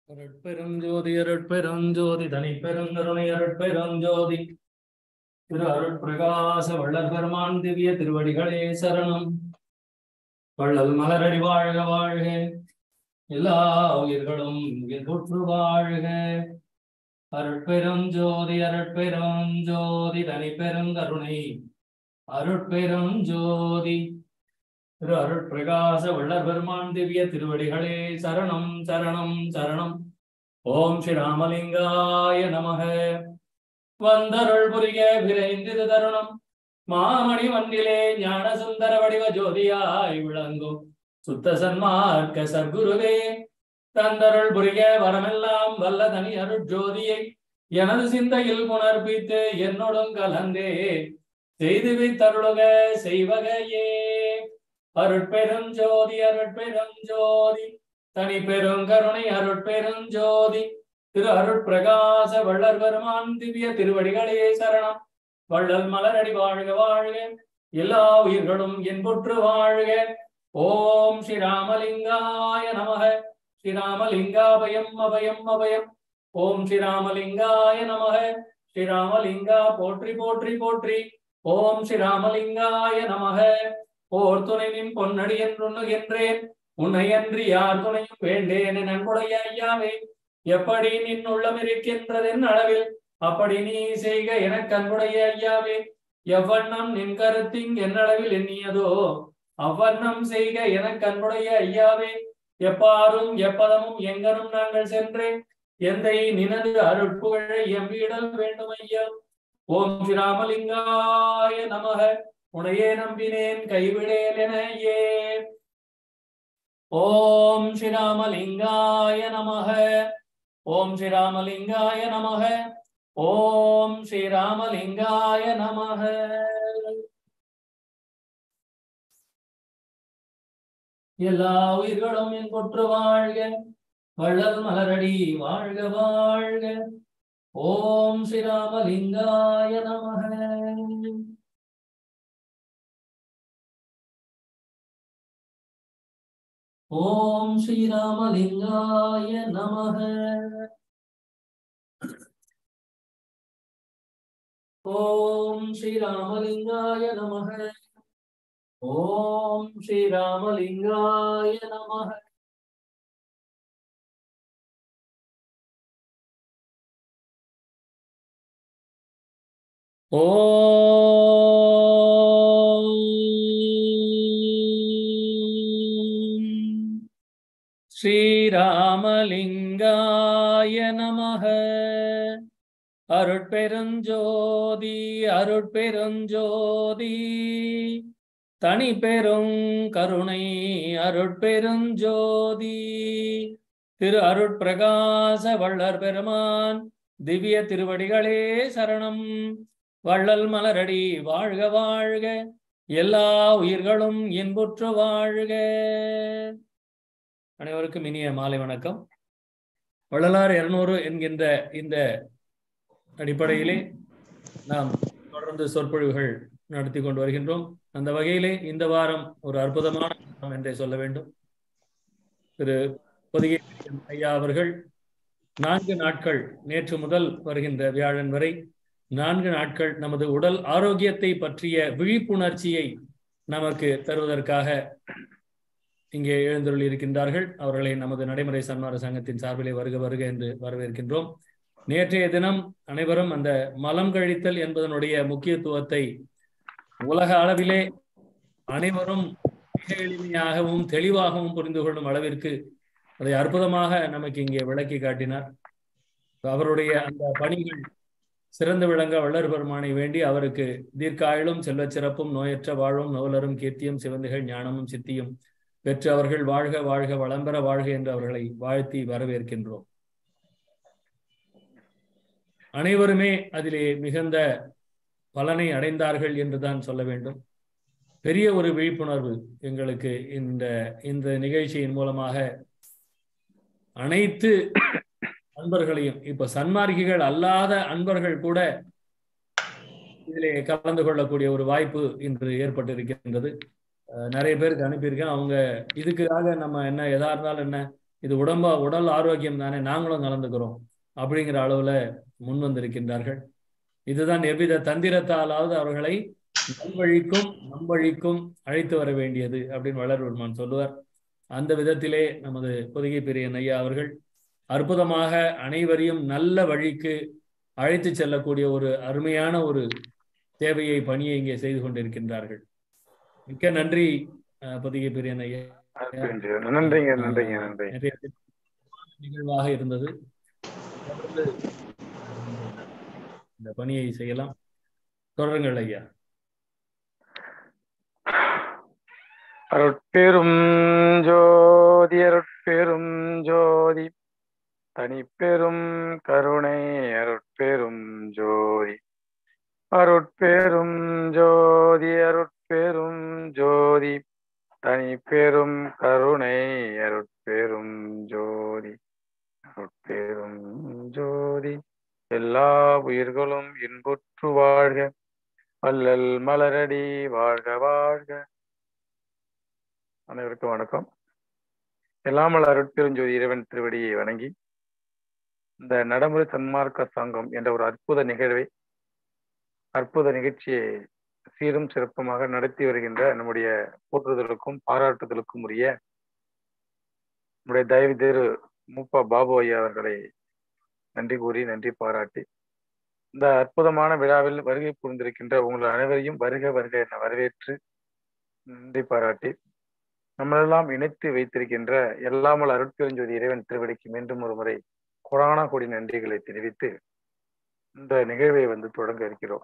அருட்பெருஞ்சோதி அருட்பெருஞ்சோதி தனி பெருங்கருணை அருட்பெருஞ்சோதி திரு அருட்பிரகாச வள்ளல் பெருமான் திவ்ய திருவடிகளே சரணம் வள்ளல் மலரடி வாழ்க வாழ்க எல்லா உயிர்களும் இன்புற்று வாழ்க அருட்பெருஞ்சோதி அருட்பெருஞ்சோதி தனி பெருங்கருணை அருட்பெருஞ்சோதி திரு அருட்பிரகாச வள்ளல் பெருமான் திவ்ய திருவடிகளே சரணம் சரணம் சரணம் ஓம் ஸ்ரீ ராமலிங்காய நமக வந்தருள் புரிய விரைந்திது தருணம் மாமணி மண்ணிலே ஞான சுந்தர வடிவ ஜோதியாய் விளங்கும் சுத்த சன்மார்க்க சர்க்குருவே தந்தருள் புரிய வரமெல்லாம் வல்ல தனி அருட்ஜோதியை எனது சிந்தையில் புணர்ப்பித்து என்னோடும் கலந்தே செய்து வைத்தருளுக செய்வகையே அருட்பெருஞ்சோதி அருட்பெருஞ்சோதி தனி பெருங்கருணை அருட்பெருஞ்சோதி திரு அருட்பிரகாச வள்ளல் பெருமான் திவ்ய திருவடிகளே சரணம் வள்ளல் மலரடி வாழ்க வாழ்க எல்லா உயிர்களும் என்புற்று வாழ்க ஓம் ஸ்ரீ ராமலிங்காய நமக ஸ்ரீராமலிங்காபயம் அபயம் அபயம் ஓம் ஸ்ரீராமலிங்காய நமக ஸ்ரீராமலிங்கா போற்றி போற்றி போற்றி ஓம் ஸ்ரீராமலிங்காய நமக போர் துணை நின் பொன்னடி என்றுண்ணுகின்றேன் உன்னையன்றி யார் துணையும் வேண்டேன் நன்முடைய ஐயாவே எப்படி நின் உள்ளம் இருக்கின்றதென் அளவில் அப்படி நீ செய்க எனக்கு அன்புடைய ஐயாவே எவ்வண்ணம் நின் கருத்திங் என்னளவில் எண்ணியதோ அவ்வண்ணம் செய்க எனக்கு அன்புடைய ஐயாவே எப்பாரும் எப்பதமும் எங்கனும் நாங்கள் சென்றேன் எந்தை நினது அருட்புகழை எம்மிடல் வேண்டும் ஐயா ஓம் ஸ்ரீராமலிங்காய நமக உனையே நம்பினேன் கைவிடேல் என ஏ ஓம் ஸ்ரீராமலிங்காய நமக ஓம் ஸ்ரீராமலிங்காய நமக ஓம் ஸ்ரீராமலிங்காய நமக எல்லா உயிர்களும் என் பொற்று வாழ்க வள்ளல் மலரடி வாழ்க வாழ்க ஓம் ஸ்ரீராமலிங்காய நமக ஓம் ஸ்ரீராமலிங்காய நமக ஓம் ஸ்ரீராமலிங்காய நமக ஓம் ஸ்ரீராமலிங்காய நமக ஓம் ஸ்ரீராமலிங்காய நமக அருட்பெருஞ்சோதி அருட்பெருஞ்சோதி தனி பெரும் கருணை அருட்பெருஞ்சோதி திரு அருட்பிரகாச வள்ளர் பெருமான் திவ்ய திருவடிகளே சரணம் வள்ளல் மலரடி வாழ்க வாழ்க எல்லா உயிர்களும் இன்புற்று வாழ்க அனைவருக்கும் இனிய மாலை வணக்கம் வள்ளலார் இருநூறு என்கின்ற இந்த அடிப்படையிலே நாம் தொடர்ந்து சொற்பொழிவுகள் நடத்தி கொண்டு வருகின்றோம் அந்த வகையிலே இந்த வாரம் ஒரு அற்புதமான வாரம் என்றே சொல்ல வேண்டும் திரு பொதிகை ஐயா அவர்கள் நான்கு நாட்கள் நேற்று முதல் வருகின்ற வியாழன் வரை நான்கு நாட்கள் நமது உடல் ஆரோக்கியத்தை பற்றிய விழிப்புணர்ச்சியை நமக்கு தருவதற்காக இங்கே எழுந்தருள் இருக்கின்றார்கள் அவர்களை நமது நடைமுறை சன்மார சங்கத்தின் சார்பிலே வருக வருக என்று வரவேற்கின்றோம் நேற்றைய தினம் அனைவரும் அந்த மலம் கழித்தல் என்பதனுடைய முக்கியத்துவத்தை உலக அளவிலே அனைவரும் மிக எளிமையாகவும் தெளிவாகவும் புரிந்து கொள்ளும் அளவிற்கு அதை அற்புதமாக நமக்கு இங்கே விளக்கி காட்டினார் அவருடைய அந்த பணிகள் சிறந்து விளங்க வள்ளர் பெருமானை வேண்டி அவருக்கு தீர்க்காயிலும் செல்வச் சிறப்பும் நோயற்ற வாழ்வும் நோலரும் கீர்த்தியும் சிவந்துகள் ஞானமும் சித்தியும் பெற்று அவர்கள் வாழ்க வாழ்க வளம்பெற வாழ்க என்று அவர்களை வாழ்த்தி வரவேற்கின்றோம் அனைவருமே அதிலே மிகுந்த பலனை அடைந்தார்கள் என்றுதான் சொல்ல வேண்டும் பெரிய ஒரு விழிப்புணர்வு எங்களுக்கு இந்த இந்த நிகழ்ச்சியின் மூலமாக அனைத்து அன்பர்களையும் இப்ப சன்மார்க்கிகள் அல்லாத அன்பர்கள் கூட இதிலே கலந்து கொள்ளக்கூடிய ஒரு வாய்ப்பு இன்று ஏற்பட்டிருக்கின்றது நிறைய பேருக்கு அனுப்பியிருக்கேன் அவங்க இதுக்காக நம்ம என்ன எதா இருந்தாலும் என்ன இது உடம்பா உடல் ஆரோக்கியம் தானே நாங்களும் கலந்துக்கிறோம் அப்படிங்கிற அளவுல முன் வந்திருக்கின்றார்கள் இதுதான் எவ்வித தந்திரத்தாலாவது அவர்களை நல்வழிக்கும் நம்பழிக்கும் அழைத்து வர வேண்டியது அப்படின்னு வளர்வர்மான் சொல்லுவார் அந்த விதத்திலே நமது பொதிகை பெரியன் ஐயா அவர்கள் அற்புதமாக அனைவரையும் நல்ல வழிக்கு அழைத்து செல்லக்கூடிய ஒரு அருமையான ஒரு தேவையை பணியை இங்கே செய்து கொண்டிருக்கின்றார்கள் மிக்க நன்றி பொதிகை பெரியன் ஐயா நன்றிங்க நன்றிங்க நன்றி நிறைய நிகழ்வாக இருந்தது தொடர்ந்து இந்த பணியை செய்யலாம் தொடருங்கள் ஐயா அருட்பெரும் ஜோதி அருட்பெரும் ஜோதி தனிப்பெரும் கருணை அருட்பெரும் ஜோதி அருட்பெரும் ஜோதி அருட்பெரும் ஜோதி தனிப்பெரும் கருணை அருட்பெரும் ஜோதி அருட்பெரும் ஜோதி எல்லா உயிர்களும் இன்புற்று வாழ்க வல்லல் மலரடி வாழ்க வாழ்க அனைவருக்கும் வணக்கம் எல்லாமல் அருட்பெருஞ்சோதி இறைவன் திருவடியை வணங்கி இந்த நடைமுறை சன்மார்க்க சங்கம் என்ற ஒரு அற்புத நிகழ்வை அற்புத நிகழ்ச்சியை சீரும் சிறப்புமாக நடத்தி வருகின்ற நம்முடைய போற்றுதலுக்கும் பாராட்டுதலுக்கும் உரிய நம்முடைய தயவு தேரு மூப்பா பாபு ஐயா அவர்களை நன்றி கூறி நன்றி பாராட்டி இந்த அற்புதமான விழாவில் வருகை புரிந்திருக்கின்ற உங்கள் அனைவரையும் வருக வருக என வரவேற்று நன்றி பாராட்டி நம்மளெல்லாம் இணைத்து வைத்திருக்கின்ற எல்லாமல் அருட்பெருஞ்சோதி இறைவன் திருவடிக்கு மீண்டும் ஒரு முறை கொடானா கொடி நன்றிகளை தெரிவித்து இந்த நிகழ்வை வந்து தொடங்க இருக்கிறோம்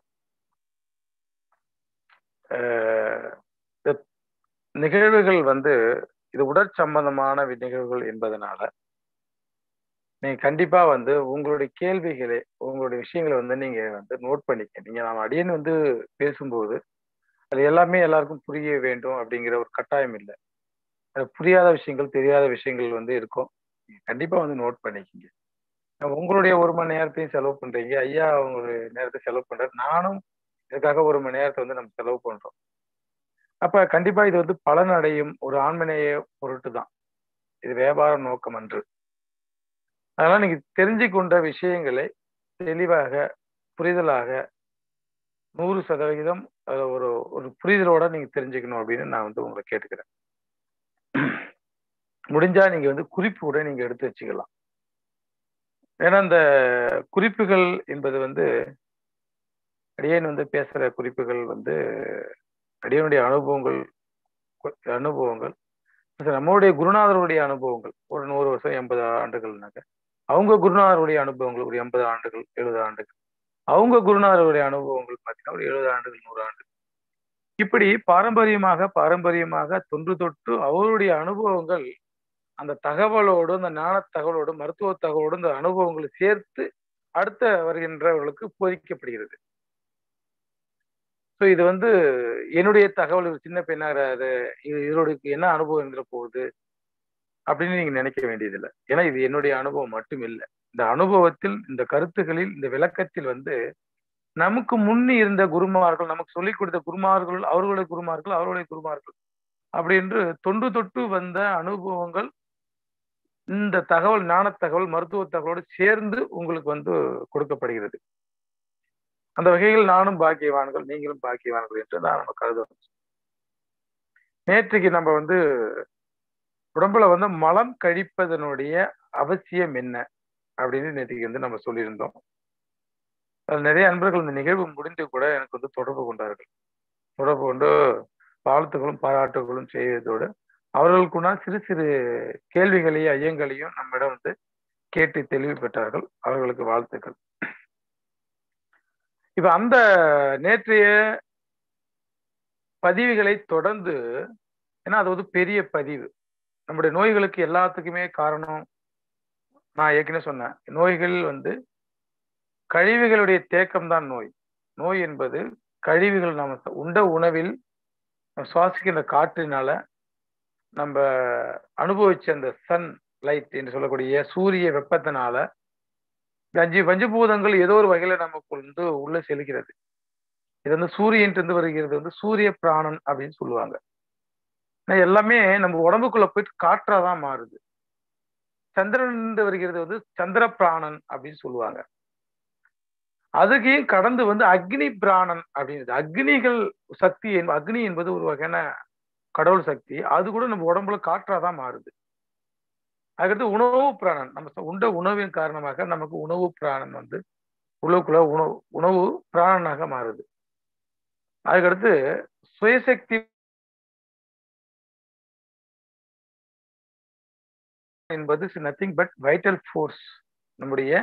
நிகழ்வுகள் வந்து இது உடற்சம்பந்தமான நிகழ்வுகள் என்பதனால நீங்க கண்டிப்பா வந்து உங்களுடைய கேள்விகளை உங்களுடைய விஷயங்களை வந்து நீங்க வந்து நோட் பண்ணிக்க நீங்க நம்ம அடியன் வந்து பேசும்போது அது எல்லாமே எல்லாருக்கும் புரிய வேண்டும் அப்படிங்கிற ஒரு கட்டாயம் இல்லை அது புரியாத விஷயங்கள் தெரியாத விஷயங்கள் வந்து இருக்கும் கண்டிப்பா வந்து நோட் பண்ணிக்கிங்க உங்களுடைய ஒரு மணி நேரத்தையும் செலவு பண்றீங்க ஐயா உங்களுடைய நேரத்தை செலவு பண்றாரு நானும் இதுக்காக ஒரு மணி நேரத்தை வந்து நம்ம செலவு பண்றோம் அப்ப கண்டிப்பா இது வந்து பலன் அடையும் ஒரு ஆண்மனைய பொருட்டு தான் இது வியாபார நோக்கம் அன்று அதனால நீங்க தெரிஞ்சு கொண்ட விஷயங்களை தெளிவாக புரிதலாக நூறு சதவிகிதம் ஒரு ஒரு புரிதலோட நீங்க தெரிஞ்சுக்கணும் அப்படின்னு நான் வந்து உங்களை கேட்டுக்கிறேன் முடிஞ்சா நீங்க வந்து குறிப்பு கூட நீங்க எடுத்து வச்சுக்கலாம் ஏன்னா இந்த குறிப்புகள் என்பது வந்து அடியன் வந்து பேசுற குறிப்புகள் வந்து அடியனுடைய அனுபவங்கள் அனுபவங்கள் நம்மளுடைய குருநாதருடைய அனுபவங்கள் ஒரு நூறு வருஷம் எண்பது ஆண்டுகள்னாக்க அவங்க குருநாதருடைய அனுபவங்கள் ஒரு எண்பது ஆண்டுகள் எழுபது ஆண்டுகள் அவங்க குருநாதருடைய அனுபவங்கள் பார்த்தீங்கன்னா ஒரு எழுபது ஆண்டுகள் நூறு ஆண்டுகள் இப்படி பாரம்பரியமாக பாரம்பரியமாக தொன்று தொட்டு அவருடைய அனுபவங்கள் அந்த தகவலோடு அந்த ஞான தகவலோடு மருத்துவ தகவலோடு இந்த அனுபவங்களை சேர்த்து அடுத்த வருகின்றவர்களுக்கு போதிக்கப்படுகிறது ஸோ இது வந்து என்னுடைய தகவல் சின்ன பெண்ணாகிறாரு இது இதோட என்ன அனுபவம் இருந்துட போகுது அப்படின்னு நீங்க நினைக்க வேண்டியதில்லை ஏன்னா இது என்னுடைய அனுபவம் மட்டும் இல்லை இந்த அனுபவத்தில் இந்த கருத்துக்களில் இந்த விளக்கத்தில் வந்து நமக்கு முன்னே இருந்த குருமார்கள் நமக்கு சொல்லிக் கொடுத்த குருமார்கள் அவர்களுடைய குருமார்கள் அவர்களுடைய குருமார்கள் அப்படி என்று தொண்டு தொட்டு வந்த அனுபவங்கள் இந்த தகவல் ஞான தகவல் மருத்துவ தகவலோடு சேர்ந்து உங்களுக்கு வந்து கொடுக்கப்படுகிறது அந்த வகையில் நானும் பாக்கியவான்கள் நீங்களும் பாக்கியவான்கள் என்று நான் நம்ம கருதுறோம் நேற்றுக்கு நம்ம வந்து உடம்புல வந்து மலம் கழிப்பதனுடைய அவசியம் என்ன அப்படின்னு நேற்றுக்கு வந்து நம்ம சொல்லியிருந்தோம் அது நிறைய அன்பர்கள் இந்த நிகழ்வு முடிந்து கூட எனக்கு வந்து தொடர்பு கொண்டார்கள் தொடர்பு கொண்டு வாழ்த்துக்களும் பாராட்டுகளும் செய்வதோடு அவர்களுக்குனா சிறு சிறு கேள்விகளையும் ஐயங்களையும் நம்மிடம் வந்து கேட்டு தெளிவு பெற்றார்கள் அவர்களுக்கு வாழ்த்துக்கள் இப்ப அந்த நேற்றைய பதிவுகளை தொடர்ந்து ஏன்னா அது வந்து பெரிய பதிவு நம்முடைய நோய்களுக்கு எல்லாத்துக்குமே காரணம் நான் ஏற்கனவே சொன்னேன் நோய்கள் வந்து கழிவுகளுடைய தேக்கம் தான் நோய் நோய் என்பது கழிவுகள் நம்ம உண்ட உணவில் சுவாசிக்கின்ற காற்றினால நம்ம அனுபவிச்ச அந்த சன் லைட் என்று சொல்லக்கூடிய சூரிய வெப்பத்தினால அஞ்சு பஞ்சபூதங்கள் ஏதோ ஒரு வகையில நமக்கு வந்து உள்ள செலுகிறது இது வந்து சூரியன் இருந்து வருகிறது வந்து சூரிய பிராணன் அப்படின்னு சொல்லுவாங்க எல்லாமே நம்ம உடம்புக்குள்ள போயிட்டு காற்றாதான் மாறுது சந்திரன் வருகிறது வந்து சந்திர பிராணன் அப்படின்னு சொல்லுவாங்க அதுக்கையும் கடந்து வந்து அக்னி பிராணன் அப்படின்றது அக்னிகள் சக்தி என்ப- அக்னி என்பது ஒரு வகையான கடவுள் சக்தி அது கூட நம்ம உடம்புல காற்றாதான் மாறுது அதுக்கடுத்து உணவு பிராணன் நம்ம ச- உண்ட உணவின் காரணமாக நமக்கு உணவு பிராணன் வந்து உள்ளுக்குள்ள உணவு உணவு பிராணனாக மாறுது அதுக்கடுத்து சுயசக்தி என்பது நத்திங் பட் வைட்டல் ஃபோர்ஸ் நம்முடைய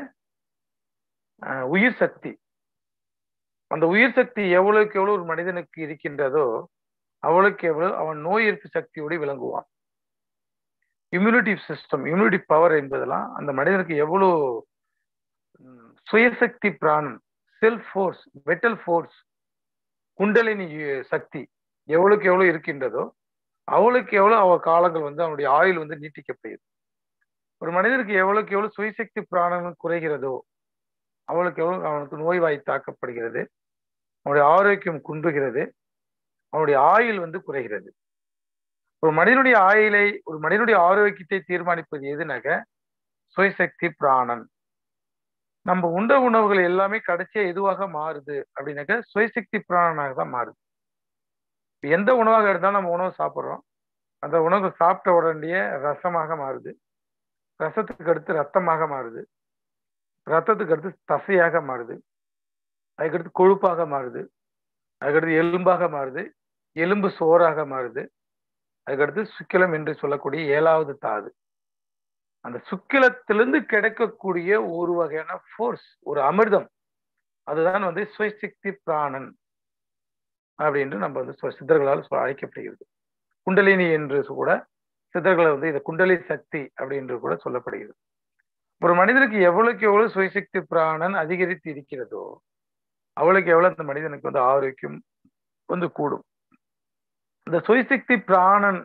அஹ், உயிர் சக்தி அந்த உயிர் சக்தி எவ்வளவுக்கு எவ்வளவு ஒரு மனிதனுக்கு இருக்கின்றதோ அவளுக்கு எவ்வளவு அவன் நோய் எதிர்ப்பு சக்தியோடு விளங்குவான் இம்யூனிட்டி சிஸ்டம் இம்யூனிட்டி பவர் என்பதெல்லாம் அந்த மனிதனுக்கு எவ்வளவு ம், சுயசக்தி பிராணன் self force vital force kundalini அஹ், சக்தி எவ்வளவுக்கு எவ்வளவு இருக்கின்றதோ அவளுக்கு எவ்வளவு அவ காலங்கள் வந்து அவனுடைய ஆயுள் வந்து நீட்டிக்கப்படுகிறது ஒரு மனிதனுக்கு எவ்வளவுக்கு எவ்வளவு சுயசக்தி பிராணன் குறைகிறதோ அவளுக்கு எவ்வளவு அவனுக்கு நோய்வாய் தாக்கப்படுகிறது அவனுடைய ஆரோக்கியம் குன்றுகிறது அவனுடைய ஆயுள் வந்து குறைகிறது ஒரு மனிதனுடைய ஆயுளை ஒரு மனிதனுடைய ஆரோக்கியத்தை தீர்மானிப்பது எதுனாக்க சுயசக்தி பிராணன் நம்ம உண்ட உணவுகள் எல்லாமே கடைசியா எதுவாக மாறுது அப்படின்னாக்க சுயசக்தி பிராணனாக தான் மாறுது இப்ப எந்த உணவாக இருந்தாலும் நம்ம உணவு சாப்பிட்றோம் அந்த உணவு சாப்பிட்ட உடனே ரசமாக மாறுது ரசத்துக்கு அடுத்து ரத்தமாக மாறுது ரத்தத்துக்கு அடுத்து தசையாக மாறுது அதுக்கடுத்து கொழுப்பாக மாறுது அதுக்கடுத்து எலும்பாக மாறுது எலும்பு சோறாக மாறுது அதுக்கடுத்து சுக்கிலம் என்று சொல்லக்கூடிய ஏழாவது தாது அந்த சுக்கிலத்திலிருந்து கிடைக்கக்கூடிய ஒரு வகையான ஃபோர்ஸ் ஒரு அமிர்தம் அதுதான் வந்து சுயசக்தி பிராணன் அப்படின்னு நம்ம வந்து சொ- சித்தர்களால் சொ- அழைக்கப்படுகிறது குண்டலினி என்று கூட சித்தர்களை வந்து இந்த குண்டலி சக்தி அப்படின்னு கூட சொல்லப்படுகிறது ஒரு மனிதனுக்கு எவ்வளவுக்கு எவ்வளவு சுயசக்தி பிராணன் அதிகரித்து இருக்கிறதோ அவளுக்கு எவ்வளவு அந்த மனிதனுக்கு வந்து ஆரோக்கியம் வந்து கூடும் இந்த சுயசக்தி பிராணன்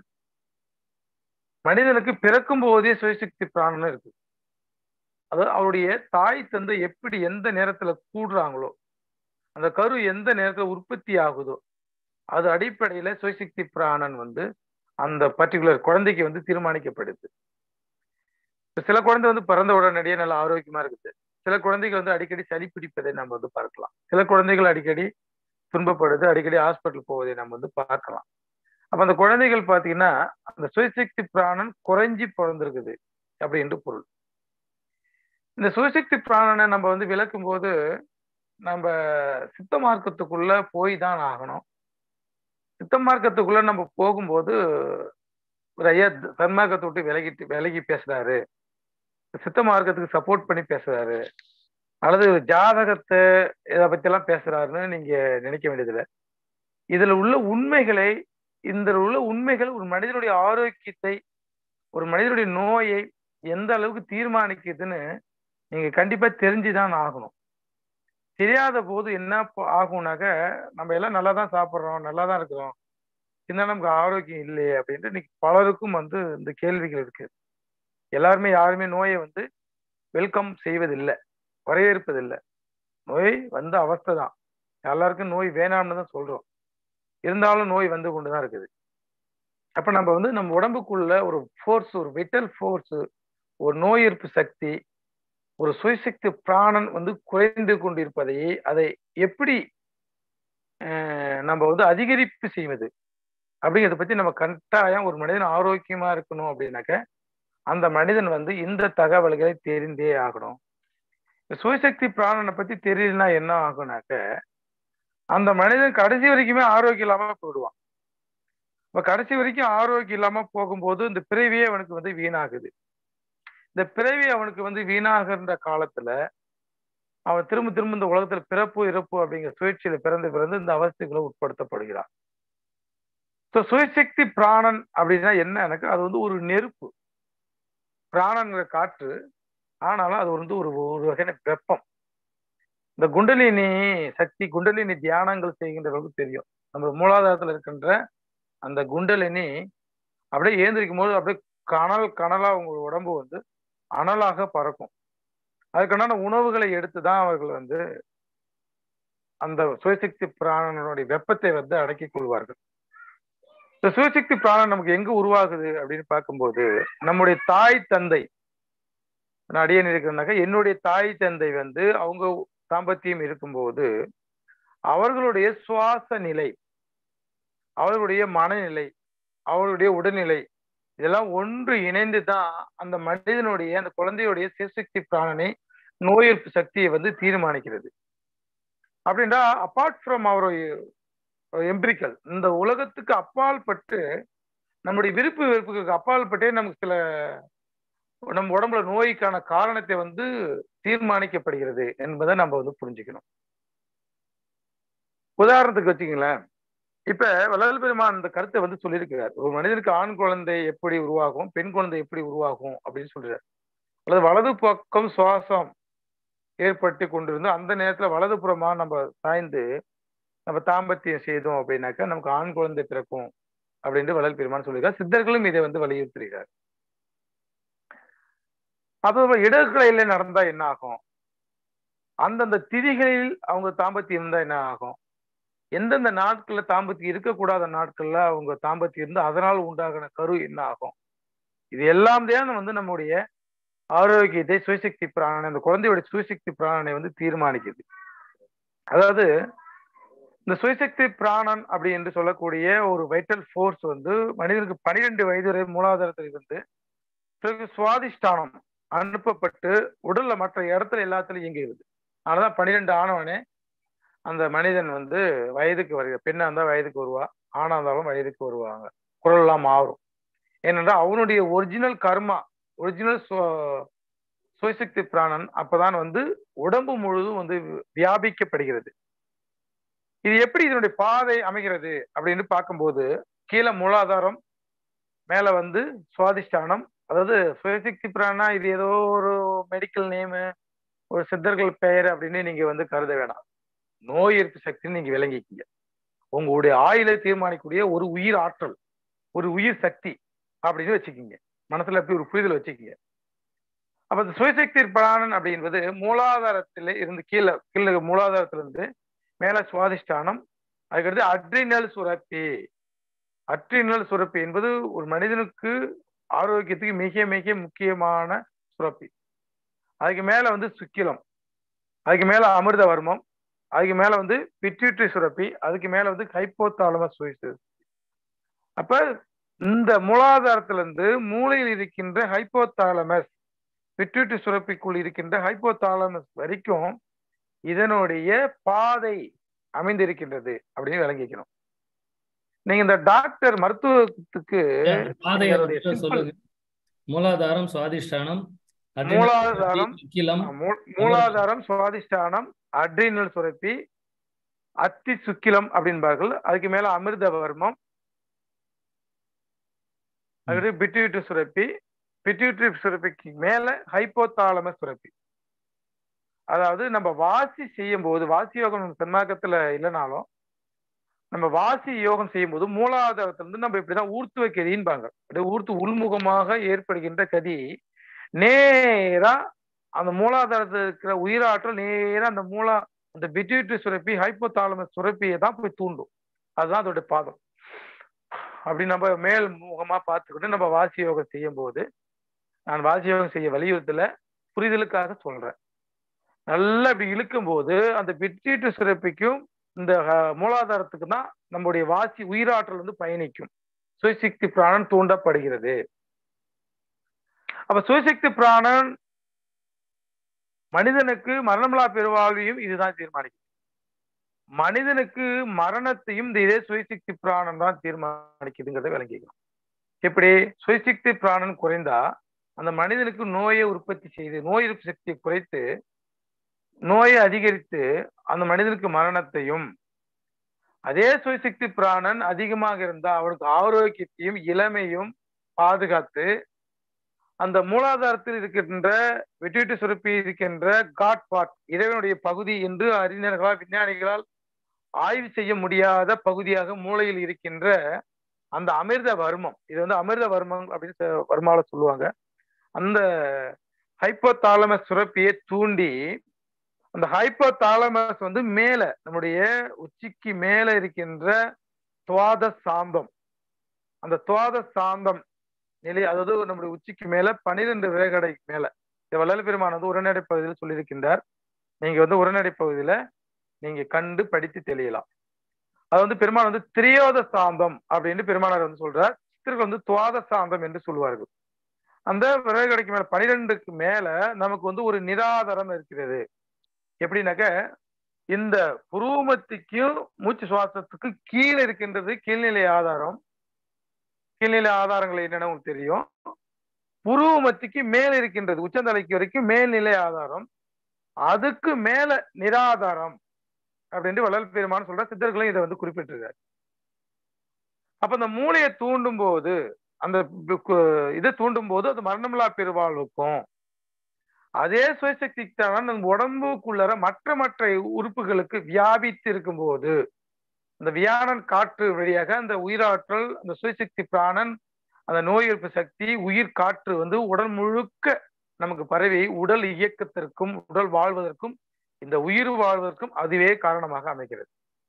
மனிதனுக்கு பிறக்கும் போதே சுயசக்தி பிராணன் இருக்கு அதாவது அவருடைய தாய் தந்தை எப்படி எந்த நேரத்துல கூடுறாங்களோ அந்த கரு எந்த நேரத்துல உற்பத்தி ஆகுதோ அது அடிப்படையில சுயசக்தி பிராணன் வந்து அந்த பர்டிகுலர் குழந்தைக்கு வந்து தீர்மானிக்கப்படுது இப்ப சில குழந்தை வந்து பிறந்த உடனடியே நல்ல ஆரோக்கியமா இருக்குது சில குழந்தைகள் வந்து அடிக்கடி சளி பிடிப்பதை நம்ம வந்து பார்க்கலாம் சில குழந்தைகள் அடிக்கடி துன்பப்படுது அடிக்கடி ஹாஸ்பிட்டல் போவதை நம்ம வந்து பார்க்கலாம் அப்ப அந்த குழந்தைகள் பாத்தீங்கன்னா அந்த சுயசக்தி பிராணன் குறைஞ்சி பிறந்திருக்குது அப்படின்ட்டு பொருள் இந்த சுயசக்தி பிராணனை நம்ம வந்து விளக்கும் போது நம்ம சித்த மார்க்கத்துக்குள்ள போய் தான் ஆகணும் சித்த மார்க்கத்துக்குள்ள நம்ம போகும்போது ஒரு ஐயா சன்மார்க்கத்தை விட்டு விலகிட்டு விலகி பேசுறாரு சித்த மார்க்கத்துக்கு சப்போர்ட் பண்ணி பேசுறாரு அல்லது ஜாதகத்தை இதை பத்தி எல்லாம் பேசுறாருன்னு நீங்க நினைக்க வேண்டியதில்லை இதுல உள்ள உண்மைகளை இந்த உள்ள உண்மைகள் ஒரு மனிதனுடைய ஆரோக்கியத்தை ஒரு மனிதனுடைய நோயை எந்த அளவுக்கு தீர்மானிக்குதுன்னு நீங்க கண்டிப்பா தெரிஞ்சுதான் ஆகணும் தெரியாத போது என்ன ப- ஆகும்னாக்க நம்ம எல்லாம் நல்லா தான் சாப்பிட்றோம் நல்லா தான் இருக்கிறோம் இருந்தாலும் நமக்கு ஆரோக்கியம் இல்லையே அப்படின்ட்டு இன்னைக்கு பலருக்கும் வந்து இந்த கேள்விகள் இருக்கு எல்லாருமே யாருமே நோயை வந்து வெல்கம் செய்வதில்லை வரவேற்பதில்லை நோய் வந்த அவஸ்தை தான் எல்லாருக்கும் நோய் வேணாம்னு தான் சொல்றோம் இருந்தாலும் நோய் வந்து கொண்டுதான் இருக்குது அப்ப நம்ம வந்து நம்ம உடம்புக்குள்ள ஒரு ஃபோர்ஸ் ஒரு விட்டல் ஃபோர்ஸ் ஒரு நோய் எதிர்ப்பு சக்தி ஒரு சுயசக்தி பிராணன் வந்து குறைந்து கொண்டிருப்பதை அதை எப்படி அஹ், நம்ம வந்து அதிகரிப்பு செய்வது அப்படிங்கிறத பத்தி நம்ம கட்டாயம் ஒரு மனிதன் ஆரோக்கியமா இருக்கணும் அப்படின்னாக்க அந்த மனிதன் வந்து இந்த தகவல்களை தெரிந்தே ஆகணும் இந்த சுயசக்தி பிராணனை பத்தி தெரியலனா என்ன ஆகும்னாக்க அந்த மனிதன் கடைசி வரைக்குமே ஆரோக்கியம் இல்லாம போயிடுவான் இப்ப கடைசி வரைக்கும் ஆரோக்கியம் இல்லாம போகும்போது இந்த பிறவியே அவனுக்கு வந்து வீணாகுது இந்த பிறவி அவனுக்கு வந்து வீணாகின்ற காலத்துல அவன் திரும்ப திரும்ப இந்த உலகத்துல பிறப்பு இறப்பு அப்படிங்கிற சுழற்சியில பிறந்து பிறந்து இந்த அவஸ்தைகளை உட்படுத்தப்படுகிறான் ஸோ சுயசக்தி பிராணன் அப்படின்னா என்ன எனக்கு அது வந்து ஒரு நெருப்பு பிராணங்கிற காற்று ஆனாலும் அது வந்து ஒரு ஒரு வகையான வெப்பம் இந்த குண்டலினி சக்தி குண்டலினி தியானங்கள் செய்கின்றவர்களுக்கு தெரியும் நம்ம மூலாதாரத்துல இருக்கின்ற அந்த குண்டலினி அப்படியே ஏந்திரிக்கும் போது அப்படியே கனல் கனலா உங்க உடம்பு வந்து அனலாக பறக்கும் அதுக்கான உணவுகளை எடுத்து தான் அவர்கள் வந்து அந்த சுயசக்தி பிராணனுடைய வெப்பத்தை வந்து அடக்கிக் கொள்வார்கள் இந்த சுயசக்தி பிராணன் நமக்கு எங்க உருவாகுது அப்படின்னு பார்க்கும்போது நம்முடைய தாய் தந்தை நான் அடியன் இருக்கிறேன்னாக்கா என்னுடைய தாய் தந்தை வந்து அவங்க தாம்பத்தியம் இருக்கும்போது அவர்களுடைய சுவாச நிலை அவர்களுடைய மனநிலை அவர்களுடைய உடல்நிலை இதெல்லாம் ஒன்று இணைந்து தான் அந்த மனிதனுடைய அந்த குழந்தையுடைய சிவசக்தி பிராணனை நோய் எதிர்ப்பு சக்தியை வந்து தீர்மானிக்கிறது அப்படின்றா அப்பார்ட் ஃப்ரம் அவர் எம்பிரிக்கல் இந்த உலகத்துக்கு அப்பால் பட்டு நம்முடைய விருப்பு வெறுப்புக்கு அப்பால் பட்டே நமக்கு சில நம்ம உடம்புல நோய்க்கான காரணத்தை வந்து தீர்மானிக்கப்படுகிறது என்பதை நம்ம வந்து புரிஞ்சுக்கணும் உதாரணத்துக்கு வச்சுங்களேன் இப்ப வள்ளல் பெருமான் இந்த கருத்தை வந்து சொல்லியிருக்கிறார் ஒரு மனிதனுக்கு ஆண் குழந்தை எப்படி உருவாகும் பெண் குழந்தை எப்படி உருவாகும் அப்படின்னு சொல்றாரு அல்லது வலது பக்கம் சுவாசம் ஏற்பட்டு கொண்டிருந்து அந்த நேரத்துல வலது புறமா நம்ம சாய்ந்து நம்ம தாம்பத்தியம் செய்தோம் அப்படின்னாக்கா நமக்கு ஆண் குழந்தை பிறக்கும் அப்படின்ட்டு வள்ளல் பெருமான் சொல்லியிருக்கார் சித்தர்களும் இதை வந்து வலியுறுத்துகிறார் அப்போ இடர்கலையில நடந்தா என்ன ஆகும் அந்தந்த திதிகளில் அவங்க தாம்பத்தியம் இருந்தா என்ன ஆகும் எந்தெந்த நாட்கள்ல தாம்பத்தியம் இருக்கக்கூடாத நாட்கள்ல அவங்க தாம்பத்தியம் இருந்து அதனால் உண்டாகின கரு என்ன ஆகும் இது எல்லாம் தான் வந்து நம்முடைய ஆரோக்கியத்தை சுயசக்தி பிராணனை அந்த குழந்தையோட சுயசக்தி பிராணனை வந்து தீர்மானிக்குது அதாவது இந்த சுயசக்தி பிராணன் அப்படி என்று சொல்லக்கூடிய ஒரு வைட்டல் ஃபோர்ஸ் வந்து மனிதனுக்கு பனிரெண்டு வயது வரை மூலாதாரத்தில் இருந்து பிறகு சுவாதிஷ்டானம் அனுப்பப்பட்டு உடல்ல மற்ற இடத்துல எல்லாத்துலயும் இயங்குகிறது அதனாலதான் பன்னிரெண்டு ஆனவனே அந்த மனிதன் வந்து வயதுக்கு வருகிற பெண்ணா இருந்தா வயதுக்கு வருவா ஆணா இருந்தாலும் வயதுக்கு வருவாங்க குரல் எல்லாம் மாறும் ஏனென்றால் அவனுடைய ஒரிஜினல் கர்மா ஒரிஜினல் சுயசக்தி பிராணன் அப்பதான் வந்து உடம்பு முழுதும் வந்து வியாபிக்கப்படுகிறது இது எப்படி இதனுடைய பாதை அமைகிறது அப்படின்னு பார்க்கும்போது கீழே மூலாதாரம் மேல வந்து சுவாதிஷ்டானம் அதாவது சுயசக்தி பிராணா இது ஏதோ ஒரு மெடிக்கல் நேமு ஒரு சித்தர்கள் பெயர் அப்படின்னு நீங்க வந்து கருத வேணாம் நோய் எதிர்ப்பு சக்தின்னு நீங்க விளங்கிக்கீங்க உங்களுடைய ஆயுளை தீர்மானிக்கக்கூடிய ஒரு உயிர் ஆற்றல் ஒரு உயிர் சக்தி அப்படின்னு வச்சுக்கிங்க மனசுல எப்படி ஒரு புரிதல் வச்சுக்கிங்க அப்ப இந்த சுயசக்தி பிராணன் அப்படின்றது மூலாதாரத்தில இருந்து கீழே கீழே மூலாதாரத்திலிருந்து மேல சுவாதிஷ்டானம் அதுக்கடுத்து அட்ரினல் சுரப்பி அட்ரினல் சுரப்பி என்பது ஒரு மனிதனுக்கு ஆரோக்கியத்துக்கு மிக மிக முக்கியமான சுரப்பி அதுக்கு மேல வந்து சுக்கிலம் அதுக்கு மேல அமிர்த வர்மம் அதுக்கு மேல வந்து பிட்யூட்ரி சுரப்பி அதுக்கு மேல வந்து ஹைப்போதாலமஸ் அப்ப இந்த மூலாதாரத்துல இருந்து மூளையில் இருக்கின்ற ஹைப்போதாலமஸ் பிட்யூட்ரி சுரப்பிக்குள் இருக்கின்ற ஹைப்போதாலமஸ் வரைக்கும் இதனுடைய பாதை அமைந்திருக்கின்றது அப்படின்னு விளங்கிக்கணும் நீங்க இந்த டாக்டர் மருத்துவத்துக்கு சொல்லுங்க மூலாதாரம் சுவாதிஷ்டானம் மூலாதாரம் கிலம் மூலாதாரம் சுவாதிஷ்டானம் அட்ரினல் சுரப்பி அத்தி சுக்கிலம் அப்படின்பார்கள் அதுக்கு மேல அமிர்த வர்மம் அது பிட்யூட்ரி சுரப்பி பிட்யூட்ரி சுரப்பிக்கு மேல ஹைப்போதாலமஸ் சுரப்பி அதாவது நம்ம வாசி செய்யும் போது வாசி யோகம் சன்மார்க்கத்துல இல்லைனாலும் நம்ம வாசி யோகம் செய்யும் போது மூலாதாரத்திலிருந்து நம்ம இப்படிதான் ஊர்த்துவ கதின்பாங்க அப்படியே ஊர்த்து உள்முகமாக ஏற்படுகின்ற கதி நேரா அந்த மூலாதாரத்தில் இருக்கிற உயிராற்றல் நேரா அந்த மூலா அந்த பிட்யூட்ரி சுரப்பி ஹைப்போதாலமஸ் சுரப்பியை தான் போய் தூண்டும் அதுதான் அதோட பாதம் அப்படி நம்ம மேல் முகமா பார்த்துக்கிட்டு நம்ம வாசி யோகம் செய்யும் போது நான் வாசி யோகம் செய்ய வலியுறுத்தல புரிதலுக்காக சொல்றேன் நல்லா இப்படி இழுக்கும் போது அந்த பிட்யூட்ரி சுரப்பிக்கும் இந்த மூலாதாரத்துக்கு தான் நம்முடைய வாசி உயிராற்றல் வந்து பயணிக்கும் சுயசக்தி பிராணன் தூண்டப்படுகிறது அப்ப சுயசக்தி பிராணன் மனிதனுக்கு மரணமில்லா பெருவாழ்வையும் இதுதான் தீர்மானிக்கும் மனிதனுக்கு மரணத்தையும் இந்த இதே சுயசக்தி பிராணன் தான் தீர்மானிக்குதுங்கிறத விளங்கிக்கணும் எப்படி சுயசக்தி பிராணன் குறைந்தா அந்த மனிதனுக்கு நோயை உற்பத்தி செய்து நோய் எதிர்ப்பு சக்தியை குறைத்து நோயை அதிகரித்து அந்த மனிதனுக்கு மரணத்தையும் அதே சுயசக்தி பிராணன் அதிகமாக இருந்தா அவனுக்கு ஆரோக்கியத்தையும் இளமையும் பாதுகாத்து அந்த மூலாதாரத்தில் இருக்கின்ற வெட்டிட்டு சுரப்பி இருக்கின்ற காட் பாட் இறைவனுடைய பகுதி என்று அறிஞர்களால் விஞ்ஞானிகளால் ஆய்வு செய்ய முடியாத பகுதியாக மூளையில் இருக்கின்ற அந்த அமிர்த வர்மம் இது வந்து அமிர்த வர்மம் அப்படின்னு வர்மால சொல்லுவாங்க அந்த ஹைப்போதாலமஸ் சுரப்பியை தூண்டி அந்த ஹைப்போதாலமஸ் வந்து மேல நம்முடைய உச்சிக்கு மேல இருக்கின்ற துவாத சாந்தம் அந்த துவாத சாந்தம் நிலை அதாவது நம்முடைய உச்சிக்கு மேல பனிரெண்டு வேகடை மேல வள்ளல் பெருமான் வந்து உரைநடை பகுதியில் சொல்லியிருக்கின்றார் நீங்க வந்து உரைநடை பகுதியில நீங்க கண்டு படித்து தெளியலாம் அது வந்து பெருமாள் வந்து திரியோத சாந்தம் அப்படின்னு பெருமானார் வந்து சொல்றார் சித்தர்கள் வந்து துவாத சாந்தம் என்று சொல்வார்கள் அந்த விறகு கடைக்கு மேல பனிரெண்டுக்கு மேல நமக்கு வந்து ஒரு நிராதாரம் இருக்கிறது எப்படின்னாக்க இந்த புருவமத்திக்கும் மூச்சு சுவாசத்துக்கும் கீழே இருக்கின்றது கீழ்நிலை ஆதாரம் கீழ்நிலை ஆதாரங்கள் என்னன்னு உங்களுக்கு தெரியும் புருவமத்திக்கு மேல இருக்கின்றது உச்சந்தலைக்கு வரைக்கும் மேல்நிலை ஆதாரம் அதுக்கு மேல நிராதாரம் அப்படின்ட்டு வள்ளல் பெருமான் சொல்ற சித்தர்களும் இதை வந்து குறிப்பிட்டிருக்காரு அப்ப அந்த மூளையை தூண்டும் போது அந்த இதை தூண்டும் போது அது மரணமில்லா பெருவாழ்வுக்கும் அதே சுயசக்தி தான் நம்ம உடம்புக்குள்ளற மற்ற மற்ற உறுப்புகளுக்கு வியாபித்து இருக்கும் போது அந்த வியானன் காற்று வழியாக அந்த உயிராற்றல் அந்த சுயசக்தி பிராணன் அந்த நோய் எதிர்ப்பு சக்தி உயிர் காற்று வந்து உடல் முழுக்க நமக்கு பரவி உடல் இயக்கத்திற்கும் உடல் வாழ்வதற்கும் இந்த உயிர் வாழ்வதற்கும் அதுவே காரணமாக அமைகிறது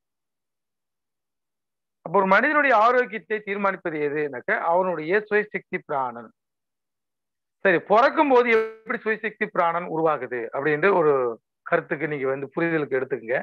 அப்போ ஒரு மனிதனுடைய ஆரோக்கியத்தை தீர்மானிப்பது எதுனாக்க அவனுடைய சுயசக்தி பிராணன் சரி பிறக்கும் போது எப்படி சுயசக்தி பிராணன் உருவாகுது அப்படின்ற ஒரு கருத்துக்கு நீங்க வந்து புரிதலுக்கு எடுத்துக்கங்க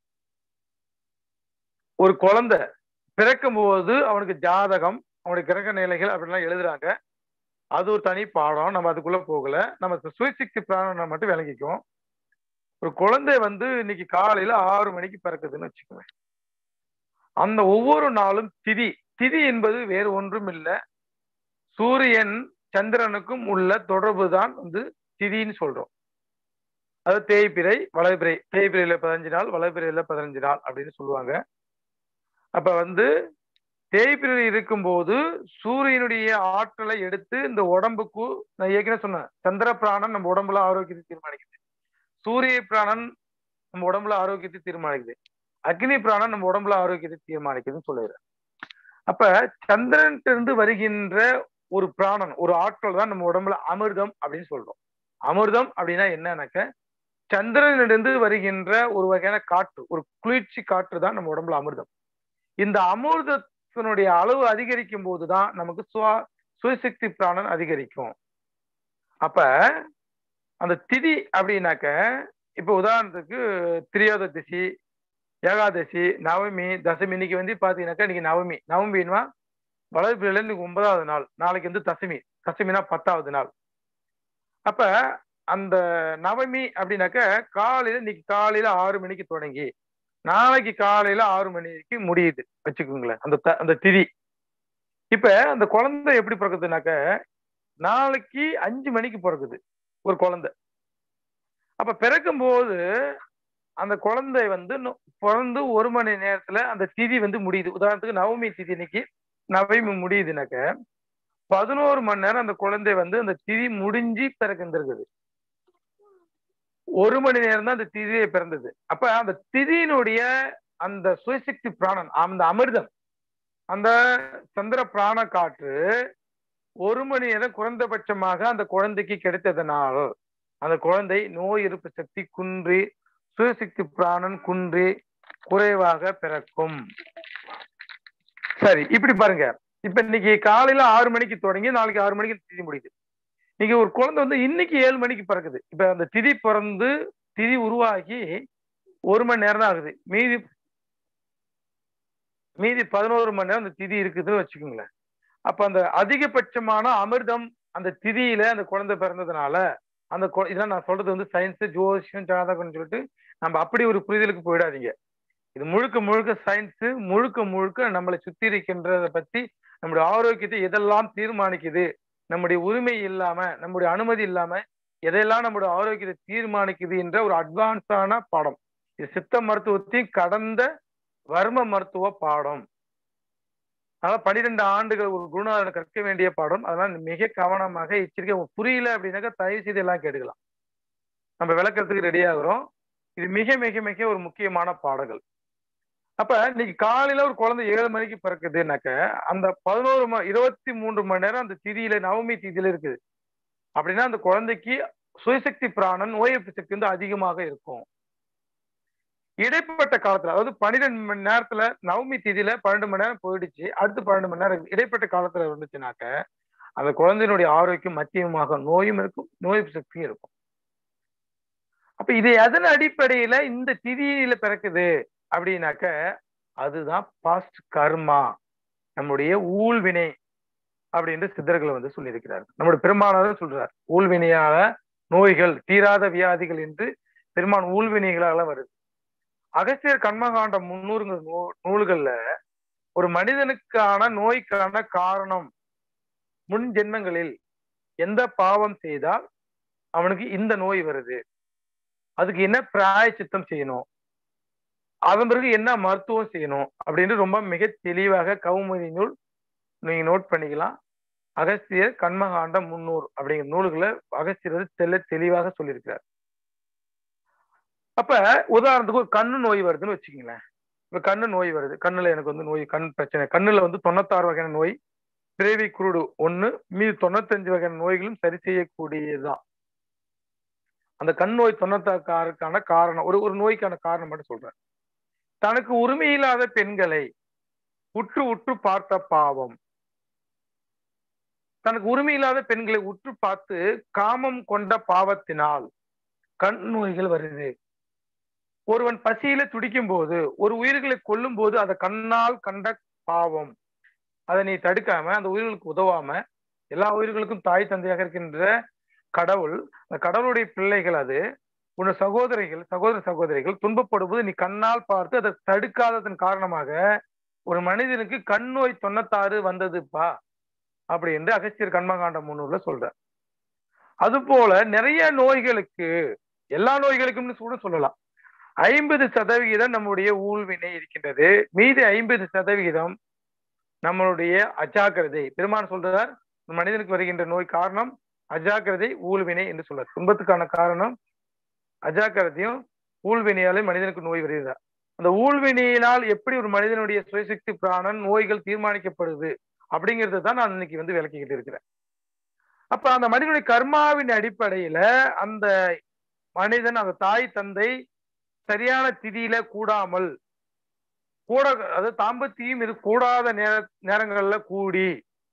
ஒரு குழந்தை பிறக்கும் போது அவனுக்கு ஜாதகம் அவனுடைய கிரக நிலைகள் அப்படின்லாம் எழுதுறாங்க அது ஒரு தனி பாடம் நம்ம அதுக்குள்ள போகல நம்ம சுயசக்தி பிராணனை மட்டும் விளங்கிக்குவோம் ஒரு குழந்தை வந்து இன்னைக்கு காலையில ஆறு மணிக்கு பிறக்குதுன்னு வச்சுக்கோங்க அந்த ஒவ்வொரு நாளும் திதி திதி என்பது வேறு ஒன்றும் இல்லை சூரியன் சந்திரனுக்கும் உள்ள தொடர்பு தான் வந்து திதின்னு சொல்றோம் அது தேய்பிரை வளர்பிறை தேய்பிரையில பதினஞ்சு நாள் வளர்பிறையில பதினஞ்சு நாள் அப்படின்னு சொல்லுவாங்க அப்ப வந்து தேய்பிரை இருக்கும்போது சூரியனுடைய ஆற்றலை எடுத்து இந்த உடம்புக்கு நான் ஏற்கனவே சொன்னேன் சந்திர பிராணன் நம்ம உடம்புல ஆரோக்கியத்தை தீர்மானிக்குது சூரிய பிராணன் நம்ம உடம்புல ஆரோக்கியத்தை தீர்மானிக்குது அக்னி பிராணன் நம்ம உடம்புல ஆரோக்கியத்தை தீர்மானிக்குதுன்னு சொல்லிடுறேன் அப்ப சந்திரன் இருந்து வருகின்ற ஒரு பிராணன் ஒரு ஆற்றல் தான் நம்ம உடம்புல அமிர்தம் அப்படின்னு சொல்றோம் அமிர்தம் அப்படின்னா என்னன்னாக்க சந்திரனிலிருந்து வருகின்ற ஒரு வகையான காற்று ஒரு குளிர்ச்சி காற்று தான் நம்ம உடம்புல அமிர்தம் இந்த அமிர்தத்தினுடைய அளவு அதிகரிக்கும் போதுதான் நமக்கு சுவா சுயசக்தி பிராணன் அதிகரிக்கும் அப்ப அந்த திதி அப்படின்னாக்க இப்ப உதாரணத்துக்கு திரியோதசி ஏகாதசி நவமி தசமி இன்னைக்கு வந்து பாத்தீங்கன்னாக்கா இன்னைக்கு நவமி நவமின்னா வளர்பிறையில இன்னைக்கு ஒன்பதாவது நாள் நாளைக்கு வந்து தசமி தசமினா பத்தாவது நாள் அப்ப அந்த நவமி அப்படின்னாக்க காலையில இன்னைக்கு காலையில ஆறு மணிக்கு தொடங்கி நாளைக்கு காலையில ஆறு மணிக்கு முடியுது வச்சுக்கோங்களேன் அந்த அந்த திதி இப்ப அந்த குழந்தை எப்படி பிறக்குதுனாக்க நாளைக்கு அஞ்சு மணிக்கு பிறக்குது ஒரு குழந்தை அப்ப பிறக்கும் போது அந்த குழந்தை வந்து பிறந்து ஒரு மணி நேரத்துல அந்த திதி வந்து முடியுது உதாரணத்துக்கு நவமி திதி இன்னைக்கு நவமி முடியுதுனாக்க பதினோரு மணி நேரம் அந்த குழந்தை வந்து அந்த திதி முடிஞ்சு பிறக்கின்றிருக்குது ஒரு மணி நேரம் தான் அந்த திதியை பிறந்தது அப்ப அந்த திதியினுடைய அந்த சுயசக்தி பிராணன் அந்த அமிர்தம் அந்த சந்திர பிராண காற்று ஒரு மணி நேரம் குறைந்தபட்சமாக அந்த குழந்தைக்கு கிடைத்ததனால் அந்த குழந்தை நோய் எதிர்ப்பு சக்தி குன்றி சுயசக்தி பிராணன் குன்றி குறைவாக பிறக்கும் சரி இப்படி பாருங்க இப்ப இன்னைக்கு காலையில ஆறு மணிக்கு தொடங்கி நாளைக்கு ஆறு மணிக்கு திதி முடியுது இன்னைக்கு ஒரு குழந்தை வந்து இன்னைக்கு ஏழு மணிக்கு பிறக்குது இப்ப அந்த திதி பிறந்து திதி உருவாகி ஒரு மணி நேரம் தான் ஆகுது மீதி மீதி பதினோரு மணி நேரம் அந்த திதி இருக்குதுன்னு வச்சுக்கோங்களேன் அப்ப அந்த அதிகபட்சமான அமிர்தம் அந்த திதியில அந்த குழந்தை பிறந்ததுனால அந்த இதெல்லாம் நான் சொல்றது வந்து சயின்ஸ் ஜோசியம் ஜாதகம்னு சொல்லிட்டு நம்ம அப்படி ஒரு புரிதலுக்கு போயிடாதீங்க இது முழுக்க முழுக்க சயின்ஸ் முழுக்க முழுக்க நம்மளை சுத்தி இருக்கின்றத பத்தி நம்முடைய ஆரோக்கியத்தை எதெல்லாம் தீர்மானிக்குது நம்முடைய உரிமை இல்லாம நம்முடைய அனுமதி இல்லாம எதையெல்லாம் நம்முடைய ஆரோக்கியத்தை தீர்மானிக்குது என்ற ஒரு அட்வான்ஸான பாடம் இது சித்த மருத்துவத்தையும் கடந்த வர்ம மருத்துவ பாடம் அதனால பனிரெண்டு ஆண்டுகள் ஒரு குருநாதனை கற்க வேண்டிய பாடம் அதெல்லாம் மிக கவனமாக எச்சரிக்கை புரியல அப்படின்னாக்கா தயவு செய்து எல்லாம் கேட்டுக்கலாம் நம்ம விளக்கறதுக்கு ரெடி ஆகுறோம் இது மிக மிக மிக ஒரு முக்கியமான பாடங்கள் அப்ப இன்னைக்கு காலையில ஒரு குழந்தை ஏழு மணிக்கு பிறக்குதுனாக்க அந்த பதினோரு ம இருபத்தி மூன்று மணி நேரம் அந்த திதியில நவமி திதியில இருக்குது அப்படின்னா அந்த குழந்தைக்கு சுயசக்தி பிராணன் நோய் எதிர்ப்பு சக்தி வந்து அதிகமாக இருக்கும் இடைப்பட்ட காலத்துல அதாவது பன்னிரெண்டு மணி நேரத்துல நவமி திதியில பன்னெண்டு மணி நேரம் போயிடுச்சு அடுத்து பன்னெண்டு மணி நேரம் இடைப்பட்ட காலத்துல இருந்துச்சுனாக்க அந்த குழந்தையினுடைய ஆரோக்கியம் மத்தியமாக நோயும் இருக்கும் நோய் சக்தியும் இருக்கும் அப்ப இது எதன் அடிப்படையில இந்த திதியில பிறக்குது அப்படின்னாக்க அதுதான் பாஸ்ட் கர்மா நம்முடைய ஊழ்வினை அப்படின்னு சித்தர்கள் வந்து சொல்லியிருக்கிறார் நம்முடைய பெருமானாரும் சொல்றார் ஊழ்வினையால நோய்கள் தீராத வியாதிகள் என்று பெருமான் ஊழ்வினைகளால வருது அகஸ்தியர் கர்மகாண்ட முன்னூறுங்கிற நூ நூல்கள்ல ஒரு மனிதனுக்கான நோய்க்கான காரணம் முன் ஜென்மங்களில் எந்த பாவம் செய்தால் அவனுக்கு இந்த நோய் வருது அதுக்கு என்ன பிராய சித்தம் செய்யணும் அதன் பிறகு என்ன மருத்துவம் செய்யணும் அப்படின்னு ரொம்ப மிக தெளிவாக கவுமதி நூல் நீங்க நோட் பண்ணிக்கலாம் அகஸ்தியர் கண்மகாண்டம் முன்னூறு அப்படிங்கிற நூல்களை அகஸ்தியர் வந்து தெல்ல தெளிவாக சொல்லியிருக்கிறார் அப்ப உதாரணத்துக்கு ஒரு கண்ணு நோய் வருதுன்னு வச்சுக்கீங்களேன் இப்ப கண்ணு நோய் வருது கண்ணுல எனக்கு வந்து நோய் கண் பிரச்சனை கண்ணுல வந்து தொண்ணூத்தாறு வகையான நோய் பிறவி குருடு ஒண்ணு மீது தொண்ணூத்தஞ்சு வகையான நோய்களும் சரி செய்யக்கூடியதுதான் அந்த கண் நோய் தொண்ணூத்தாறுக்கான காரணம் ஒரு ஒரு நோய்க்கான காரணம் மட்டும் சொல்றேன் தனக்கு உரிமையில்லாத பெண்களை உற்று உற்று பார்த்த பாவம் தனக்கு உரிமையில்லாத பெண்களை உற்று பார்த்து காமம் கொண்ட பாவத்தினால் கண் நோய்கள் வருது ஒருவன் பசியில துடிக்கும் போது ஒரு உயிர்களை கொல்லும் போது அதை கண்ணால் கண்ட பாவம் அதை நீ தடுக்காம அந்த உயிர்களுக்கு உதவாம எல்லா உயிர்களுக்கும் தாய் தந்தையாக இருக்கின்ற கடவுள் அந்த கடவுளுடைய பிள்ளைகள் அது உன் சகோதரிகள் சகோதர சகோதரிகள் துன்பப்படும்போது நீ கண்ணால் பார்த்து அதை தடுக்காததன் காரணமாக ஒரு மனிதனுக்கு கண் நோய் தொண்ணூத்தாறு வந்ததுப்பா அப்படி என்று அகஸ்தியர் கண்மகாண்ட முன்னூர்ல சொல்ற அது போல நிறைய நோய்களுக்கு எல்லா நோய்களுக்கும் கூட சொல்லலாம் ஐம்பது சதவிகிதம் நம்முடைய ஊழ்வினை இருக்கின்றது மீதி ஐம்பது சதவிகிதம் நம்மளுடைய அஜாக்கிரதை பெருமான் சொல்றார் மனிதனுக்கு வருகின்ற நோய் காரணம் அஜாக்கிரதை ஊழ்வினை என்று சொல்றார் துன்பத்துக்கான காரணம் அஜாக்கிரதையும் ஊழ்வினையாலே மனிதனுக்கு நோய் வருகிறதா அந்த ஊழ்வினையினால் எப்படி ஒரு மனிதனுடைய சுயசக்தி பிராணன் நோய்கள் தீர்மானிக்கப்படுது அப்படிங்கிறத தான் நான் இன்னைக்கு வந்து விளக்கிக்கிட்டு இருக்கிறேன் அப்ப அந்த மனிதனுடைய கர்மாவின் அடிப்படையில அந்த மனிதன் அந்த தாய் தந்தை சரியான திதியில கூடாமல் கூட அதாவது தாம்பத்தியம் இது கூடாத நேர நேரங்கள்ல கூடி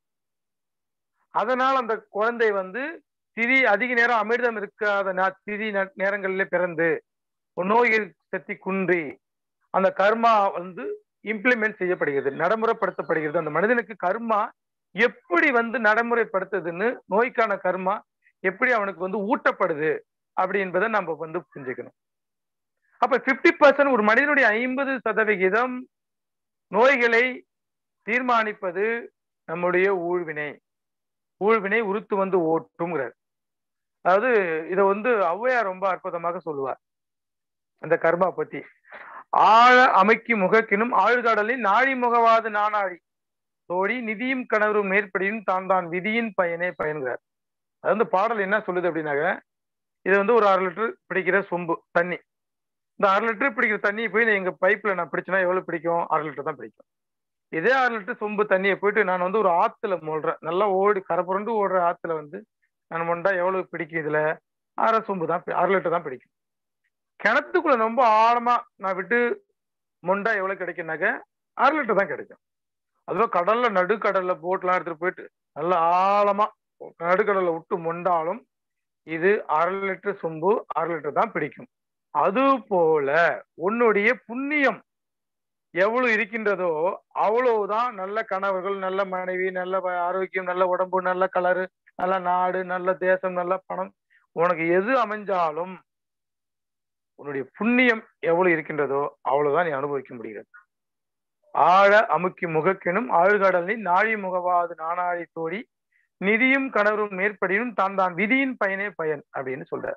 அதனால் அந்த குழந்தை வந்து திதி அதிக நேரம் அமிர்தம் இருக்காத திதி நேரங்களில பிறந்து நோய் சக்தி குன்றி அந்த கர்மா வந்து இம்ப்ளிமெண்ட் செய்யப்படுகிறது நடைமுறைப்படுத்தப்படுகிறது அந்த மனிதனுக்கு கர்மா எப்படி வந்து நடைமுறைப்படுத்துதுன்னு நோய்க்கான கர்மா எப்படி அவனுக்கு வந்து ஊட்டப்படுது அப்படி என்பதை நம்ம வந்து புரிஞ்சுக்கணும் அப்ப பிப்டி பர்சன்ட் ஒரு மனிதனுடைய ஐம்பது சதவிகிதம் நோய்களை தீர்மானிப்பது நம்முடைய ஊழ்வினை ஊழ்வினை உருத்து வந்து ஓட்டுங்கிறார் அதாவது இதை வந்து ஔவையார் ரொம்ப அற்புதமாக சொல்லுவார் அந்த கர்மா பத்தி ஆழ அமைக்கி முகக்கினும் ஆழ்கடலில் நாழி முகவாது நானாழி தோழி நிதியும் கணவரும் மேற்படியும் தான் தான் விதியின் பயனே பயன்கிறார் அது வந்து பாடல் என்ன சொல்லுது அப்படின்னாக்க இது வந்து ஒரு அரை லிட்டர் பிடிக்கிற சொம்பு தண்ணி இந்த அரை லிட்டர் பிடிக்கிற தண்ணியை போய் எங்க பைப்ல நான் பிடிச்சேன்னா எவ்வளவு பிடிக்கும் அரை லிட்டர் தான் பிடிக்கும் இதே அரை லிட்டர் சொம்பு தண்ணியை போயிட்டு நான் வந்து ஒரு ஆத்துல மொழ்றேன் நல்லா ஓடி கரப்புரண்டு ஓடுற ஆத்துல வந்து நான் மொண்டா எவ்வளவு பிடிக்கும் இதுல அரை சொம்பு தான் அரை லிட்டர் தான் பிடிக்கும் கிணத்துக்குள்ள ரொம்ப ஆழமா நான் விட்டு மொண்டா எவ்வளவு கிடைக்கும்னாக்க அரை லிட்டர் தான் கிடைக்கும் அதுவும் கடல்ல நடுக்கடல்ல போட்லாம் எடுத்துட்டு போயிட்டு நல்லா ஆழமா நடுக்கடல்ல விட்டு மொண்டாலும் இது அரை லிட்டர் சொம்பு அரை லிட்டர் தான் பிடிக்கும் அது போல உன்னுடைய புண்ணியம் எவ்வளவு இருக்கின்றதோ அவ்வளவுதான் நல்ல கணவர்கள் நல்ல மனைவி நல்ல ஆரோக்கியம் நல்ல உடம்பு நல்ல கலரு நல்ல நாடு நல்ல தேசம் நல்ல பணம் உனக்கு எது அமைஞ்சாலும் உன்னுடைய புண்ணியம் எவ்வளவு இருக்கின்றதோ அவ்வளவுதான் நீ அனுபவிக்க முடிகிறது ஆழ அமுக்கி முகக்கினும் ஆழ்கடலில் நாழி முகவாது நானாழி தோழி நிதியும் கணவரும் மேற்படியும் தான் தான் விதியின் பயனே பயன் அப்படின்னு சொல்ற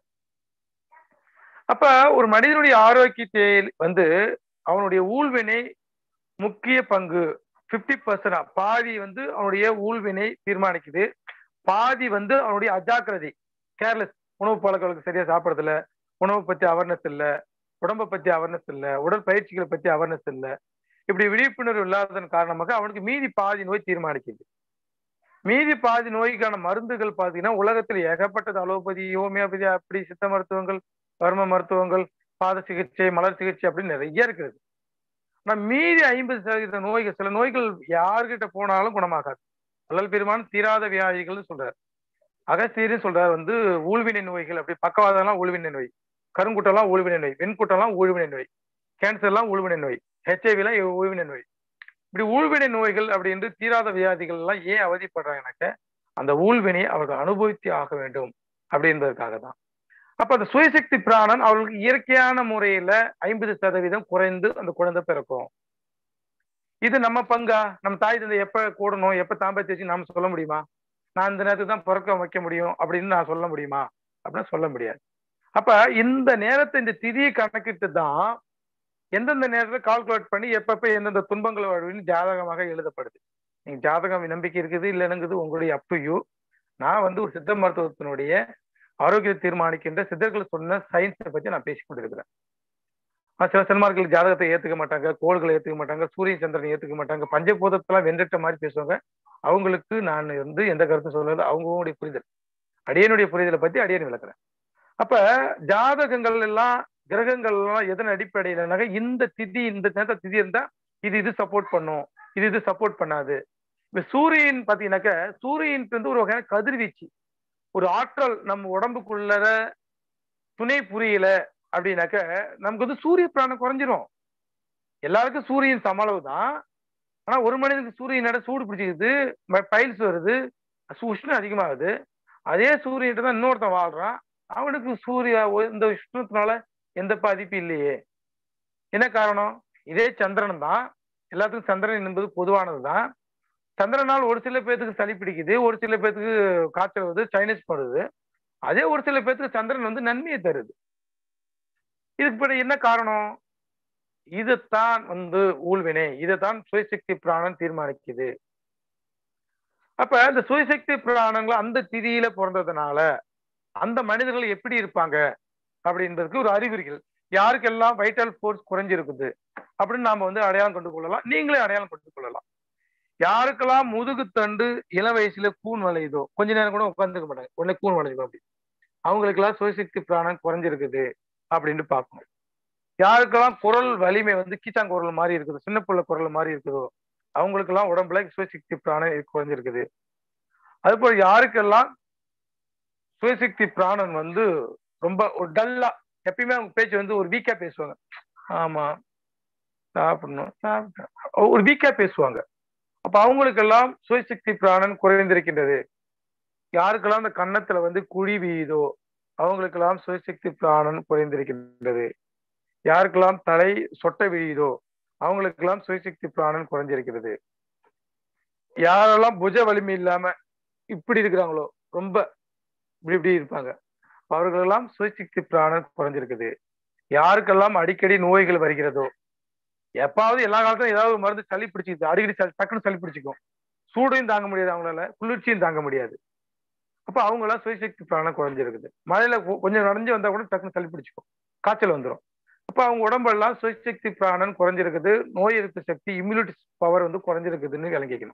அப்ப ஒரு மனிதனுடைய ஆரோக்கியத்தை வந்து அவனுடைய ஊழ்வினை முக்கிய பங்கு பிப்டி பர்சன்ட் பாதி வந்து அவனுடைய ஊழ்வினை தீர்மானிக்குது பாதி வந்து அவனுடைய அஜாக்கிரதை கேர்லெஸ் உணவு பழக்கங்களுக்கு சரியா சாப்பிடறதில்ல உணவை பத்தி அவேர்னஸ் இல்ல உடம்பை பத்தி அவேர்னஸ் இல்ல உடல் பயிற்சிகளை பத்தி அவேர்னஸ் இல்ல இப்படி விழிப்புணர்வு இல்லாததன் காரணமாக அவனுக்கு மீதி பாதி நோய் தீர்மானிக்குது மீதி பாதி நோய்க்கான மருந்துகள் பாத்தீங்கன்னா உலகத்தில் ஏகப்பட்டது அலோபதி ஹோமியோபதி அப்படி சித்த மருத்துவங்கள் வர்ம மருத்துவங்கள் பாத சிகிச்சை மலர் சிகிச்சை அப்படின்னு நிறைய இருக்குது ஆனா மீதி ஐம்பது சதவீத நோய்கள் சில நோய்கள் யார்கிட்ட போனாலும் குணமாகாது வள்ளல் பெருமான் தீராத வியாதிகள்னு சொல்றாரு அகஸ்தியரும் சொல்றாரு வந்து ஊழ்வினை நோய்கள் அப்படி பக்கவாதம்லாம் ஊழ்வினை நோய் கருங்குட்டம்லாம் ஊழ்வினை நோய் வெண்குட்டம்லாம் ஊழ்வினை நோய் கேன்சர்லாம் ஊழ்வினை நோய் ஹெச்ஐவிலாம் ஊழ்வினை நோய் இப்படி ஊழ்வினை நோய்கள் அப்படின்னு தீராத வியாதிகள் எல்லாம் ஏன் அவதிப்படுறாங்கனாக்க அந்த ஊழ்வினை அவர்கள் அனுபவித்து ஆக வேண்டும் அப்படின்றதுக்காக தான் அப்ப அந்த சுயசக்தி பிராணன் அவர்களுக்கு இயற்கையான முறையில ஐம்பது சதவீதம் குறைந்து அந்த குழந்தை பிறக்கும் இது நம்ம பங்கா நம்ம தாய் தந்தை எப்ப கூடணும் எப்ப தாம்பத்திய வச்சு நாம சொல்ல முடியுமா நான் இந்த நேரத்துக்கு தான் பிறக்க வைக்க முடியும் அப்படின்னு நான் சொல்ல முடியுமா அப்படின்னு சொல்ல முடியாது அப்ப இந்த நேரத்தை இந்த திதியை கணக்கிட்டு தான் எந்தெந்த நேரத்தில் கால்குலேட் பண்ணி எப்பப்ப எந்தெந்த துன்பங்கள் வாழ்வின்னு ஜாதகமாக எழுதப்படுது நீங்க ஜாதகம் நம்பிக்கை இருக்குது இல்லைனுங்கிறது உங்களுடைய அப் டு யூ நான் வந்து ஒரு சித்த மருத்துவத்தினுடைய ஆரோக்கியத்தை தீர்மானிக்கின்ற சித்தர்கள் சொன்ன சயின்ஸை பத்தி நான் பேசி கொண்டிருக்கிறேன் சில சினிமார்கள் ஜாதகத்தை ஏத்துக்க மாட்டாங்க கோள்களை ஏத்துக்க மாட்டாங்க சூரிய சந்திரனை ஏத்துக்க மாட்டாங்க பஞ்சபூதத்தெல்லாம் வென்றிட்ட மாதிரி பேசுவாங்க அவங்களுக்கு நான் வந்து எந்த கருத்தும் சொல்லல அவங்களுடைய புரிதல் அடியனுடைய புரிதலை பத்தி அடியன் விளக்குறேன் அப்ப ஜாதகங்கள் எல்லாம் கிரகங்கள் எல்லாம் எதன் அடிப்படையிலனாக்க இந்த திதி இந்த நேரத்தை திதி இருந்தா இது இது சப்போர்ட் பண்ணும் இது இது சப்போர்ட் பண்ணாது இப்ப சூரியன் பாத்தீங்கன்னாக்க சூரியன் வந்து ஒரு வகையான கதிர்வீச்சு ஒரு ஆற்றல் நம்ம உடம்புக்குள்ள துணை புரியல அப்படின்னாக்க நமக்கு வந்து சூரிய பிராணம் குறைஞ்சிரும் எல்லாருக்கும் சூரியன் சம அளவு தான் ஆனா ஒரு மனிதனுக்கு சூரியனோட சூடு பிடிச்சிக்குது பைல்ஸ் வருது உஷ்ணம் அதிகமாகுது அதே சூரியன்ட்டு தான் இன்னொருத்தன் வாழ்றான் அவனுக்கு சூரிய இந்த உஷ்ணத்தினால எந்த பாதிப்பு இல்லையே என்ன காரணம் இதே சந்திரன் தான் எல்லாத்துக்கும் சந்திரன் என்பது பொதுவானது தான் சந்திரனால் ஒரு சில பேர்த்துக்கு சளி பிடிக்குது ஒரு சில பேர்த்துக்கு காய்ச்சல் வருது சைனஸ் படுது அதே ஒரு சில பேர்த்துக்கு சந்திரன் வந்து நன்மையை தருது இதுக்கு பிறகு என்ன காரணம் இதைத்தான் வந்து ஊழ்வினை இதைத்தான் சுயசக்தி பிராணம் தீர்மானிக்குது அப்ப இந்த சுயசக்தி பிராணங்கள் அந்த திதியில பிறந்ததுனால அந்த மனிதர்கள் எப்படி இருப்பாங்க அப்படின்றதுக்கு ஒரு அறிகுறிகள் யாருக்கெல்லாம் வைட்டல் ஃபோர்ஸ் குறைஞ்சிருக்குது அப்படின்னு நாம வந்து அடையாளம் கொண்டு கொள்ளலாம் நீங்களே அடையாளம் கொண்டு கொள்ளலாம் யாருக்கெல்லாம் முதுகு தண்டு இள வயசுல கூன் வளையுதோ கொஞ்ச நேரம் கூட உட்காந்துக்க மாட்டாங்க உடனே கூன் வளையுதோ அப்படி அவங்களுக்கெல்லாம் சுயசக்தி பிராணம் குறைஞ்சிருக்குது அப்படின்னு பார்க்கணும் யாருக்கெல்லாம் குரல் வலிமை வந்து கீச்சாங்குரல் மாதிரி இருக்குது சின்ன பிள்ளை குரல் மாதிரி இருக்குதோ அவங்களுக்கெல்லாம் உடம்புல சுயசக்தி பிராணம் குறைஞ்சிருக்குது அது போல யாருக்கெல்லாம் சுயசக்தி பிராணன் வந்து ரொம்ப ஒரு டல்லா எப்பயுமே அவங்க பேச்சு வந்து ஒரு வீக்கா பேசுவாங்க ஆமா சாப்பிடணும் சாப்பிட்டேன் ஒரு வீக்கா பேசுவாங்க அப்ப அவங்களுக்கெல்லாம் சுயசக்தி பிராணன் குறைந்திருக்கின்றது யாருக்கெல்லாம் அந்த கன்னத்துல வந்து குழி வீதோ அவங்களுக்கெல்லாம் சுயசக்தி பிராணன் குறைந்திருக்கின்றது யாருக்கெல்லாம் தலை சொட்டை விழியுதோ அவங்களுக்கெல்லாம் சுயசக்தி பிராணன் குறைஞ்சிருக்கிறது யாரெல்லாம் புஜ வலிமை இல்லாம இப்படி இருக்கிறாங்களோ ரொம்ப இப்படி இப்படி இருப்பாங்க அவர்களெல்லாம் சுயசக்தி பிராணன் குறைஞ்சிருக்குது யாருக்கெல்லாம் அடிக்கடி நோய்கள் வருகிறதோ எப்பாவது எல்லா காலத்திலும் ஏதாவது மருந்து சளி பிடிச்சிக்குது அடிக்கடி சளி டக்குன்னு சளி பிடிச்சிக்கும் சூடையும் தாங்க முடியாது அவங்களால குளிர்ச்சியும் தாங்க முடியாது அப்ப அவங்க எல்லாம் சுயசக்தி பிராணம் குறைஞ்சிருக்குது மழையில கொஞ்சம் நனைஞ்சு வந்தா கூட டக்குன்னு சளி பிடிச்சிக்கும் காய்ச்சல் வந்துடும் அப்ப அவங்க உடம்பெல்லாம் சுயசக்தி பிராணன் குறைஞ்சிருக்குது நோய் எதிர்ப்பு சக்தி இம்யூனிட்டி பவர் வந்து குறைஞ்சிருக்குதுன்னு விளங்கிக்கணும்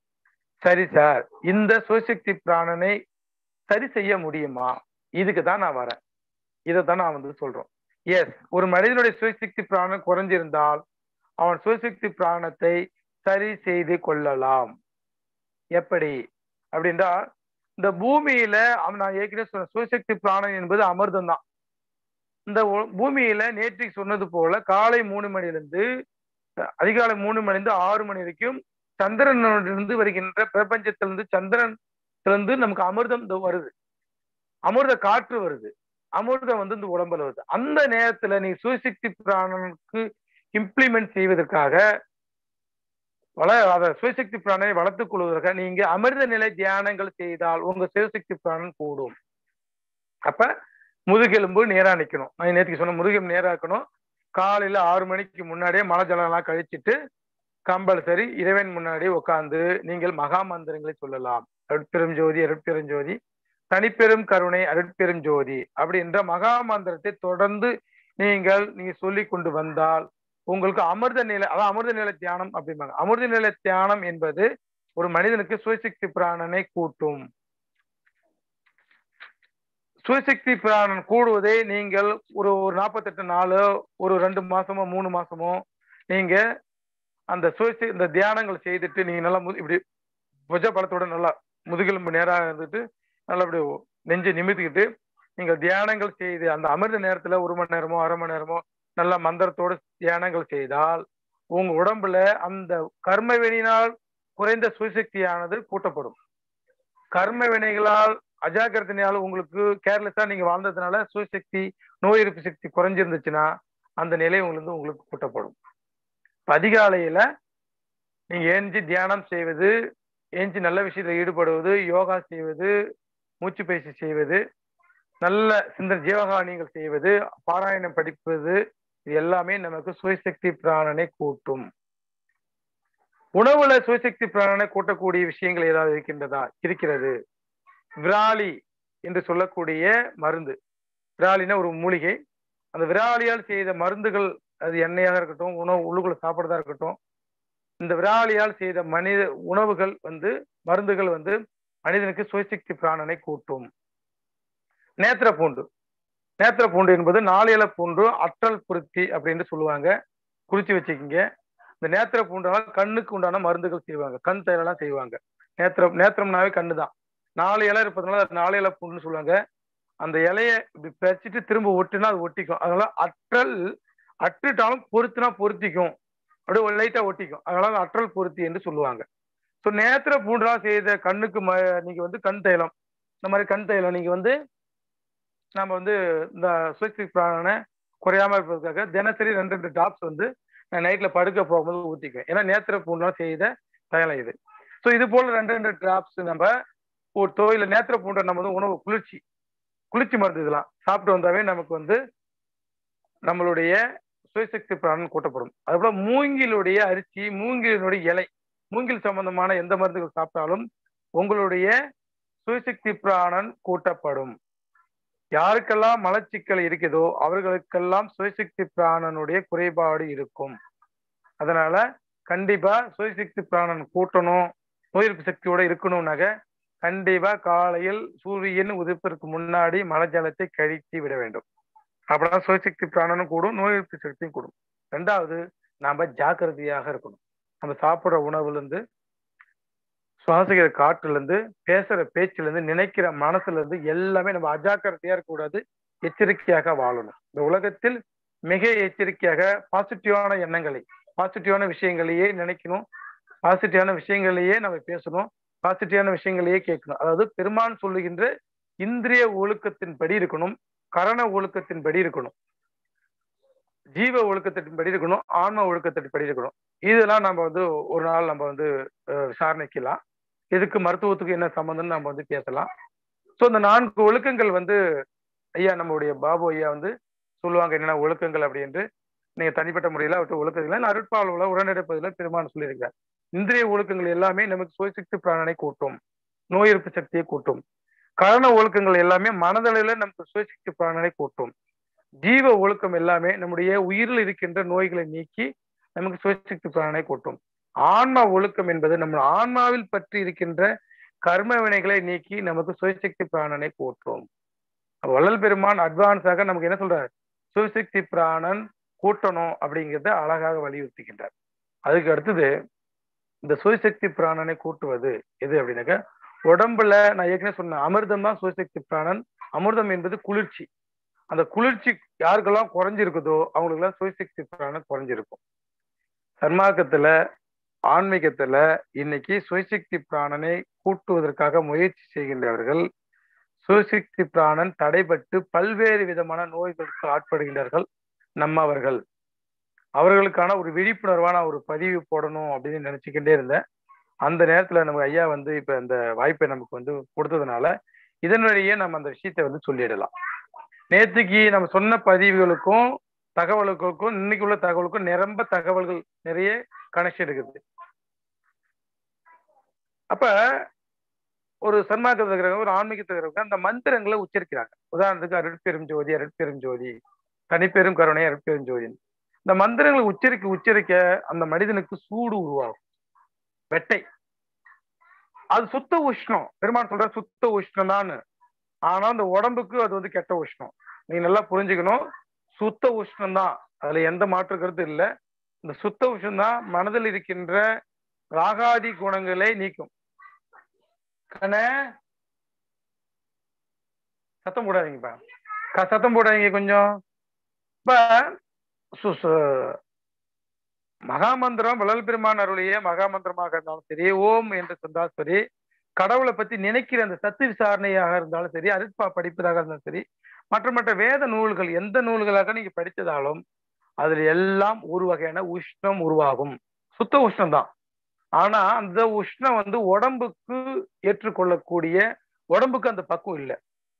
சரி சார் இந்த சுயசக்தி பிராணனை சரி செய்ய முடியுமா இதுக்கு தான் நான் வரேன் இதை தான் நான் வந்து சொல்றோம் எஸ் ஒரு மனிதனுடைய சுயசக்தி பிராணம் குறைஞ்சிருந்தால் அவன் சுயசக்தி பிராணத்தை சரி செய்து கொள்ளலாம் எப்படி அப்படின்றா இந்த பூமியில அவன் நான் ஏற்கனவே சொன்ன சுயசக்தி பிராணம் என்பது அமிர்தம் தான் இந்த பூமியில நேற்றைக்கு சொன்னது போல காலை மூணு மணிலிருந்து அதிகாலை மூணு மணிலிருந்து ஆறு மணி வரைக்கும் சந்திரனிலிருந்து வருகின்ற பிரபஞ்சத்திலிருந்து சந்திரனிலிருந்து நமக்கு அமிர்தம் வருது அமிர்த காற்று வருது அமிர்தம் வந்து இந்த உடம்புல வருது அந்த நேரத்துல நீ சுயசக்தி பிராணனுக்கு இம்ப்ளிமெண்ட் செய்வதற்காக வள அத சுயசக்தி பிராணனை வளர்த்துக் கொள்வதற்காக நீங்க அமிர்த நிலை தியானங்கள் செய்தால் உங்க சுயசக்தி பிராணன் கூடும் அப்ப முதுகெலும்பு நேரா நிக்கணும் நான் நேற்றுக்கு சொன்ன முதுகெலும்பு நேரா இருக்கணும் காலையில ஆறு மணிக்கு முன்னாடியே மலை ஜலம் எல்லாம் கழிச்சிட்டு கம்பல்சரி இறைவன் முன்னாடி உட்கார்ந்து நீங்கள் மகா மந்திரங்களை சொல்லலாம் அருட்பெரும் ஜோதி அருட்பெரும் ஜோதி தனிப்பெரும் கருணை அருட்பெரும் ஜோதி அப்படின்ற மகா மந்திரத்தை தொடர்ந்து நீங்கள் நீங்க சொல்லி கொண்டு வந்தால் உங்களுக்கு அமிர்த நிலை அதான் அமிர்த நிலை தியானம் அப்படிம்பாங்க அமிர்த நிலை தியானம் என்பது ஒரு மனிதனுக்கு சுயசக்தி பிராணனை கூட்டும் சுயசக்தி பிராணன் கூடுவதை நீங்கள் ஒரு ஒரு நாற்பத்தெட்டு நாளோ ஒரு ரெண்டு மாசமோ மூணு மாசமோ நீங்க அந்த சுயசக்தி இந்த தியானங்கள் செய்துட்டு நீங்க நல்லா இப்படி புஜ பலத்தோட நல்லா முதுகெலும்பு நேராக இருந்துட்டு நல்லா அப்படி நெஞ்சை நிமித்திக்கிட்டு நீங்கள் தியானங்கள் செய்து அந்த அமிர்த நேரத்துல ஒரு மணி நேரமோ அரை மணி நேரமோ நல்ல மந்திரத்தோடு தியானங்கள் செய்தால் உங்க உடம்புல அந்த கர்ம வினையினால் குறைந்த சுயசக்தியானது கூட்டப்படும் கர்ம வினைகளால் அஜாக்கிரத்தினால உங்களுக்கு கேர்லெஸ்ஸா நீங்க வாழ்ந்ததுனால சுயசக்தி நோய் எதிர்ப்பு சக்தி குறைஞ்சிருந்துச்சுன்னா அந்த நிலை உங்களுக்கு உங்களுக்கு கூட்டப்படும் இப்ப அதிகாலையில நீங்க ஏஞ்சி தியானம் செய்வது ஏஞ்சி நல்ல விஷயத்துல ஈடுபடுவது யோகா செய்வது மூச்சு பயிற்சி செய்வது நல்ல சிந்தனை ஜீவகானியங்கள் செய்வது பாராயணம் படிப்பது இது எல்லாமே நமக்கு சுயசக்தி பிராணனை கூட்டும் உணவுல சுயசக்தி பிராணனை கூட்டக்கூடிய விஷயங்கள் ஏதாவது இருக்கின்றதா இருக்கிறது விராலி என்று சொல்லக்கூடிய மருந்து விராலினா ஒரு மூலிகை அந்த விராலியால் செய்த மருந்துகள் அது எண்ணெயாக இருக்கட்டும் உணவு உள்ளுக்குள்ள சாப்பிட்றதா இருக்கட்டும் இந்த விராலியால் செய்த மனித உணவுகள் வந்து மருந்துகள் வந்து மனிதனுக்கு சுயசக்தி பிராணனை கூட்டும் நேத்திர பூண்டு நேத்திர பூண்டு என்பது நாளியல பூண்டு அற்றல் புருத்தி அப்படின்னு சொல்லுவாங்க குறிச்சு வச்சுக்கிங்க இந்த நேத்திர பூண்டால் கண்ணுக்கு உண்டான மருந்துகள் செய்வாங்க கண் தைலெல்லாம் செய்வாங்க நேத்திரம் நேத்திரம்னாவே கண்ணு தான் நாலு இலை இருப்பதுனால அது நாலு இலை பூண்டுன்னு சொல்லுவாங்க அந்த இலையை இப்படி பறிச்சுட்டு திரும்ப ஒட்டினா அது ஒட்டிக்கும் அதனால அற்றல் அற்றுட்டாலும் பொருத்தினா பொருத்திக்கும் அப்படியே லைட்டா ஒட்டிக்கும் அதனால அற்றல் பொருத்தி என்று சொல்லுவாங்க ஸோ நேத்திர பூண்டா செய்த கண்ணுக்கு ம நீங்க வந்து கண் தைலம் இந்த மாதிரி கண் தைலம் நீங்க வந்து நம்ம வந்து இந்த சுயஸ்தி பிராணனை குறையாம இருப்பதற்காக தினசரி ரெண்டு ரெண்டு டாப்ஸ் வந்து நான் நைட்ல படுக்க போகும்போது ஊத்திக்குவேன் ஏன்னா நேத்திர பூண்டா செய்த தைலம் இது ஸோ இது போல ரெண்டு ரெண்டு டிராப்ஸ் நம்ம போட்டோ இல்லை நேத்திர பூண்டை நம்ம வந்து உணவு குளிர்ச்சி குளிர்ச்சி மருந்து இதெல்லாம் சாப்பிட்டு வந்தாவே நமக்கு வந்து நம்மளுடைய சுயசக்தி பிராணன் கூட்டப்படும் அதுபோல மூங்கிலுடைய அரிசி மூங்கிலினுடைய இலை மூங்கில் சம்பந்தமான எந்த மருந்துகள் சாப்பிட்டாலும் உங்களுடைய சுயசக்தி பிராணன் கூட்டப்படும் யாருக்கெல்லாம் மலச்சிக்கல் இருக்குதோ அவர்களுக்கெல்லாம் சுயசக்தி பிராணனுடைய குறைபாடு இருக்கும் அதனால கண்டிப்பா சுயசக்தி பிராணன் கூட்டணும் நோய் எதிர்ப்பு சக்தியோட இருக்கணும்னாக்க கண்டிப்பா காலையில் சூரியன் உதிப்பிற்கு முன்னாடி மலஜலத்தை கழித்து விட வேண்டும் அப்பதான் சுயசக்தி பிராணனும் கூடும் நோய் எதிர்ப்பு சக்தியும் கூடும் ரெண்டாவது நாம ஜாக்கிரதையாக இருக்கணும் நம்ம சாப்பிடுற உணவுல இருந்து சுவாசிக்கிற காற்றுல இருந்து பேசுற பேச்சுல இருந்து நினைக்கிற மனசுல இருந்து எல்லாமே நம்ம அஜாக்கிரதையா இருக்கக்கூடாது எச்சரிக்கையாக வாழணும் இந்த உலகத்தில் மிக எச்சரிக்கையாக பாசிட்டிவான எண்ணங்களை பாசிட்டிவான விஷயங்களையே நினைக்கணும் பாசிட்டிவான விஷயங்களையே நம்ம பேசணும் பாசிட்டிவான விஷயங்களையே கேட்கணும் அதாவது பெருமான் சொல்லுகின்ற இந்திரிய ஒழுக்கத்தின்படி இருக்கணும் கரண ஒழுக்கத்தின்படி இருக்கணும் ஜீவ ஒழுக்கத்தின்படி இருக்கணும் ஆன்ம ஒழுக்கத்தின்படி இருக்கணும் இதெல்லாம் நம்ம வந்து ஒரு நாள் நம்ம வந்து விசாரணைக்கலாம் இதுக்கு மருத்துவத்துக்கு என்ன சம்மந்தம்னு நம்ம வந்து பேசலாம் ஸோ இந்த நான்கு ஒழுக்கங்கள் வந்து ஐயா நம்மளுடைய பாபு ஐயா வந்து சொல்லுவாங்க என்னென்ன ஒழுக்கங்கள் அப்படின்ட்டு நீங்க தனிப்பட்ட முறையில் அவற்றை ஒழுக்கங்கள் அருட்பாளவில் உடனடிப்பதில் பெருமான் சொல்லியிருக்கார் இந்திரிய ஒழுக்கங்கள் எல்லாமே நமக்கு சுயசக்தி பிராணனை கூட்டும் நோய் எதிர்ப்பு சக்தியை கூட்டும் கரண ஒழுக்கங்கள் எல்லாமே மனதளவில் நமக்கு சுயசக்தி பிராணனை கூட்டும் ஜீவ ஒழுக்கம் எல்லாமே நம்முடைய உயிரில் இருக்கின்ற நோய்களை நீக்கி நமக்கு சுயசக்தி பிராணனை கூட்டும் ஆன்மா ஒழுக்கம் என்பது நம்ம ஆன்மாவில் பற்றி இருக்கின்ற கர்ம வினைகளை நீக்கி நமக்கு சுயசக்தி பிராணனை கூட்டும் வள்ளல் பெருமான் அட்வான்ஸாக நமக்கு என்ன சொல்றாரு சுயசக்தி பிராணன் கூட்டணும் அப்படிங்கிறத அழகாக வலியுறுத்துகின்றார் அதுக்கு அடுத்தது இந்த சுயசக்தி பிராணனை கூட்டுவது எது அப்படின்னாக்க உடம்புல நான் ஏற்கனவே சொன்னேன் அமிர்தம் தான் சுயசக்தி பிராணன் அமிர்தம் என்பது குளிர்ச்சி அந்த குளிர்ச்சி யாருக்கெல்லாம் குறைஞ்சிருக்குதோ அவங்களுக்கெல்லாம் சுயசக்தி பிராணன் குறைஞ்சிருக்கும் சன்மார்க்கத்துல ஆன்மீகத்துல இன்னைக்கு சுயசக்தி பிராணனை கூட்டுவதற்காக முயற்சி செய்கின்றவர்கள் சுயசக்தி பிராணன் தடைபட்டு பல்வேறு விதமான நோய்களுக்கு ஆட்படுகின்றார்கள் நம்மவர்கள் அவர்களுக்கான ஒரு விழிப்புணர்வான ஒரு பதிவு போடணும் அப்படின்னு நினைச்சுக்கிட்டே இருந்தேன் அந்த நேரத்துல நம்ம ஐயா வந்து இப்ப இந்த வாய்ப்பை நமக்கு வந்து கொடுத்ததுனால இதன் வழியே நம்ம அந்த விஷயத்தை வந்து சொல்லிடலாம் நேற்றுக்கு நம்ம சொன்ன பதிவுகளுக்கும் தகவலுக்கும் இன்னைக்கு உள்ள தகவலுக்கும் நிரம்ப தகவல்கள் நிறைய கனெக்ஷன் இருக்குது அப்ப ஒரு சன்மார்க்கத்தில் இருக்கிறவங்க ஒரு ஆன்மீகத்தில் இருக்கிறவங்க அந்த மந்திரங்களை உச்சரிக்கிறாங்க உதாரணத்துக்கு அருட்பெரும் ஜோதி அருட்பெரும் ஜோதி தனிப்பெரும் கருணை அருட்பெரும் ஜோதி இந்த மந்திரங்களை உச்சரிக்க உச்சரிக்க அந்த மனிதனுக்கு சூடு உருவாகும் வெட்டை அது சுத்த உஷ்ணம் பெருமான் சொல்ற சுத்த உஷ்ணம் தான் ஆனா அந்த உடம்புக்கு அது வந்து கெட்ட உஷ்ணம் நீ நல்லா புரிஞ்சுக்கணும் சுத்த உஷ்ணம் தான் அதுல எந்த மாற்று கருத்து இல்லை இந்த சுத்த உஷ்ணம் தான் மனதில் இருக்கின்ற ராகாதி குணங்களை நீக்கும் கண்ணே சத்தம் போடாதீங்கப்பா க- சத்தம் போடாதீங்க கொஞ்சம் இப்ப சு- சு- மகாமந்திரம் வள்ளல் பெருமான் அருளிய மகாமந்திரமாக இருந்தாலும் சரி ஓம் என்று சொன்னாலும் சரி கடவுளை பத்தி நினைக்கிற அந்த சத்து விசாரணையாக இருந்தாலும் சரி அருட்பா படிப்பதாக இருந்தாலும் சரி மற்ற மற்ற வேத நூல்கள் எந்த நூல்களாக நீங்க படித்ததாலும் அதுல எல்லாம் ஒரு வகையான உஷ்ணம் உருவாகும் சுத்த உஷ்ணம் தான் ஆனா அந்த உஷ்ணம் வந்து உடம்புக்கு ஏற்றுக்கொள்ளக்கூடிய உடம்புக்கு அந்த பக்குவம் இல்லை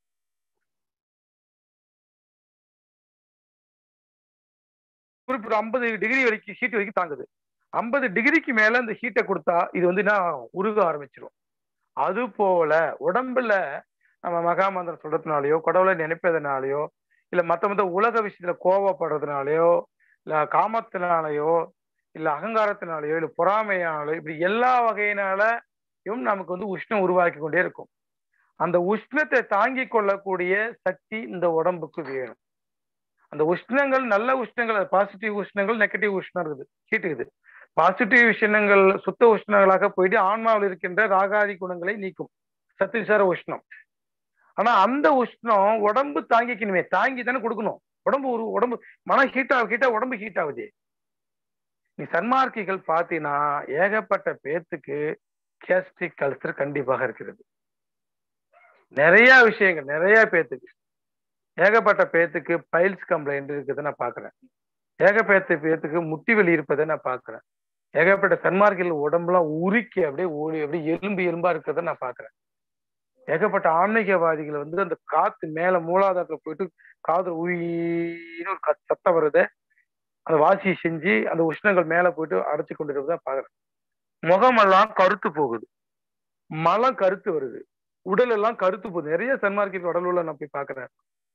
குறிப்பிட்ட ஐம்பது டிகிரி வரைக்கும் ஹீட் வரைக்கும் தாங்குது ஐம்பது டிகிரிக்கு மேல அந்த ஹீட்டை கொடுத்தா இது வந்து என்ன உருக ஆரம்பிச்சிடும் அது போல உடம்புல நம்ம மகாமந்திரம் சொல்றதுனாலயோ கடவுளை நினைப்பதனாலயோ இல்ல மத்த மத்த உலக விஷயத்துல கோவப்படுறதுனாலயோ இல்ல காமத்தினாலயோ இல்ல அகங்காரத்தினாலயோ இல்ல பொறாமையானாலோ இப்படி எல்லா வகையினாலையும் நமக்கு வந்து உஷ்ணம் உருவாக்கி கொண்டே இருக்கும் அந்த உஷ்ணத்தை தாங்கிக் கொள்ளக்கூடிய சக்தி இந்த உடம்புக்கு வேணும் அந்த உஷ்ணங்கள் நல்ல உஷ்ணங்கள் பாசிட்டிவ் உஷ்ணங்கள் நெகட்டிவ் உஷ்ணம் இருக்குது ஹீட் இருக்குது பாசிட்டிவ் உஷ்ணங்கள் சுத்த உஷ்ணங்களாக போயிட்டு ஆன்மாவில் இருக்கின்ற ராகாதி குணங்களை நீக்கும் சத்து விசார உஷ்ணம் ஆனா அந்த உஷ்ணம் உடம்பு தாங்கிக்கணுமே தாங்கி தானே கொடுக்கணும் உடம்பு ஒரு உடம்பு மனம் ஹீட் ஆக ஹீட்டா உடம்பு ஹீட் ஆகுது நீ சன்மார்க்கிகள் பார்த்தீங்கன்னா ஏகப்பட்ட பேத்துக்கு கேஸ்ட்ரிக் கல்சர் கண்டிப்பாக இருக்கிறது நிறைய விஷயங்கள் நிறைய பேத்துக்கு ஏகப்பட்ட பேத்துக்கு பைல்ஸ் கம்ப்ளைண்ட் இருக்குதை நான் பாக்குறேன் ஏகப்பட்ட பேத்துக்கு முட்டி வலி இருப்பதை நான் பாக்குறேன் ஏகப்பட்ட சன்மார்க்கிகள் உடம்புலாம் உருக்கி அப்படியே ஓடி அப்படியே எலும்பு எலும்பா இருக்கிறத நான் பாக்குறேன் ஏகப்பட்ட ஆன்மீகவாதிகள் வந்து அந்த காத்து மேல மூலாதாரத்துல போயிட்டு காது உயின்னு ஒரு கத்- சத்தம் வருது அந்த வாசியை செஞ்சு அந்த உஷ்ணங்கள் மேல போயிட்டு அடைச்சு கொண்டு இருக்கிறத பாக்குறேன் முகமெல்லாம் கருத்து போகுது மலம் கருத்து வருது உடல் எல்லாம் கருத்து போகுது நிறைய சன்மார்க்கிகள் உடல் உள்ள நான் போய் பாக்குறேன்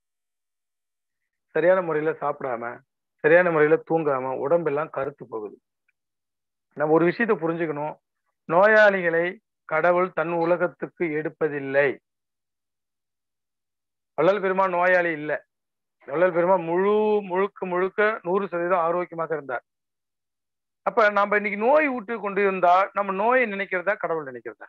சரியான முறையில சாப்பிடாம சரியான முறையில தூங்காம உடம்பெல்லாம் கருத்து போகுது நம்ம ஒரு விஷயத்த புரிஞ்சுக்கணும் நோயாளிகளை கடவுள் தன் உலகத்துக்கு எடுப்பதில்லை வள்ளல் பெருமான் நோயாளி இல்ல வள்ளல் பெருமான் முழு முழுக்க முழுக்க நூறு சதவீதம் ஆரோக்கியமாக இருந்தார் அப்ப நம்ம இன்னைக்கு நோய் விட்டு கொண்டு இருந்தா நம்ம நோயை நினைக்கிறதா கடவுள் நினைக்கிறதா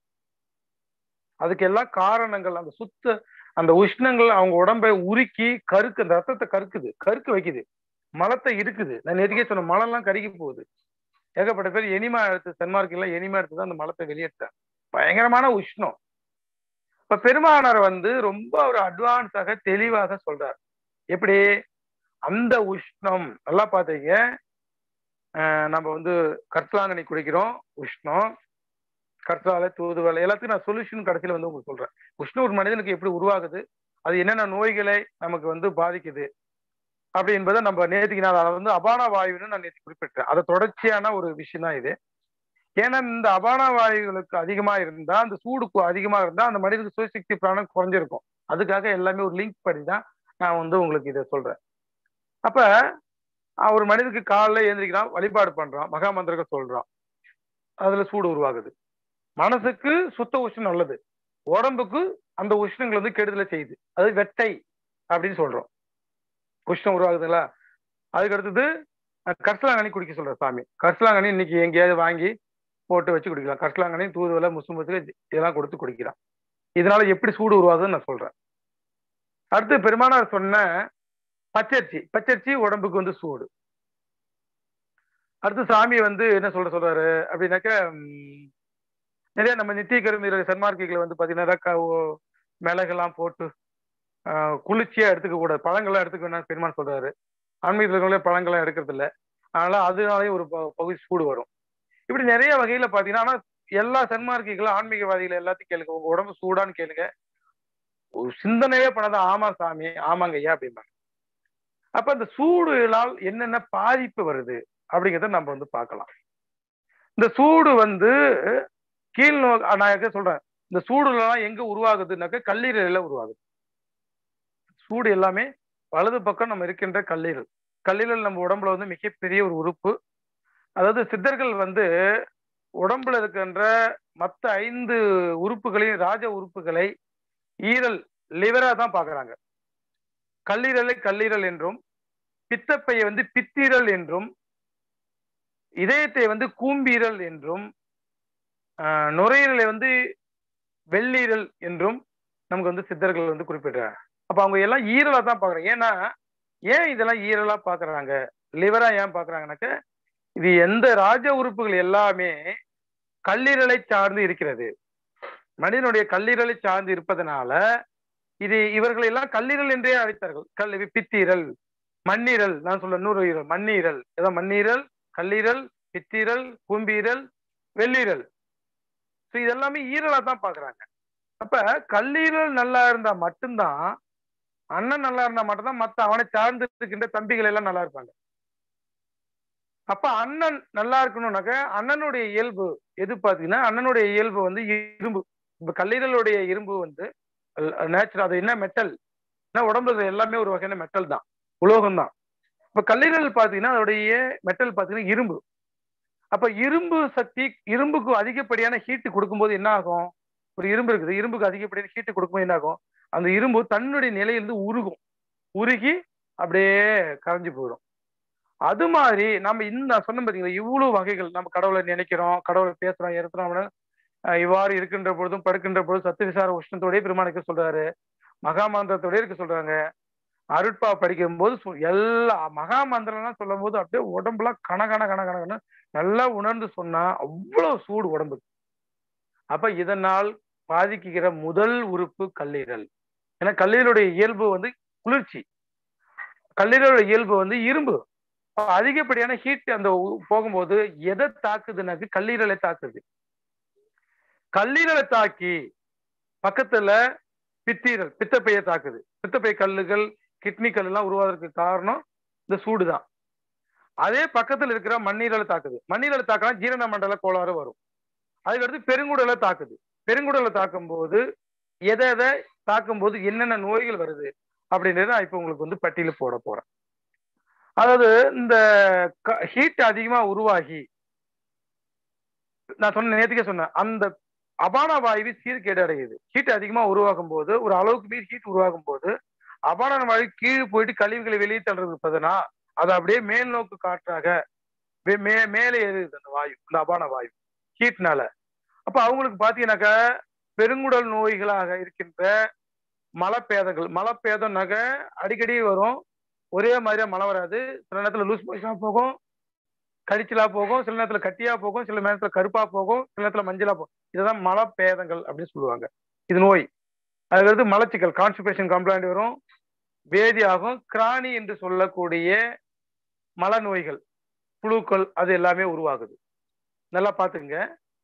அதுக்கு எல்லாம் காரணங்கள் அந்த சுத்த அந்த உஷ்ணங்கள் அவங்க உடம்பை உருக்கி கருக்கு அந்த ரத்தத்தை கருக்குது கருக்க வைக்குது மலத்தை இருக்குது நான் நேற்றுக்கே சொன்ன மலம்லாம் கருகி போகுது ஏகப்பட்ட பேர் எனிமா எடுத்து தென்மார்க்கெல்லாம் எனிமா எடுத்து தான் அந்த மலத்தை வெளியேற்றார் பயங்கரமான உஷ்ணம் இப்ப பெருமானார் வந்து ரொம்ப ஒரு அட்வான்ஸாக தெளிவாக சொல்றார் எப்படி அந்த உஷ்ணம் நல்லா பாத்தீங்க ஆஹ் நம்ம வந்து கற்றாங்கனி குடிக்கிறோம் உஷ்ணம் கற்றாழை தூதுவளை எல்லாத்துக்கும் நான் சொல்யூஷன் கடைசியில வந்து உங்களுக்கு சொல்றேன் உஷ்ணம் ஒரு மனிதனுக்கு எப்படி உருவாகுது அது என்னென்ன நோய்களை நமக்கு வந்து பாதிக்குது அப்படி என்பதை நம்ம நேற்றுக்கு நான் அதை வந்து அபான வாயுன்னு நான் நேற்று குறிப்பிட்டேன் அதை தொடர்ச்சியான ஒரு விஷயம் தான் இது ஏன்னா இந்த அபான வாயுகளுக்கு அதிகமா இருந்தா அந்த சூடுக்கு அதிகமா இருந்தா அந்த மனிதனுக்கு சுயசக்தி பிராணம் குறைஞ்சிருக்கும் அதுக்காக எல்லாமே ஒரு லிங்க் பண்ணி தான் நான் வந்து உங்களுக்கு இதை சொல்றேன் அப்ப அஹ் ஒரு மனிதனுக்கு காலைல எழுந்திரிக்கிறான் வழிபாடு பண்றான் மகா மந்திரங்கள் சொல்றான் அதுல சூடு உருவாகுது மனசுக்கு சுத்த உஷ்ணம் நல்லது உடம்புக்கு அந்த உஷ்ணங்கள் வந்து கெடுதலை செய்யுது அது வெட்டை அப்படின்னு சொல்றோம் உஷ்ணம் உருவாகுதுங்களா அதுக்கு அடுத்தது அஹ், கரிசலாங்கண்ணி குடிக்க சொல்ற சாமி கரிசலாங்கண்ணி இன்னைக்கு எங்கேயாவது வாங்கி போட்டு வச்சு குடிக்கலாம் கரிசலாங்கண்ணி தூதுவலை முசுமுசுக்கு இதெல்லாம் கொடுத்து குடிக்கலாம் இதனால எப்படி சூடு உருவாகுதுன்னு நான் சொல்றேன் அடுத்து பெருமானார் சொன்ன பச்சரிசி பச்சரிசி உடம்புக்கு வந்து சூடு அடுத்து சாமி வந்து என்ன சொல்ற சொல்றாரு அப்படின்னாக்க ம், நிறைய நம்ம நித்திய கருமீரர் சன்மார்க்கிகளை வந்து பாத்தீங்கன்னா க- ஓ- மிளகெல்லாம் போட்டு ஆஹ், குளிர்ச்சியா எடுத்துக்க கூடாது பழங்கள்லாம் எடுத்துக்க வேணாம் பெருமான் சொல்றாரு ஆன்மீகங்களே பழங்கள்லாம் எடுக்கிறது இல்ல அதனால அதனாலே ஒரு ப- பகுதி சூடு வரும் இப்படி நிறைய வகையில பாத்தீங்கன்னா ஆனா எல்லா சன்மார்க்கிகளும் ஆன்மீகவாதிகள் எல்லாத்தையும் கேளுங்க உங்க உடம்பு சூடான்னு கேளுங்க ஒரு சிந்தனையே பண்ணாத ஆமா சாமி ஆமாங்க ஐயா அப்படிம்பாங்க அப்ப அந்த சூடுகளால் என்னென்ன பாதிப்பு வருது அப்படிங்கிறத நம்ம வந்து பார்க்கலாம் இந்த சூடு வந்து கீழ் நோ நான் எங்க சொல்றேன் இந்த சூடுலாம் எங்க உருவாகுதுன்னாக்க கல்லீரல உருவாகுது சூடு எல்லாமே வலது பக்கம் நம்ம இருக்கின்ற கல்லீரல் கல்லீரல் நம்ம உடம்புல வந்து மிகப்பெரிய ஒரு உறுப்பு அதாவது சித்தர்கள் வந்து உடம்புல இருக்கின்ற மற்ற ஐந்து உறுப்புகளையும் ராஜ உறுப்புகளை ஈரல் லிவரா தான் பாக்குறாங்க கல்லீரலை கல்லீரல் என்றும் பித்தப்பையை வந்து பித்தீரல் என்றும் இதயத்தை வந்து கூம்பீரல் என்றும் ஆஹ், நுரையீரலை வந்து வெள்ளீரல் என்றும் நமக்கு வந்து சித்தர்கள் வந்து குறிப்பிடுறாங்க அப்ப அவங்க எல்லாம் ஈரலா தான் பாக்குறாங்க ஏன்னா ஏன் இதெல்லாம் ஈரலா பாக்குறாங்க லிவரா ஏன் பாக்குறாங்கனாக்க இது எந்த ராஜ உறுப்புகள் எல்லாமே கல்லீரலை சார்ந்து இருக்கிறது மனிதனுடைய கல்லீரலை சார்ந்து இருப்பதனால இது இவர்கள் எல்லாம் கல்லீரல் என்றே அழைத்தார்கள் கல் பித்தீரல் மண்ணீரல் நான் சொல்ல நுரையீரல் மண்ணீரல் ஏதோ மண்ணீரல் கல்லீரல் பித்தீரல் கும்பீரல் வெள்ளீரல் ஸோ இதெல்லாமே ஈரலா தான் பாக்குறாங்க அப்ப கல்லீரல் நல்லா இருந்தா மட்டும்தான் அண்ணன் நல்லா இருந்தா மட்டும்தான் மத்த அவனை சார்ந்து இருக்கின்ற தம்பிகள் எல்லாம் நல்லா இருப்பாங்க அப்ப அண்ணன் நல்லா இருக்கணும்னாக்க அண்ணனுடைய இயல்பு எது பாத்தீங்கன்னா அண்ணனுடைய இயல்பு வந்து இரும்பு இப்ப கல்லீரலுடைய இரும்பு வந்து நேச்சுரல் அது என்ன மெட்டல் ஏன்னா உடம்புல எல்லாமே ஒரு வகையான மெட்டல் தான் உலோகம் தான் இப்ப கல்லீரல் பாத்தீங்கன்னா அதோடைய மெட்டல் பாத்தீங்கன்னா இரும்பு அப்ப இரும்பு சக்தி இரும்புக்கு அதிகப்படியான ஹீட்டு கொடுக்கும்போது என்ன ஆகும் ஒரு இரும்பு இருக்குது இரும்புக்கு அதிகப்படியான ஹீட்டு கொடுக்கும்போது என்ன ஆகும் அந்த இரும்பு தன்னுடைய நிலையிலிருந்து உருகும் உருகி அப்படியே கரைஞ்சு போயிடும் அது மாதிரி நம்ம இந்த நான் சொன்ன பார்த்தீங்களா இவ்வளவு வகைகள் நம்ம கடவுளை நினைக்கிறோம் கடவுளை பேசுறோம் இருக்கிறோம் இவ்வாறு இருக்கின்ற பொழுதும் படுக்கின்ற பொழுதும் சத்து விசார உஷ்ணத்தோடய பெருமானுக்கு சொல்றாரு மகாமந்திரத்தோடய இருக்க சொல்றாங்க அருட்பா படிக்கும் போது எல்லா மகாமந்திரம்லாம் சொல்லும் போது அப்படியே உடம்புலாம் கன கன கன கணக்குன்னு நல்லா உணர்ந்து சொன்னா அவ்வளவு சூடு உடம்புக்கு அப்ப இதனால் பாதிக்குகிற முதல் உறுப்பு கல்லீரல் ஏன்னா கல்லீரலுடைய இயல்பு வந்து குளிர்ச்சி கல்லீரலுடைய இயல்பு வந்து இரும்பு அதிகப்படியான ஹீட் அந்த போகும்போது எதை தாக்குதுனாக்கு கல்லீரலை தாக்குது கல்லீரலை தாக்கி பக்கத்துல பித்தீரல் பித்தப்பையை தாக்குது பித்தப்பை கல்லுகள் கிட்னி கல் எல்லாம் உருவாவதற்கு காரணம் இந்த சூடு தான் அதே பக்கத்துல இருக்கிற மண்ணீரலை தாக்குது மண்ணீரலை தாக்கினா ஜீரண மண்டல கோளாறு வரும் அதுக்கடுத்து பெருங்குடலை தாக்குது பெருங்குடலை தாக்கும் போது எதை எதை தாக்கும் போது என்னென்ன நோய்கள் வருது அப்படின்றத நான் இப்ப உங்களுக்கு வந்து பட்டியல போட போறேன் அதாவது இந்த ஹீட் அதிகமா உருவாகி நான் சொன்ன நேற்றுக்கே சொன்னேன் அந்த அபான வாயு சீர்கேடு அடையுது ஹீட் அதிகமா உருவாகும் போது ஒரு அளவுக்கு மீறி ஹீட் உருவாகும் போது அபான வாயு கீழே போயிட்டு கழிவுகளை வெளியே தள்ளுறது இருப்பதுனா அது அப்படியே மேல் நோக்கு காற்றாக மே மேலே ஏறுது அந்த வாயு அந்த அபான வாயு ஹீட்னால அப்ப அவங்களுக்கு பாத்தீங்கன்னாக்கா பெருங்குடல் நோய்களாக இருக்கின்ற மலப்பேதங்கள் மலப்பேதம்னாக்க அடிக்கடி வரும் ஒரே மாதிரியா மழை வராது சில நேரத்துல லூஸ் மோஷனா போகும் கடிச்சலா போகும் சில நேரத்துல கட்டியா போகும் சில நேரத்துல கருப்பா போகும் சில நேரத்துல மஞ்சளா போகும் இதுதான் மலப்பேதங்கள் அப்படின்னு சொல்லுவாங்க இது நோய் அதுக்கடுத்து மலச்சிக்கல் கான்ஸ்டிபேஷன் கம்ப்ளைண்ட் வரும் வேதி ஆகும் கிராணி என்று சொல்லக்கூடிய மல நோய்கள் புழுக்கள் அது எல்லாமே உருவாகுது நல்லா பாத்துங்க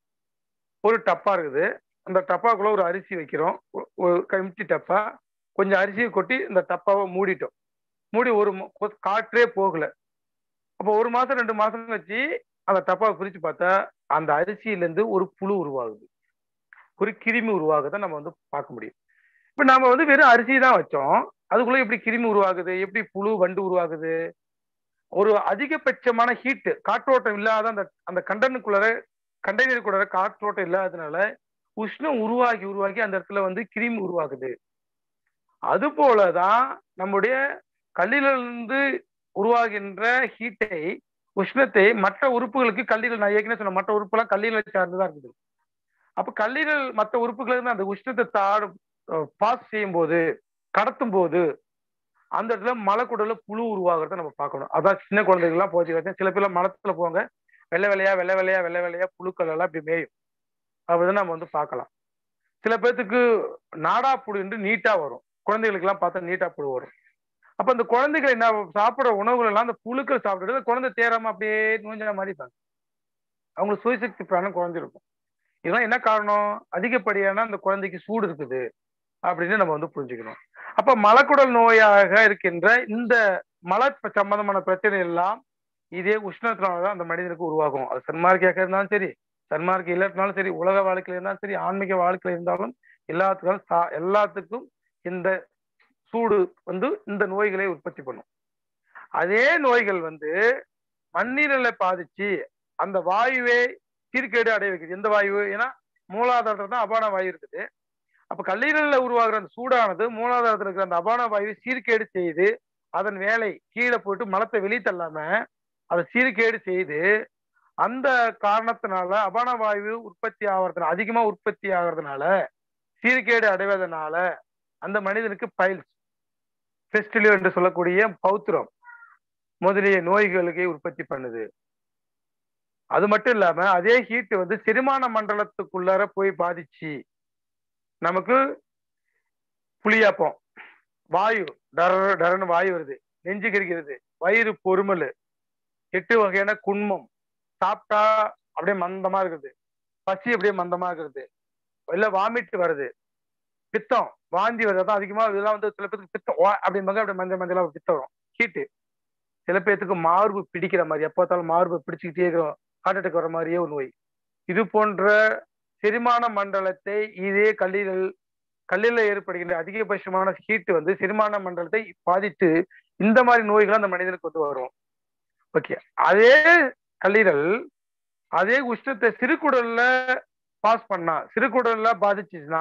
ஒரு டப்பா இருக்குது அந்த டப்பாக்குள்ள ஒரு அரிசி வைக்கிறோம் ஒரு கமிட்டி டப்பா கொஞ்சம் அரிசியை கொட்டி இந்த டப்பாவை மூடிட்டோம் மூடி ஒரு காற்றே போகல அப்போ ஒரு மாசம் ரெண்டு மாசம் வச்சு அந்த டப்பாவை பிரிச்சு பார்த்தா அந்த அரிசியிலேருந்து ஒரு புழு உருவாகுது ஒரு கிருமி உருவாகுதை நம்ம வந்து பார்க்க முடியும் இப்ப நாம வந்து வெறும் அரிசி தான் வச்சோம் அதுக்குள்ள எப்படி கிருமி உருவாகுது எப்படி புழு வண்டு உருவாகுது ஒரு அதிகபட்சமான ஹீட்டு காற்றோட்டம் இல்லாத அந்த அந்த கண்டனுக்குள்ளார கண்டெய்னருக்குள்ளார காற்றோட்டம் இல்லாததுனால உஷ்ணம் உருவாகி உருவாகி அந்த இடத்துல வந்து கிருமி உருவாகுது அது போலதான் நம்முடைய கல்லிலிருந்து உருவாகின்ற ஹீட்டை உஷ்ணத்தை மற்ற உறுப்புகளுக்கு கல்லீரல் நான் ஏற்கனவே சொன்ன மற்ற உறுப்புலாம் கல்லீரலை சார்ந்துதான் இருக்குது அப்ப கல்லீரல் மற்ற உறுப்புகளுக்கு இருந்து அந்த உஷ்ணத்தை தாடு பாஸ் செய்யும் போது கடத்தும் போது அந்த இடத்துல மலைக்குடல புழு உருவாகிறத நம்ம பார்க்கணும் அதான் சின்ன குழந்தைகள்லாம் போச்சு வச்சேன் சில பேர்லாம் மலத்துல போவாங்க வெள்ளை வெள்ளையா வெள்ளை வெள்ளையா வெள்ளை வெள்ளையா புழுக்கள் எல்லாம் இப்படி மேயும் அப்படிதான் நம்ம வந்து பார்க்கலாம் சில பேர்த்துக்கு நாடா புழு என்று நீட்டா வரும் குழந்தைகளுக்கு எல்லாம் பார்த்தா நீட்டா புழு வரும் அப்ப அந்த குழந்தைகள் என்ன சாப்பிடுற உணவுகள் எல்லாம் அந்த புழுக்கள் சாப்பிடுறது குழந்தை தேராம அப்படியே நூஞ்ச மாதிரி இருப்பாங்க அவங்களுக்கு சுயசக்தி பிராணம் குறைஞ்சிருக்கும் இதெல்லாம் என்ன காரணம் அதிகப்படியான அந்த குழந்தைக்கு சூடு இருக்குது அப்படின்னு நம்ம வந்து புரிஞ்சுக்கணும் அப்ப மலக்குடல் நோயாக இருக்கின்ற இந்த மல சம்பந்தமான பிரச்சனை எல்லாம் இதே உஷ்ணத்தினாலதான் அந்த மனிதனுக்கு உருவாகும் அது சன்மார்க்கியாக இருந்தாலும் சரி சன்மார்க்க இல்லாட்டினாலும் சரி உலக வாழ்க்கையில இருந்தாலும் சரி ஆன்மீக வாழ்க்கையில இருந்தாலும் எல்லாத்துக்கும் எல்லாத்துக்கும் இந்த சூடு வந்து இந்த நோய்களை உற்பத்தி பண்ணும் அதே நோய்கள் வந்து மண்ணீரலை பாதிச்சு அந்த வாயுவை சீர்கேடு அடைய வைக்குது எந்த வாயு ஏன்னா மூலாதாரத்துல தான் அபான வாயு இருக்குது அப்ப கல்லீரல்ல உருவாகிற அந்த சூடானது மூலாதாரத்துல இருக்கிற அந்த அபான வாயுவை சீர்கேடு செய்து அதன் வேலை கீழே போயிட்டு மலத்தை வெளியே தள்ளாம அதை சீர்கேடு செய்து அந்த காரணத்தினால அபான வாயு உற்பத்தி ஆகிறதுனால அதிகமா உற்பத்தி ஆகிறதுனால சீர்கேடு அடைவதனால அந்த மனிதனுக்கு பைல்ஸ் பெஸ்டிலியோ என்று சொல்லக்கூடிய பௌத்திரம் முதலிய நோய்களுக்கு உற்பத்தி பண்ணுது அது மட்டும் இல்லாம அதே ஹீட் வந்து செரிமான மண்டலத்துக்குள்ளார போய் பாதிச்சு நமக்கு புளியாப்பம் வாயு டர டரன்னு வாயு வருது நெஞ்சு கரிக்கிறது வயிறு பொறுமல் எட்டு வகையான குன்மம் சாப்பிட்டா அப்படியே மந்தமா இருக்குது பசி அப்படியே மந்தமா இருக்கிறது இல்ல வாமிட் வருது பித்தம் வாந்தி வருது அதான் அதிகமா இதெல்லாம் வந்து சில பேருக்கு பித்தம் வா- அப்படிம்பாங்க அப்படியே மஞ்சள் மஞ்சளா பித்தம் வரும் ஹீட்டு சில பேர்த்துக்கு மார்பு பிடிக்கிற மாதிரி எப்போ பார்த்தாலும் மார்பு பிடிச்சிக்கிட்டே இருக்கிறோம் ஹார்ட் அட்டாக் வர மாதிரியே ஒரு நோய் இது போன்ற செரிமான மண்டலத்தை இதே கல்லீரல் கல்லீரல ஏற்படுகின்ற அதிகபட்சமான ஹீட் வந்து செரிமான மண்டலத்தை பாதித்து இந்த மாதிரி நோய்கள் அந்த மனிதனுக்கு வந்து வரும் ஓகே அதே கல்லீரல் அதே உஷ்ணத்தை சிறுகுடல்ல பாஸ் பண்ணா சிறுகுடல்ல பாதிச்சுச்சுன்னா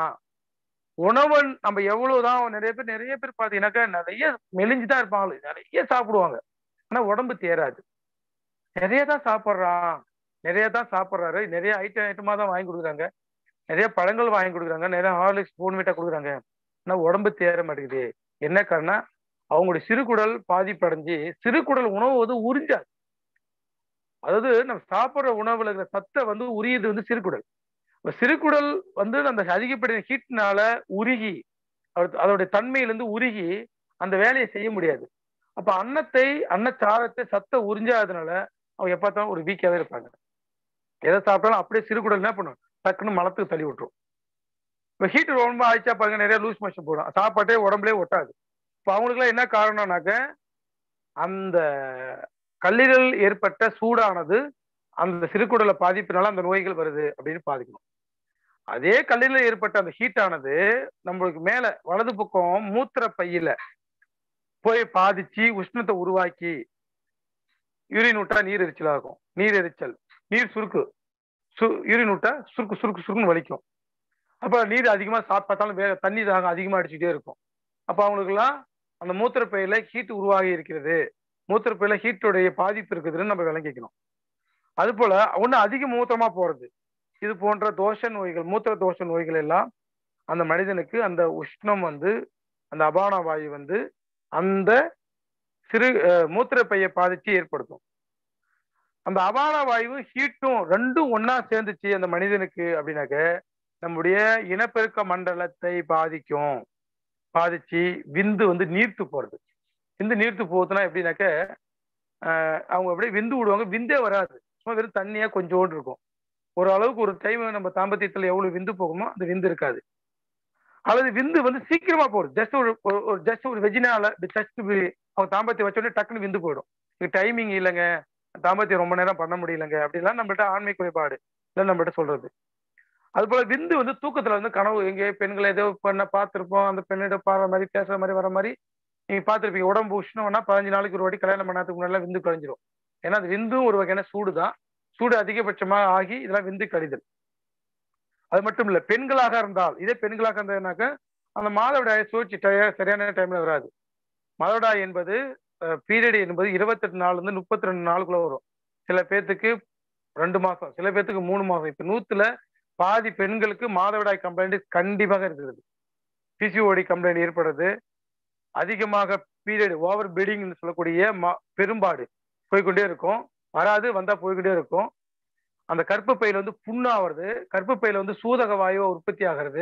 உணவன் நம்ம எவ்வளவுதான் நிறைய பேர் நிறைய பேர் பாத்தீங்கன்னாக்கா நிறைய மெலிஞ்சுதான் இருப்பாங்க நிறைய சாப்பிடுவாங்க ஆனா உடம்பு தேராது நிறைய தான் சாப்பிட்றான் நிறைய தான் சாப்பிட்றாரு நிறைய ஐட்டம் ஐட்டமா தான் வாங்கி கொடுக்குறாங்க நிறைய பழங்கள் வாங்கி கொடுக்குறாங்க நிறைய ஹார்லிக்ஸ் போன்விட்டா கொடுக்குறாங்க ஆனா உடம்பு தேர மாட்டேங்குது என்ன காரணம் அவங்களுடைய சிறுகுடல் பாதிப்படைஞ்சு சிறுகுடல் உணவு வந்து உறிஞ்சாது அதாவது நம்ம சாப்பிட்ற உணவுல இருக்கிற சத்தை வந்து உரியுது வந்து சிறுகுடல் இப்ப சிறுகுடல் வந்து அந்த அதிகப்படியான ஹீட்னால உருகி அது- அதோடைய தன்மையிலிருந்து உருகி அந்த வேலையை செய்ய முடியாது அப்ப அன்னத்தை அன்னச்சாரத்தை சத்தை உறிஞ்சாததுனால அவங்க எப்ப பார்த்தாலும் ஒரு வீக்காவே இருப்பாங்க எதை சாப்பிட்டாலும் அப்படியே சிறுகுடல் என்ன பண்ணும் டக்குன்னு மலத்துக்கு தள்ளி விட்டுரும் இப்ப ஹீட் ரொம்ப ஆயிடுச்சா பாருங்க நிறைய லூஸ் மோஷன் போடும் சாப்பாட்டே உடம்புலயே ஒட்டாது இப்ப அவங்களுக்குலாம் என்ன காரணம்னாக்க அந்த கல்லீரல் ஏற்பட்ட சூடானது அந்த சிறுகுடலை பாதிப்பினால அந்த நோய்கள் வருது அப்படின்னு பாதிக்கணும் அதே கல்லீரல் ஏற்பட்ட அந்த ஹீட் ஆனது நம்மளுக்கு மேல வலது பக்கம் மூத்திர பையில போய் பாதிச்சு உஷ்ணத்தை உருவாக்கி யூரின் விட்டா நீர் எரிச்சல் ஆகும் நீர் எரிச்சல் நீர் சுருக்கு சு யூரின் விட்டா சுருக்கு சுருக்கு சுருக்குன்னு வலிக்கும் அப்ப நீர் அதிகமா சாப்பிட்டாலும் வேக தண்ணி தாகம் அதிகமா அடிச்சுட்டே இருக்கும் அப்ப அவங்களுக்குலாம் அந்த மூத்திரப்பையில ஹீட் உருவாகி இருக்கிறது மூத்திரப்பையில ஹீட்டுடைய பாதிப்பு இருக்குதுன்னு நம்ம விளங்கிக்கணும் அது போல ஒண்ணு அதிக மூத்திரமா போறது இது போன்ற தோஷ நோய்கள் மூத்திர தோஷ நோய்கள் எல்லாம் அந்த மனிதனுக்கு அந்த உஷ்ணம் வந்து அந்த அபான வாயு வந்து அந்த சிறு அஹ், மூத்திரப்பையை பாதிச்சு ஏற்படுத்தும் அந்த அபான வாயு ஹீட்டும் ரெண்டும் ஒண்ணா சேர்ந்துச்சு அந்த மனிதனுக்கு அப்படின்னாக்க நம்முடைய இனப்பெருக்க மண்டலத்தை பாதிக்கும் பாதிச்சு விந்து வந்து நீர்த்து போறது விந்து நீர்த்து போகுதுன்னா எப்படின்னாக்க ஆஹ் அவங்க அப்படியே விந்து விடுவாங்க விந்தே வராது சும்மா வெறும் தண்ணியா கொஞ்சோண்டு இருக்கும் ஒரு அளவுக்கு ஒரு டைம் நம்ம தாம்பத்தியத்துல எவ்வளவு விந்து போகுமோ அந்த விந்து இருக்காது அல்லது விந்து வந்து சீக்கிரமா போகுது ஜஸ்ட் ஒரு ஒரு- ஒரு ஜஸ்ட் ஒரு வெஜினால ஜஸ்ட் அவங்க தாம்பத்தியம் வச்ச உடனே டக்குன்னு விந்து போயிடும் இது டைமிங் இல்லைங்க தாம்பத்தியம் ரொம்ப நேரம் பண்ண முடியலங்க அப்படிலாம் நம்மள்ட்ட ஆண்மை குறைபாடு இல்லை நம்மள்ட்ட சொல்றது அது போல விந்து வந்து தூக்கத்துல வந்து கனவு எங்க பெண்களை ஏதோ பண்ண பார்த்திருப்போம் அந்த பெண்ணிட பாடுற மாதிரி பேசுற மாதிரி வர மாதிரி நீங்க பார்த்திருப்பீங்க உடம்பு உஷ்ணம்னா பதினஞ்சு நாளைக்கு ஒரு வாட்டி கல்யாணம் பண்ணாதுக்கு முன்னாடி விந்து கழிஞ்சிரும் ஏன்னா அது விந்தும் ஒரு வகையான சூடு தான் சூடு அதிகபட்சமா ஆகி இதெல்லாம் விந்து கழிதல் அது மட்டும் இல்ல பெண்களாக இருந்தால் இதே பெண்களாக இருந்ததுனாக்க அந்த மாதவிடாய சுழற்சி டய- சரியான டைம்ல வராது மாதவிடாய் என்பது பீரியட் என்பது இருபத்தெட்டு நாள்ல இருந்து முப்பத்தி ரெண்டு நாளுக்குள்ள வரும் சில பேர்த்துக்கு ரெண்டு மாசம் சில பேர்த்துக்கு மூணு மாசம் இப்ப நூத்துல பாதி பெண்களுக்கு மாதவிடாய் கம்ப்ளைண்ட் கண்டிப்பாக இருக்கிறது பிசிஓடி கம்ப்ளைண்ட் ஏற்படுறது அதிகமாக பீரியட் ஓவர் ப்ளீடிங்னு சொல்லக்கூடிய ம- பெரும்பாடு போய்க்கொண்டே இருக்கும் வராது வந்தா போய்க்கிட்டே இருக்கும் அந்த கர்ப்ப பையில வந்து புண்ணாகிறது கர்ப்ப பையில வந்து சூதக வாயு உற்பத்தி ஆகிறது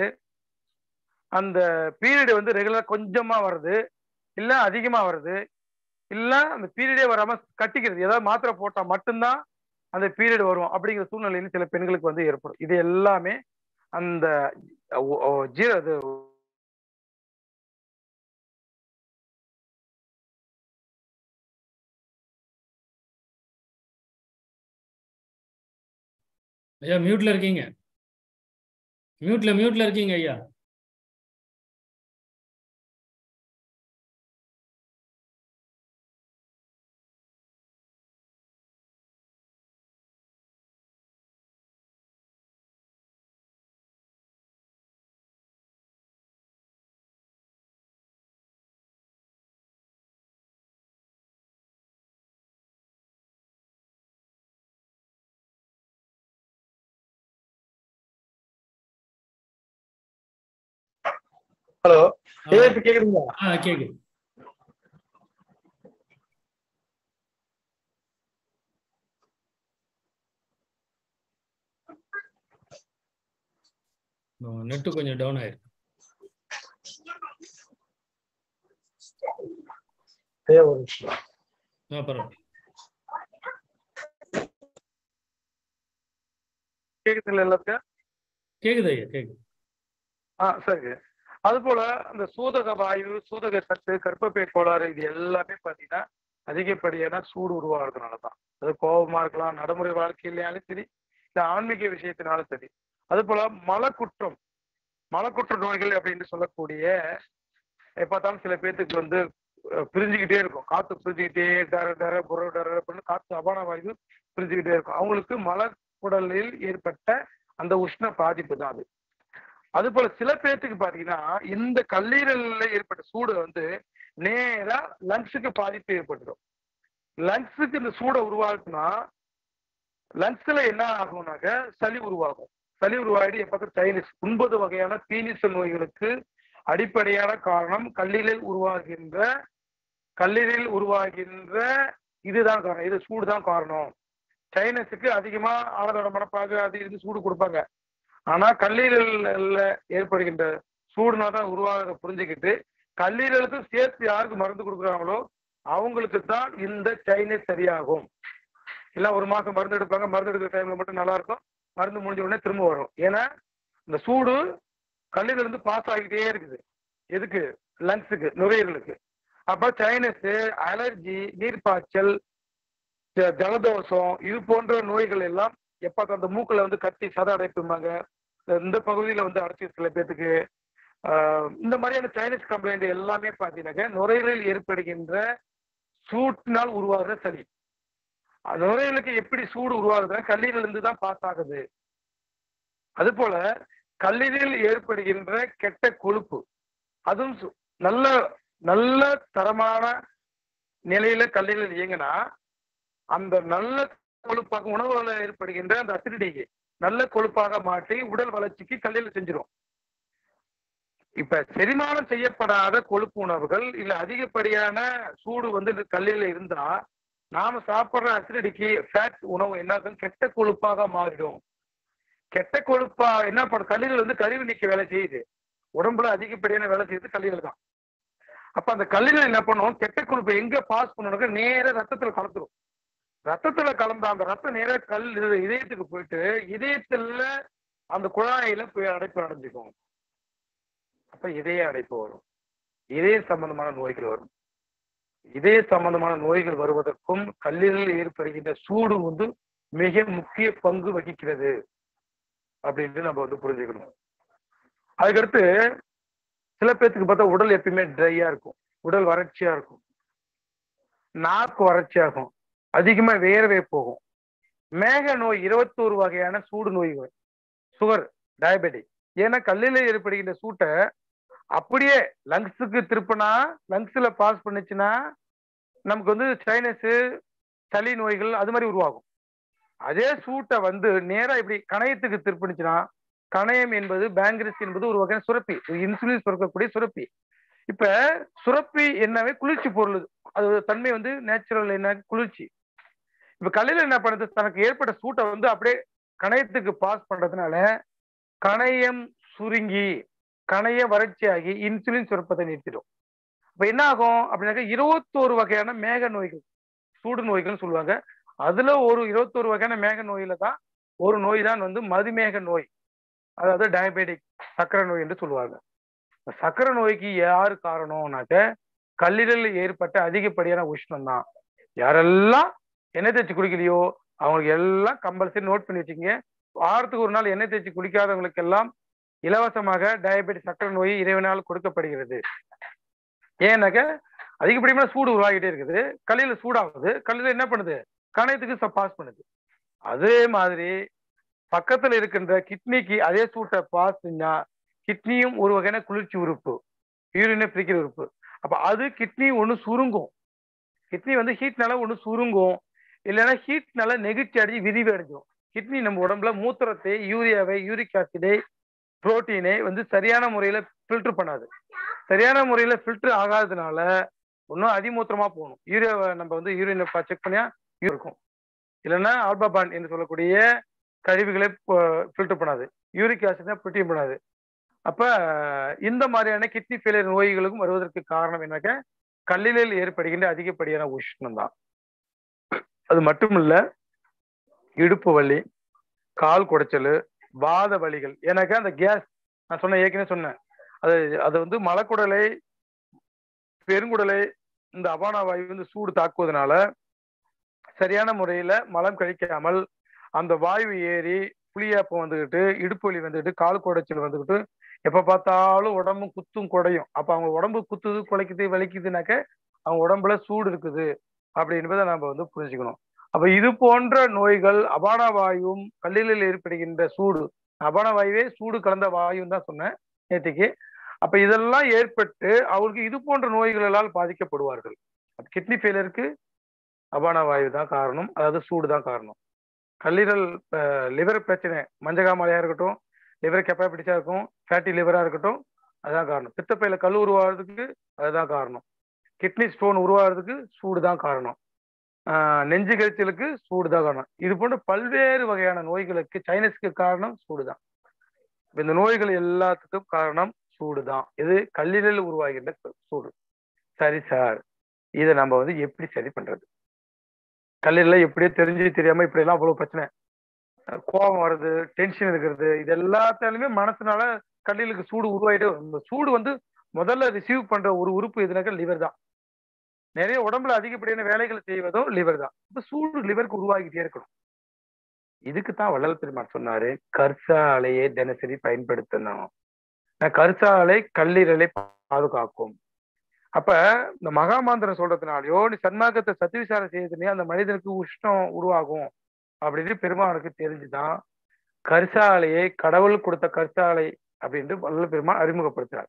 அந்த பீரியட் வந்து ரெகுலரா கொஞ்சமா வருது இல்ல அதிகமா வருது இல்ல அந்த பீரியடே வராம கட்டிக்கிறது ஏதாவது மாத்திரை போட்டா மட்டும்தான் அந்த பீரியட் வரும் அப்படிங்கிற சூழ்நிலையில சில பெண்களுக்கு வந்து ஏற்படும் இது எல்லாமே அந்த ஒ- ஒ- ஜீர அது ஐயா மியூட்ல இருக்கீங்க மியூட்ல மியூட்ல இருக்கீங்க ஐயா ஹலோ ஆ, இப்ப கேக்குதுங்களா ஆ கேக்குது நெட்டு கொஞ்சம் டவுன் ஆயிருக்கு ஏ, ஒரு நிமிஷம். ஆ பரவாயில்ல கேக்குதுங்களா எல்லாத்துக்கும் கேக்குது ஐயா கேக்குது ஆ சரி அது போல அந்த சூதக வாயு சூதக சத்து கர்ப்பப்பை கோளாறு இது எல்லாமே பாத்தீங்கன்னா அதிகப்படியான சூடு உருவாகிறதுனால தான் அது கோபமா இருக்கலாம் நடைமுறை வாழ்க்கையிலாலும் சரி இல்ல ஆன்மீக விஷயத்தினாலும் சரி அது போல மலக்குற்றம் மலக்குற்ற நோய்கள் அப்படின்னு சொல்லக்கூடிய எப்ப பார்த்தாலும் சில பேர்த்துக்கு வந்து அஹ், பிரிஞ்சுக்கிட்டே இருக்கும் காத்து பிரிஞ்சுக்கிட்டே டர டர புற டர அப்படின்னு காத்து அபான வாயு பிரிஞ்சுக்கிட்டே இருக்கும் அவங்களுக்கு மலக்குடலில் ஏற்பட்ட அந்த உஷ்ண பாதிப்பு தான் அது அது போல சில பேர்த்துக்கு பாத்தீங்கன்னா இந்த கல்லீரல்ல ஏற்பட்ட சூடு வந்து நேரா லங்ஸுக்கு பாதிப்பு ஏற்பட்டுடும் லங்ஸுக்கு இந்த சூடை உருவாக்குனா லங்ஸ்ல என்ன ஆகும்னாக்க சளி உருவாகும் சளி உருவாகி எப்ப சைனஸ் ஒன்பது வகையான பீனிச நோய்களுக்கு அடிப்படையான காரணம் கல்லீரல் உருவாகின்ற கல்லீரல் உருவாகின்ற இதுதான் காரணம் இது சூடு தான் காரணம் சைனஸுக்கு அதிகமா ஆனதோட மனப்பாக அது இது சூடு கொடுப்பாங்க ஆனா கல்லீரல்ல ஏற்படுகின்ற சூடுனா தான் உருவாகிறத புரிஞ்சுக்கிட்டு கல்லீரலுக்கும் சேர்த்து யாருக்கு மருந்து கொடுக்குறாங்களோ அவங்களுக்கு தான் இந்த சைனஸ் சரியாகும் இல்ல ஒரு மாசம் மருந்து எடுப்பாங்க மருந்து எடுக்கிற டைம்ல மட்டும் நல்லா இருக்கும் மருந்து முடிஞ்ச உடனே திரும்ப வரும் ஏன்னா இந்த சூடு கல்லீரல் இருந்து பாஸ் ஆகிட்டே இருக்குது எதுக்கு லங்ஸுக்கு நுரையீரலுக்கு அப்ப சைனஸ் அலர்ஜி நீர்ப்பாய்ச்சல் ஜ- ஜலதோஷம் இது போன்ற நோய்கள் எல்லாம் எப்ப அந்த மூக்குல வந்து கட்டி சத அடைப்புமாங்க இந்த பகுதியில வந்து அடைச்சி சில பேர்த்துக்கு ஆஹ் இந்த மாதிரியான சைனீஸ் கம்ப்ளைண்ட் எல்லாமே பார்த்தீங்கன்னாக்க நுரையீரலில் ஏற்படுகின்ற சூட்டினால் உருவாகிற சளி அது நுரையீரலுக்கு எப்படி சூடு உருவாகுதுன்னா கல்லீரல் இருந்து தான் பாஸ் ஆகுது அது போல கல்லீரலில் ஏற்படுகின்ற கெட்ட கொழுப்பு அதுவும் சு- நல்ல நல்ல தரமான நிலையில கல்லீரல் இயங்கினா அந்த நல்ல கொழுப்பாக உணவுல ஏற்படுகின்ற அந்த அசிடிட்டிக்கு நல்ல கொழுப்பாக மாற்றி உடல் வளர்ச்சிக்கு கல்லீரல் செஞ்சிடும் இப்ப செரிமானம் செய்யப்படாத கொழுப்பு உணவுகள் இல்ல அதிகப்படியான சூடு வந்து இந்த கல்லீரல இருந்தா நாம சாப்பிடுற அசிடிட்டிக்கு ஃபேட் உணவு என்ன ஆகும்? கெட்ட கொழுப்பாக மாறிடும் கெட்ட கொழுப்பா என்ன பண்ணும் கல்லீரல் வந்து கழிவு நீக்க வேலை செய்யுது உடம்புல அதிகப்படியான வேலை செய்யுது கல்லீரல் தான் அப்ப அந்த கல்லீரல் என்ன பண்ணும் கெட்ட கொழுப்பை எங்க பாஸ் பண்ணணும்னா நேரா ரத்தத்துல கலந்துரும் ரத்தத்துல கலந்த அந்த ரத்தம் நேரா கல் இது இதயத்துக்கு போயிட்டு இதயத்துல அந்த குழாயில போய் அடைப்பு அடைஞ்சுக்கும் அப்ப இதய அடைப்பு வரும் இதய சம்பந்தமான நோய்கள் வரும் இதய சம்பந்தமான நோய்கள் வருவதற்கும் கல்லீரலில் ஏற்படுகின்ற சூடு வந்து மிக முக்கிய பங்கு வகிக்கிறது அப்படின்ட்டு நம்ம வந்து புரிஞ்சுக்கணும் அதுக்கடுத்து சில பேர்த்துக்கு பார்த்தா உடல் எப்பயுமே ட்ரையா இருக்கும் உடல் வறட்சியா இருக்கும் நாக்கு வறட்சியாகும் அதிகமா வேர்வை போகும் மேக நோய் இருபத்தோரு வகையான சூடு நோய்கள் சுகர் டயபெட்டிக் ஏன்னா கல்லில ஏற்படுகின்ற சூட்டை அப்படியே லங்ஸுக்கு திருப்பினா லங்ஸ்ல பாஸ் பண்ணுச்சுன்னா நமக்கு வந்து சைனஸ் சளி நோய்கள் அது மாதிரி உருவாகும் அதே சூட்டை வந்து நேரா இப்படி கணையத்துக்கு திருப்பினுச்சுன்னா கணையம் என்பது பேங்கிரிஸ் என்பது ஒரு வகையான சுரப்பி ஒரு இன்சுலின் சுரக்கக்கூடிய சுரப்பி இப்ப சுரப்பி என்னவே குளிர்ச்சி பொருள் அது தன்மை வந்து நேச்சுரல் என்ன குளிர்ச்சி இப்ப கல்லில் என்ன பண்ணுது தனக்கு ஏற்பட்ட சூட்டை வந்து அப்படியே கணையத்துக்கு பாஸ் பண்றதுனால கணையம் சுருங்கி கணைய வறட்சியாகி இன்சுலின் சுரப்பதை நிறுத்திடும் அப்ப என்ன ஆகும் அப்படின்னாக்க இருபத்தோரு வகையான மேக நோய்கள் சூடு நோய்கள்னு சொல்லுவாங்க அதுல ஒரு இருபத்தோரு வகையான மேக நோயில தான் ஒரு நோய் தான் வந்து மதுமேக நோய் அதாவது டயபெட்டிக் சக்கரை நோய் என்று சொல்லுவாங்க இந்த சக்கரை நோய்க்கு யாரு காரணம்னாக்க கல்லீரலில் ஏற்பட்ட அதிகப்படியான உஷ்ணம் தான் யாரெல்லாம் எண்ணெய் தேய்ச்சி குளிக்கலையோ அவங்களுக்கு எல்லாம் கம்பல்சரி நோட் பண்ணி வச்சுக்கோங்க வாரத்துக்கு ஒரு நாள் எண்ணெய் தேய்ச்சி குளிக்காதவங்களுக்கு எல்லாம் இலவசமாக டயபெட்டிஸ் சக்கரை நோய் இறைவனால் கொடுக்கப்படுகிறது ஏன்னாக்க அதிகப்படியான சூடு உருவாகிட்டே இருக்குது கல்லில் சூடாகுது கல்லில் என்ன பண்ணுது கணையத்துக்கு பாஸ் பண்ணுது அதே மாதிரி பக்கத்துல இருக்கின்ற கிட்னிக்கு அதே சூட்டை பாஸ் செஞ்சா கிட்னியும் ஒரு வகையான குளிர்ச்சி உறுப்பு யூரினை பிரிக்கிற உறுப்பு அப்ப அது கிட்னி ஒன்று சுருங்கும் கிட்னி வந்து ஹீட்னால ஒன்று சுருங்கும் இல்லைன்னா ஹீட்னால நெகிழ்ச்சி அடைஞ்சு விரிவு அடைஞ்சிடும் கிட்னி நம்ம உடம்புல மூத்திரத்தை யூரியாவை யூரிக் ஆசிடை புரோட்டீனை வந்து சரியான முறையில ஃபில்டர் பண்ணாது சரியான முறையில ஃபில்டர் ஆகாததுனால இன்னும் அதிமூத்திரமா போகணும் யூரியாவை நம்ம வந்து யூரின் செக் பண்ணியா இருக்கும் இல்லைன்னா ஆல்பாபான் என்று சொல்லக்கூடிய கழிவுகளை ஃபில்டர் பண்ணாது யூரிக் ஆசிட் ப்ரோட்டீன் பண்ணாது அப்ப இந்த மாதிரியான கிட்னி ஃபெயிலியர் நோய்களுக்கும் வருவதற்கு காரணம் என்னக்க கல்லிலில் ஏற்படுகின்ற அதிகப்படியான உஷ்ணம் தான் அது மட்டும் இல்ல இடுப்பு வலி கால் குடைச்சல் வாத வலிகள் எனக்கு அந்த கேஸ் நான் சொன்ன ஏற்கனவே சொன்னேன் அது அது வந்து மலக்குடலை பெருங்குடலை இந்த அபானா வாயு வந்து சூடு தாக்குவதனால சரியான முறையில மலம் கழிக்காமல் அந்த வாயு ஏறி புளியாப்பம் வந்துகிட்டு இடுப்பு வலி வந்துகிட்டு கால் குடைச்சல் வந்துகிட்டு எப்ப பார்த்தாலும் உடம்பு குத்தும் குடையும் அப்ப அவங்க உடம்பு குத்துது குலைக்குது வலிக்குதுனாக்க அவங்க உடம்புல சூடு இருக்குது அப்படி என்பதை நம்ம வந்து புரிஞ்சுக்கணும் அப்ப இது போன்ற நோய்கள் அபான வாயுவும் கல்லீரலில் ஏற்படுகின்ற சூடு அபான வாயுவே சூடு கலந்த வாயுன்னு தான் சொன்னேன் நேற்றுக்கு அப்ப இதெல்லாம் ஏற்பட்டு அவருக்கு இது போன்ற நோய்களால் பாதிக்கப்படுவார்கள் கிட்னி ஃபெயிலியருக்கு அபான வாயு தான் காரணம் அதாவது சூடு தான் காரணம் கல்லீரல் லிவர் பிரச்சனை மஞ்சகாமலையா இருக்கட்டும் லிவர் கெப்பாபிட்டிஸா இருக்கும் ஃபேட்டி லிவரா இருக்கட்டும் அதுதான் காரணம் பித்தப்பையில கல் உருவாகிறதுக்கு அதுதான் காரணம் கிட்னி ஸ்டோன் உருவாகிறதுக்கு சூடு தான் காரணம் நெஞ்சு கரிச்சலுக்கு சூடு தான் காரணம் இது போன்ற பல்வேறு வகையான நோய்களுக்கு சைனஸ்க்கு காரணம் சூடு தான் இந்த நோய்கள் எல்லாத்துக்கும் காரணம் சூடு தான் இது கல்லீரல் உருவாகின்ற சூடு சரி சார் இதை நம்ம வந்து எப்படி சரி பண்றது கல்லீரல எப்படியோ தெரிஞ்சு தெரியாம இப்படி எல்லாம் அவ்வளவு பிரச்சனை கோபம் வருது டென்ஷன் இருக்கிறது இது எல்லாத்தாலுமே மனசுனால கல்லீரலுக்கு சூடு உருவாயிட்டே இந்த சூடு வந்து முதல்ல ரிசீவ் பண்ற ஒரு உறுப்பு எதுனாக்கா லிவர் தான் நிறைய உடம்புல அதிகப்படியான வேலைகள் செய்வதும் லிவர் தான் இப்ப சூடு லிவருக்கு உருவாகிட்டே இருக்கணும் இதுக்கு தான் வள்ளல் பெருமாள் சொன்னாரு கற்சாலையை தினசரி பயன்படுத்தணும் கற்சாலை கல்லீரலை பாதுகாக்கும் அப்ப இந்த மகாமாந்திரம் சொல்றதுனாலயோ நீ சன்மார்க்கத்தை சத்திவிசாரம் செய்யறதுலயோ அந்த மனிதனுக்கு உஷ்ணம் உருவாகும் அப்படின்னு பெருமானுக்கு தெரிஞ்சுதான் கரிசாலையை கடவுள் கொடுத்த கரிசாலை அப்படின்ட்டு வல்ல பெருமாள் அறிமுகப்படுத்துறார்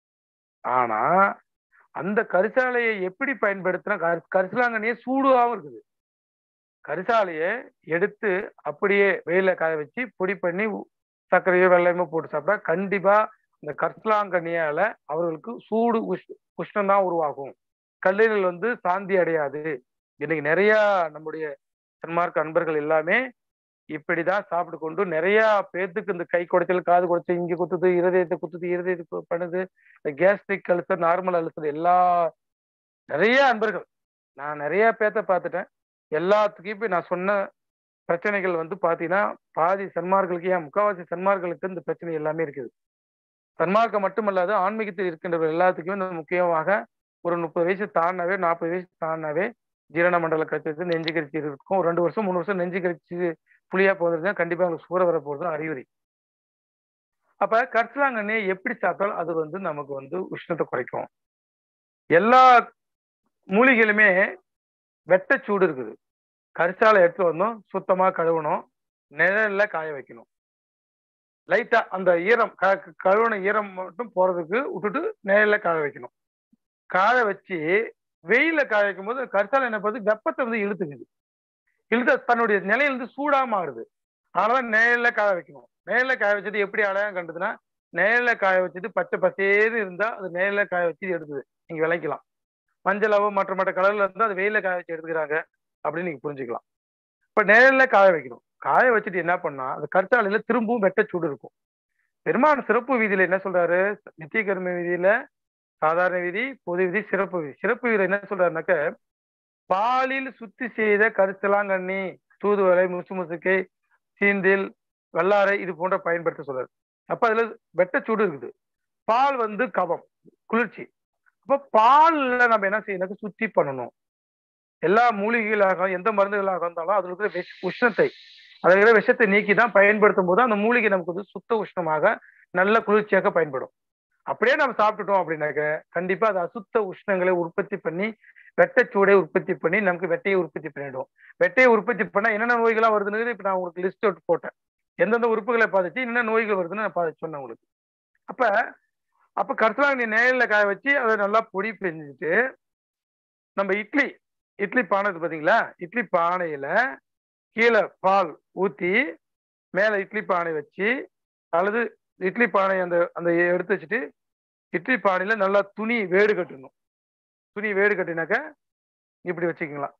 ஆனா அந்த கரிசாலையை எப்படி பயன்படுத்தினா கரிசலாங்கண்ணியே சூடுவாகவும் இருக்குது கரிசாலையை எடுத்து அப்படியே வெயில காய வச்சு பொடி பண்ணி சர்க்கரையோ வெள்ளையமோ போட்டு சாப்பிட்டா கண்டிப்பா இந்த கரிசலாங்கண்ணியால அவர்களுக்கு சூடு உஷ் உஷ்ணம் தான் உருவாகும் கல்லீரல் வந்து சாந்தி அடையாது இன்னைக்கு நிறைய நம்முடைய சன்மார்க்க அன்பர்கள் எல்லாமே இப்படிதான் சாப்பிட்டு கொண்டு நிறைய பேத்துக்கு இந்த கை குடைச்சல் காது குடைச்சல் இங்க குத்துது இருதயத்தை குத்துது இருதயத்தை பண்ணுது இந்த கேஸ்ட்ரிக் அழுத்தம் நார்மல் அழுத்தம் எல்லா நிறைய அன்பர்கள் நான் நிறைய பேத்த பார்த்துட்டேன் எல்லாத்துக்கும் இப்ப நான் சொன்ன பிரச்சனைகள் வந்து பாத்தீங்கன்னா பாதி சன்மார்களுக்கு ஏன் முக்காவாசி சன்மார்களுக்கு இந்த பிரச்சனை எல்லாமே இருக்குது சன்மார்க்கம் மட்டுமல்லாது ஆன்மீகத்தில் இருக்கின்றவர்கள் எல்லாத்துக்குமே இந்த முக்கியமாக ஒரு முப்பது வயசு தாண்டினாவே நாற்பது வயசு தாண்டினாவே ஜீரண மண்டல கட்சி நெஞ்சு கரிச்சி இருக்கும் ஒரு ரெண்டு வருஷம் மூணு வருஷம் நெஞ்சு கரிச்சி புளியா போகிறதுனா கண்டிப்பா அவங்களுக்கு சூற வர போறது அறிகுறி அப்ப கரிசலாங்கண்ணியை எப்படி சாப்பிட்டாலும் அது வந்து நமக்கு வந்து உஷ்ணத்தை குறைக்கும் எல்லா மூலிகையிலுமே வெட்ட சூடு இருக்குது கரிசாலை எடுத்து வந்தோம் சுத்தமா கழுவணும் நிழல்ல காய வைக்கணும் லைட்டா அந்த ஈரம் கழுவுன ஈரம் மட்டும் போறதுக்கு விட்டுட்டு நிழல்ல காய வைக்கணும் காய வச்சு வெயில காய வைக்கும் போது கரிசாலை என்ன பார்த்து வெப்பத்தை வந்து இழுத்துக்குது இழுத்த தன்னுடைய நிலையிலிருந்து சூடா மாறுது அதனாலதான் நிழல்ல காய வைக்கணும் நிழல்ல காய வச்சது எப்படி அடையாளம் கண்டதுன்னா நிழல்ல காய வச்சது பச்சை பசேன்னு இருந்தா அது நிழல்ல காய வச்சு எடுத்தது நீங்க விளைக்கலாம் மஞ்சளாவோ மற்ற மற்ற கலர்ல இருந்தா அது வெயில காய வச்சு எடுத்துக்கிறாங்க அப்படின்னு நீங்க புரிஞ்சுக்கலாம் இப்ப நிழல்ல காய வைக்கணும் காய வச்சுட்டு என்ன பண்ணா அந்த கருத்தாலையில திரும்பவும் வெட்ட சூடு இருக்கும் பெருமான சிறப்பு வீதியில என்ன சொல்றாரு நித்திய கர்ம விதியில சாதாரண விதி பொது விதி சிறப்பு விதி சிறப்பு விதியில என்ன சொல்றாருனாக்க பாலில் சுத்தி செய்த கரிசலாங்கண்ணி தூதுவளை முசு முசுக்கை சீந்தில் வல்லாரை இது போன்ற பயன்படுத்த சொல்றாரு அப்ப அதுல வெட்ட சூடு இருக்குது பால் வந்து கவம் குளிர்ச்சி அப்ப பால்ல நம்ம என்ன செய்யணும் சுத்தி பண்ணணும் எல்லா மூலிகைகளாக எந்த மருந்துகளாக இருந்தாலும் அதுல இருக்கிற விஷ உஷ்ணத்தை அதில் இருக்கிற விஷத்தை நீக்கி தான் பயன்படுத்தும் போது அந்த மூலிகை நமக்கு வந்து சுத்த உஷ்ணமாக நல்ல குளிர்ச்சியாக பயன்படும் அப்படியே நம்ம சாப்பிட்டுட்டோம் அப்படின்னாக்க கண்டிப்பா அது அசுத்த உஷ்ணங்களை உற்பத்தி பண்ணி வெட்டச்சூடை உற்பத்தி பண்ணி நமக்கு வெட்டையை உற்பத்தி பண்ணிடும் வெட்டையை உற்பத்தி பண்ணா என்னென்ன நோய்கள்லாம் வருதுன்னு இப்ப நான் உங்களுக்கு லிஸ்ட் அவுட் போட்டேன் எந்தெந்த உறுப்புகளை பாதிச்சு என்னென்ன நோய்கள் வருதுன்னு நான் பாதி சொன்னேன் உங்களுக்கு அப்ப அப்ப கரிசலாங்கண்ணி நேரில் காய வச்சு அதை நல்லா பொடி பெஞ்சிட்டு நம்ம இட்லி இட்லி பானை பாத்தீங்களா இட்லி பானையில கீழே பால் ஊத்தி மேல இட்லி பானை வச்சு அல்லது இட்லி பானை அந்த அந்த எடுத்து வச்சுட்டு இட்லி பானையில நல்லா துணி வேடு கட்டணும் துணி வேடு கட்டினாக்க இப்படி வச்சுக்கலாம்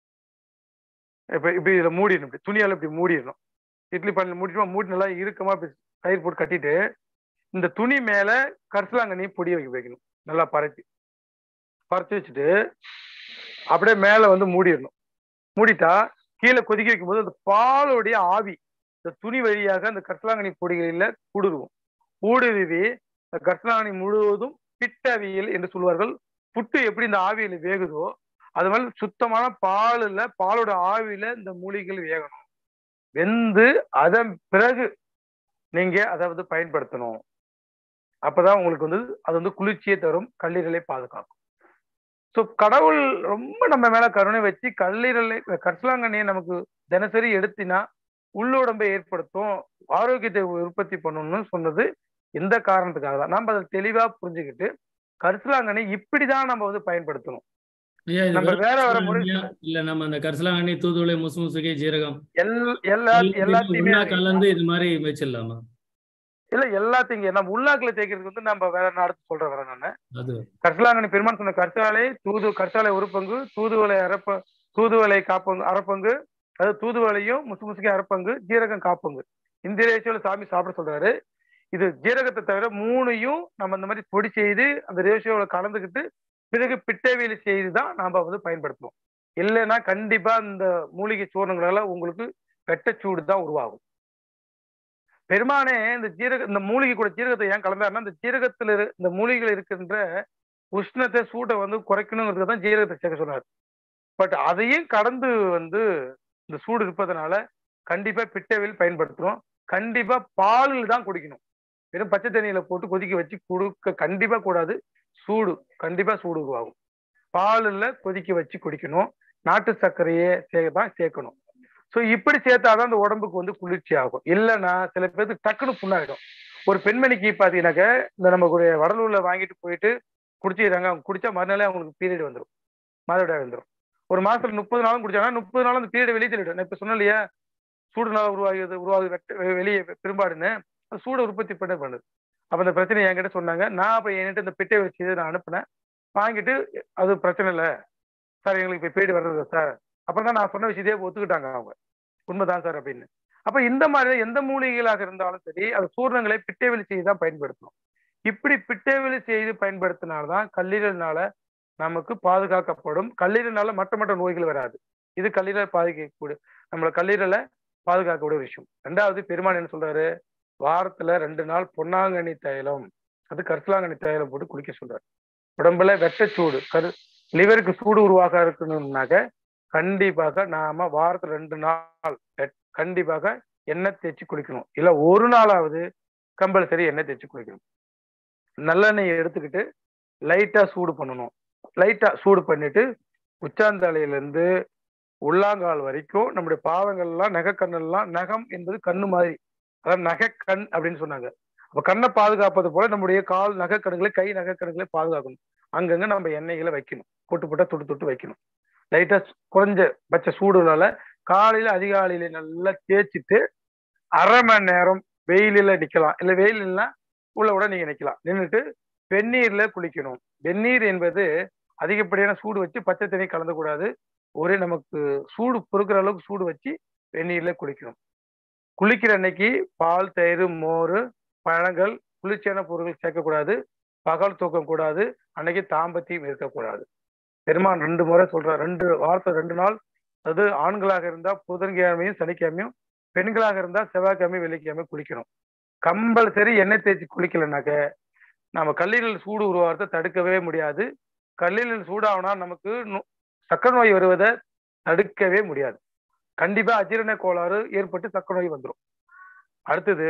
இப்ப இப்படி இதை மூடிடணும் இப்படி துணியால இப்படி மூடிடணும் இட்லி பானையில மூடிட்டோம் மூடி நல்லா இறுக்கமா இப்படி கயிறு போட்டு கட்டிட்டு இந்த துணி மேல கரிசலாங்கண்ணி பொடி வைக்க வைக்கணும் நல்லா பரப்பி பறிச்சு வச்சுட்டு அப்படியே மேல வந்து மூடிடணும் மூடிட்டா கீழே கொதிக்க வைக்கும்போது அந்த பாலுடைய ஆவி இந்த துணி வழியாக அந்த கரிசலாங்கண்ணி பொடிகளில் ஊடுருவும் ஊடுருவி இந்த கரிசலாங்கண்ணி முழுவதும் பிட்டவியல் என்று சொல்வார்கள் புட்டு எப்படி இந்த ஆவியில வேகுதோ அது மாதிரி சுத்தமான பாலுல பாலோட ஆவியில இந்த மூலிகைகள் வேகணும் வெந்து அதன் பிறகு நீங்க அதை வந்து பயன்படுத்தணும் அப்பதான் உங்களுக்கு வந்து அது வந்து குளிர்ச்சியை தரும் கல்லீரலை பாதுகாக்கும் ஸோ கடவுள் ரொம்ப நம்ம மேல கருணை வச்சு கல்லீரலை கரிசலாங்கண்ணியை நமக்கு தினசரி எடுத்தினா உள்ளுடம்பை ஏற்படுத்தும் ஆரோக்கியத்தை உற்பத்தி பண்ணணும்னு சொன்னது இந்த காரணத்துக்காக தான் நம்ம அதை தெளிவா புரிஞ்சுக்கிட்டு கரிசலாங்கண்ணி இப்படிதான் நம்ம வந்து பயன்படுத்தணும் ஐயா இது நம்ம வெறும் வேற வேற முறை கரிசலாங்கண்ணியா? இல்ல நம்ம அந்த கரிசலாங்கண்ணி தூதுவளை முசு முசுகை ஜீரகம் எல் எல்லா எல்லாத்தையுமே ஒண்ணா கலந்து இது மாதிரி வச்சிடலாமா இல்ல எல்லாத்தையும் நம்ம உள்நாக்குல தேய்க்கிறதுக்கு வந்து நம்ம வேற நான் அடுத்து சொல்றேன் வேற நானு அது கரிசலாங்கண்ணி பெருமான் சொன்ன கரிசாலை தூது கரிசாலை ஒரு பங்கு தூதுவளை அரப்ப தூதுவளை காப்பங்கு அரைப்பங்கு அதாவது தூதுவளையும் முசு முசுக்கி அரைப்பங்கு ஜீரகம் காப்பங்கு இந்த ரேஷியோல சாமி சாப்பிட சொல்றாரு இது ஜீரகத்தை தவிர மூணையும் நம்ம இந்த மாதிரி பொடி செய்து அந்த ரேஷியோல கலந்துக்கிட்டு பிறகு பிட்டவேலி செய்து தான் நாம வந்து பயன்படுத்துவோம் இல்லைன்னா கண்டிப்பா இந்த மூலிகை சூர்ணங்களால உங்களுக்கு வெட்டச்சூடு தான் உருவாகும் பெருமானே இந்த ஜீரக இந்த மூலிகை கூட ஜீரகத்தை ஏன் கலந்தாருன்னா இந்த ஜீரகத்துல இரு- இந்த மூலிகைகள் இருக்கின்ற உஷ்ணத்தை சூட்டை வந்து குறைக்கணுங்கிறது தான் ஜீரகத்தை சேர்க்க சொன்னார் பட் அதையும் கடந்து வந்து இந்த சூடு இருப்பதனால கண்டிப்பா பிட்டவில் பயன்படுத்துறோம் கண்டிப்பா பாலில் தான் குடிக்கணும் வெறும் பச்சை தண்ணியில போட்டு கொதிக்க வச்சு கொடுக்க கண்டிப்பா கூடாது சூடு கண்டிப்பா சூடு உருவாகும் பாலில் கொதிக்க வச்சு குடிக்கணும் நாட்டு சர்க்கரையே சே தான் சேர்க்கணும் ஸோ இப்படி சேர்த்தாதான் அந்த உடம்புக்கு வந்து குளிர்ச்சி ஆகும் இல்லைன்னா சில பேருக்கு டக்குன்னு புண்ணாயிடும் ஒரு பெண்மணிக்கு பார்த்தீங்கன்னாக்க இந்த நமக்குடைய வடலூர்ல வாங்கிட்டு போயிட்டு குடிச்சிடுறாங்க அவங்க குடிச்சா மறுநாளே அவங்களுக்கு பீரியட் வந்துடும் மாதவிடாய் வந்துடும் ஒரு மாசத்துல முப்பது நாளும் குடிச்சாங்கன்னா முப்பது நாளும் அந்த பீரியட் வெளியே தள்ளிடும் நான் இப்ப சொன்னேன் இல்லையா சூடுனால உருவாகுது உருவாகுது வெட்ட- வெ- வெளியே பெரும்பாடுன்னு அது சூடு உற்பத்தி பண்ண பண்ணுது அப்ப அந்த பிரச்சனை என்கிட்ட சொன்னாங்க நான் அப்ப என்கிட்ட இந்த பெட்டை வச்சு நான் அனுப்புனேன் வாங்கிட்டு அது பிரச்சனை இல்லை சார் எங்களுக்கு இப்போ பீரியட் வர்றது சார் அப்புறம் தான் நான் சொன்ன விஷயத்தையே ஒத்துக்கிட்டாங்க அவங்க உண்மைதான் சார் அப்படின்னு அப்ப இந்த மாதிரி எந்த மூலிகைகளாக இருந்தாலும் சரி அது சூர்ணங்களை பிட்டைவெளி செய்து தான் பயன்படுத்தணும் இப்படி பிட்டைவெளி செய்து பயன்படுத்தினால்தான் கல்லீரல்னால நமக்கு பாதுகாக்கப்படும் கல்லீரல்னால மற்ற மற்ற நோய்கள் வராது இது கல்லீரல் பாதிக்கக்கூடிய நம்மள கல்லீரலை பாதுகாக்கக்கூடிய ஒரு விஷயம் ரெண்டாவது பெருமான் என்ன சொல்றாரு வாரத்துல ரெண்டு நாள் பொன்னாங்கண்ணி தைலம் அது கரிசலாங்கண்ணி தைலம் போட்டு குளிக்க சொல்றாரு உடம்புல வெட்டச்சூடு கரு லிவருக்கு சூடு உருவாக இருக்கணும்னாக்க கண்டிப்பாக நாம வாரத்துல ரெண்டு நாள் வெட்- கண்டிப்பாக எண்ணெய் தேய்ச்சி குளிக்கணும் இல்ல ஒரு நாளாவது கம்பல்சரி எண்ணெய் தேய்ச்சி குளிக்கணும் நல்லெண்ணெயை எடுத்துக்கிட்டு லைட்டா சூடு பண்ணணும் லைட்டா சூடு பண்ணிட்டு உச்சாந்தலையில இருந்து உள்ளாங்கால் வரைக்கும் நம்முடைய பாதங்கள்லாம் நகைக்கண்ணெல்லாம் நகம் என்பது கண்ணு மாதிரி அதாவது நகைக்கண் அப்படின்னு சொன்னாங்க அப்ப கண்ணை பாதுகாப்பது போல நம்முடைய கால் நகைக்கண்களை கை நகைக்கண்களை பாதுகாக்கணும் அங்கங்க நம்ம எண்ணெய்களை வைக்கணும் போட்டு போட்டா தொட்டு தொட்டு வைக்கணும் லைட்டா குறைஞ்ச பச்சை சூடுனால காலையில அதிகாலையில நல்லா தேய்ச்சிட்டு அரை மணி நேரம் வெயிலில் நிக்கலாம் இல்ல வெயில் இல்லைன்னா உள்ள கூட நீங்க நிக்கலாம் நின்றுட்டு வெந்நீர்ல குளிக்கணும் வெந்நீர் என்பது அதிகப்படியான சூடு வச்சு பச்சை தண்ணி கலந்துக்கூடாது ஒரே நமக்கு சூடு பொறுக்கிற அளவுக்கு சூடு வச்சு வெந்நீர்ல குளிக்கணும் குளிக்கிற அன்னைக்கு பால் தயிர் மோர் பழங்கள் குளிர்ச்சியான பொருட்கள் சேர்க்கக்கூடாது பகல் தூக்கம் கூடாது அன்னைக்கு தாம்பத்தியம் இருக்கக்கூடாது பெருமான் ரெண்டு முறை சொல்றார் ரெண்டு வாரத்தை ரெண்டு நாள் அது ஆண்களாக இருந்தா புதன்கிழமையும் சனிக்கிழமையும் பெண்களாக இருந்தா செவ்வாய்க்கிழமை வெள்ளிக்கிழமை குளிக்கணும் கம்பல்சரி எண்ணெய் தேய்ச்சி குளிக்கலைனாக்க நம்ம கல்லீரல் சூடு உருவாகிறத தடுக்கவே முடியாது கல்லீரல் சூடாகுனா நமக்கு நோ- சக்கரை நோய் வருவதை தடுக்கவே முடியாது கண்டிப்பா அஜீரண கோளாறு ஏற்பட்டு சக்கரை நோய் வந்துடும் அடுத்தது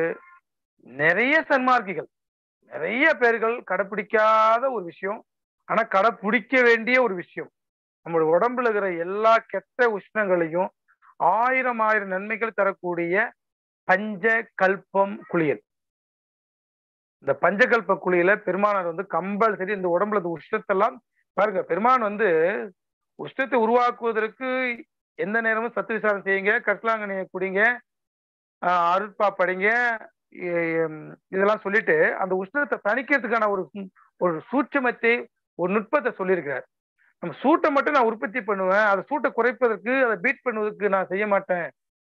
நிறைய சன்மார்க்கிகள் நிறைய பேர்கள் கடைப்பிடிக்காத ஒரு விஷயம் ஆனா கடைப்பிடிக்க வேண்டிய ஒரு விஷயம் நம்மளுடைய உடம்புல இருக்கிற எல்லா கெட்ட உஷ்ணங்களையும் ஆயிரம் ஆயிரம் நன்மைகள் தரக்கூடிய பஞ்ச கல்பம் குளியல் இந்த பஞ்சகல்ப குளியல பெருமானார் வந்து கம்பல்சரி இந்த உடம்புல இந்த உஷ்ணத்தெல்லாம் பாருங்க பெருமான் வந்து உஷ்ணத்தை உருவாக்குவதற்கு எந்த நேரமும் சத்து விசாரம் செய்யுங்க கட்லாங்கனையை குடிங்க ஆஹ் அருட்பா படிங்க எ- இதெல்லாம் சொல்லிட்டு அந்த உஷ்ணத்தை தணிக்கிறதுக்கான ஒரு சு- ஒரு சூட்சமத்தை ஒரு நுட்பத்தை சொல்லியிருக்கிறார் நம்ம சூட்டை மட்டும் நான் உற்பத்தி பண்ணுவேன் அதை சூட்டை குறைப்பதற்கு அதை பீட் பண்ணுவதற்கு நான் செய்ய மாட்டேன்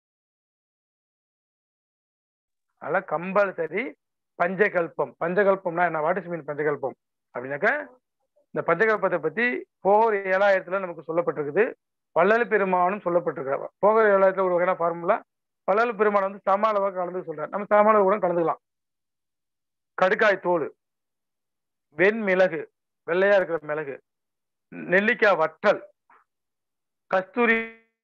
அதனால கம்பல்சரி பஞ்சகல்பம் பஞ்சகல்பம்னா என்ன வாட் இஸ் மீன் பஞ்சகல்பம் அப்படின்னாக்க இந்த பஞ்சகல்பத்தை பத்தி போர் ஏழாயிரத்துல நமக்கு சொல்லப்பட்டிருக்குது வள்ளல் பெருமானும் சொல்லப்பட்டிருக்கிறார் போகர் ஏழாயிரத்துல ஒரு வகையான ஃபார்முலா வள்ளல் பெருமான் வந்து சம அளவா கலந்து சொல்றாரு நம்ம சம அளவு கூட கலந்துக்கலாம் கடுக்காய் தோல் வெண்மிளகு வெள்ளையா இருக்கிற மிளகு நெல்லிக்காய் வற்றல் கஸ்தூரி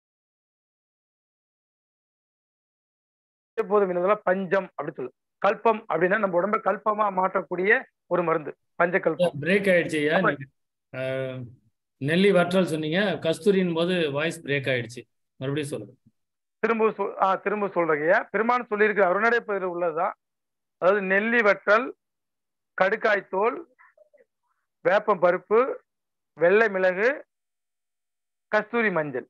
போதும் இதெல்லாம் பஞ்சம் அப்படி சொல்லு கல்பம் அப்படின்னா நம்ம உடம்ப கல்பமா மாற்றக்கூடிய ஒரு மருந்து பஞ்சகல்பம் பிரேக் ஆயிடுச்சு ஐயா ஆமா. நீங்க, அஹ், நெல்லி வற்றல் சொன்னீங்க கஸ்தூரின் போது வாய்ஸ் பிரேக் ஆயிடுச்சு மறுபடியும் சொல்லுங்க திரும்ப சொல் ஆ திரும்ப சொல்றீங்க பெருமான் சொல்லியிருக்க அருணடை பகுதியில் உள்ளதுதான் அதாவது நெல்லி வற்றல் கடுக்காய் தோல் வேப்பம் பருப்பு வெள்ளை மிளகு கஸ்தூரி மஞ்சள்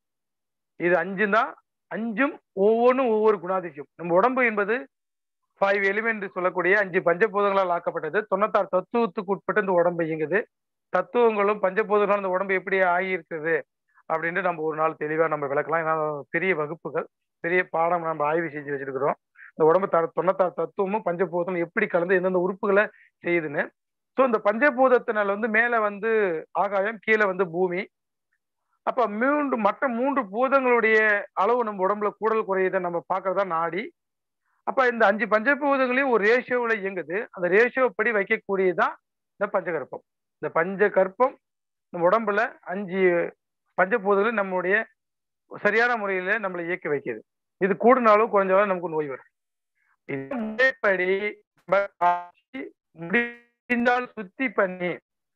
இது அஞ்சும் தான் அஞ்சும் ஒவ்வொன்றும் ஒவ்வொரு குணாதிசயம் நம்ம உடம்பு என்பது ஃபைவ் எலிமெண்ட் சொல்லக்கூடிய அஞ்சு பஞ்சபூதங்களால் ஆக்கப்பட்டது தொண்ணூத்தாறு தத்துவத்துக்கு உட்பட்டு இந்த உடம்பு இயங்குது தத்துவங்களும் பஞ்சபூதங்களும் அந்த உடம்பு எப்படி ஆகியிருக்குது அப்படின்ட்டு நம்ம ஒரு நாள் தெளிவாக நம்ம விளக்கலாம் ஏன்னா பெரிய வகுப்புகள் பெரிய பாடம் நம்ம ஆய்வு செஞ்சு வச்சிருக்கிறோம் இந்த உடம்பு த தொண்ணூத்தாறு தத்துவமும் பஞ்சபூதமும் எப்படி கலந்து எந்தெந்த உறுப்புகளை செய்யுதுன்னு ஸோ இந்த பஞ்சபூதத்தினால வந்து மேலே வந்து ஆகாயம் கீழே வந்து பூமி அப்ப மூன்று மற்ற மூன்று பூதங்களுடைய அளவு நம்ம உடம்புல கூடல் குறையதை நம்ம பார்க்கறதா நாடி அப்ப இந்த அஞ்சு பஞ்சபூதங்களையும் ஒரு ரேஷியோவில் இயங்குது அந்த ரேஷியோ படி வைக்கக்கூடியதுதான் இந்த பஞ்சகற்பம் இந்த பஞ்சகற்பம் நம்ம உடம்புல அஞ்சு பஞ்சபூதங்களும் நம்மளுடைய சரியான முறையில நம்மளை இயக்கி வைக்குது இது கூடுனாலும் குறைஞ்சாலும் நமக்கு நோய் வரும் இது முறைப்படி நம்ம காய்ச்சி முடிந்தால் சுத்தி பண்ணி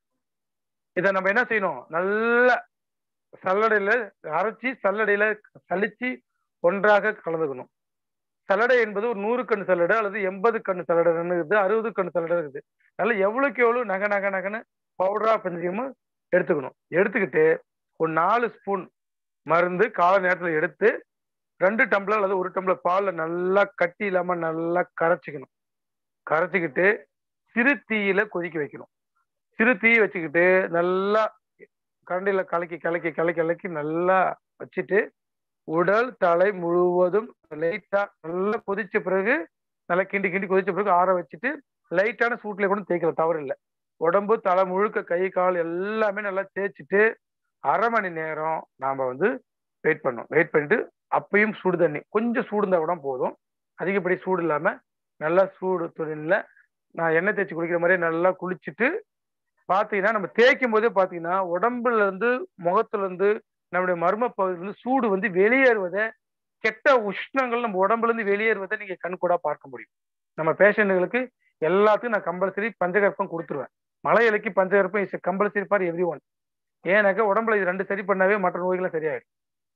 இதை நம்ம என்ன செய்யணும் நல்ல சல்லடையில அரைச்சி சல்லடையில சலிச்சு ஒன்றாக கலந்துக்கணும் சல்லடை என்பது ஒரு நூறு கண் சல்லடை அல்லது எண்பது கண் சல்லடைன்னு இருக்குது அறுபது கண் சல்லடை இருக்குது அதனால எவ்வளவுக்கு எவ்வளவு நகை நகை நகன்னு பவுடரா பஞ்சமும் எடுத்துக்கணும் எடுத்துக்கிட்டு ஒரு நாலு ஸ்பூன் மருந்து காலை நேரத்துல எடுத்து ரெண்டு டம்ளர் அல்லது ஒரு டம்ளர் பால்ல நல்லா கட்டி இல்லாம நல்லா கரைச்சிக்கணும் கரைச்சிக்கிட்டு சிறு தீயில கொதிக்க வைக்கணும் சிறு தீ வச்சுக்கிட்டு நல்லா கரண்டில கலக்கி கலக்கி கலக்கி கலக்கி நல்லா வச்சுட்டு உடல் தலை முழுவதும் லைட்டா நல்லா கொதிச்ச பிறகு நல்லா கிண்டி கிண்டி கொதிச்ச பிறகு ஆற வச்சுட்டு லைட்டான சூட்ல கூட தேய்க்கலாம் தவறு இல்லை உடம்பு தலை முழுக்க கை கால் எல்லாமே நல்லா தேய்ச்சிட்டு அரை மணி நேரம் நாம வந்து வெயிட் பண்ணோம் வெயிட் பண்ணிட்டு அப்பயும் சுடு தண்ணி கொஞ்சம் சூடு இருந்தா கூட போதும் அதிகப்படி சூடு இல்லாம நல்லா சூடு தொழில நான் எண்ணெய் தேய்ச்சி குளிக்கிற மாதிரி நல்லா குளிச்சுட்டு பாத்தீங்கன்னா நம்ம தேய்க்கும் போதே பாத்தீங்கன்னா உடம்புல இருந்து முகத்துல இருந்து நம்முடைய மர்ம பகுதியிலிருந்து சூடு வந்து வெளியேறுவதை கெட்ட உஷ்ணங்கள் நம்ம உடம்புல இருந்து வெளியேறுவதை நீங்க கண்கூடா பார்க்க முடியும் நம்ம பேஷண்ட்டுகளுக்கு எல்லாத்துக்கும் நான் கம்பல்சரி பஞ்சகற்பம் கொடுத்துருவேன் மலை இலைக்கு பஞ்சகற்பம் is compulsory for everyone ஏன்னாக்கா உடம்புல இது ரெண்டு சரி பண்ணாவே மற்ற நோய்களும் சரியாயிடும்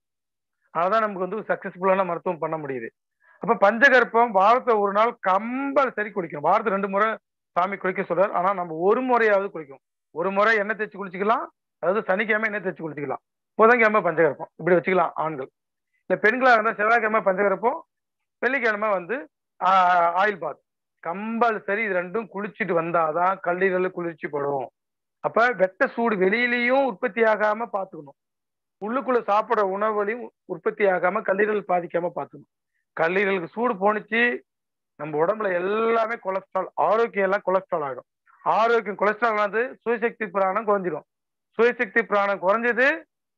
அதான் நமக்கு வந்து சக்சஸ்ஃபுல்லான மருத்துவம் பண்ண முடியுது அப்ப பஞ்சகற்பம் வாரத்துல ஒரு நாள் கம்பல்சரி குடிக்கணும் வாரத்துல ரெண்டு முறை சாமி குளிக்க சொல்றாரு ஆனா நம்ம ஒரு முறையாவது குளிக்கும் ஒரு முறை எண்ணெய் தேய்ச்சி குளிச்சுக்கலாம் அதாவது சனிக்கிழமை எண்ணெய் தேய்ச்சி குளிச்சுக்கலாம் புதன்கிழமை பஞ்சகற்பம் இப்படி வச்சுக்கலாம் ஆண்கள் இல்ல பெண்களா இருந்தா செவ்வாய்க்கிழமை பஞ்சகற்பம் வெள்ளிக்கிழமை வந்து ஆயில் பாத் கம்பல்சரி இது ரெண்டும் குளிச்சுட்டு வந்தாதான் கல்லீரல் குளிர்ச்சி படும் அப்ப வெட்ட சூடு வெளியிலயும் உற்பத்தி ஆகாம பாத்துக்கணும் உள்ளுக்குள்ள சாப்பிடுற உணவுகளையும் உற்பத்தி ஆகாம கல்லீரல் பாதிக்காம பாத்துக்கணும் கல்லீரலுக்கு சூடு போணுச்சு நம்ம உடம்புல எல்லாமே கொலஸ்ட்ரால் ஆரோக்கியம் எல்லாம் கொலஸ்ட்ரால் ஆகும் ஆரோக்கியம் கொலஸ்ட்ரால் ஆனது சுயசக்தி பிராணம் குறைஞ்சிடும் சுயசக்தி பிராணம் குறைஞ்சது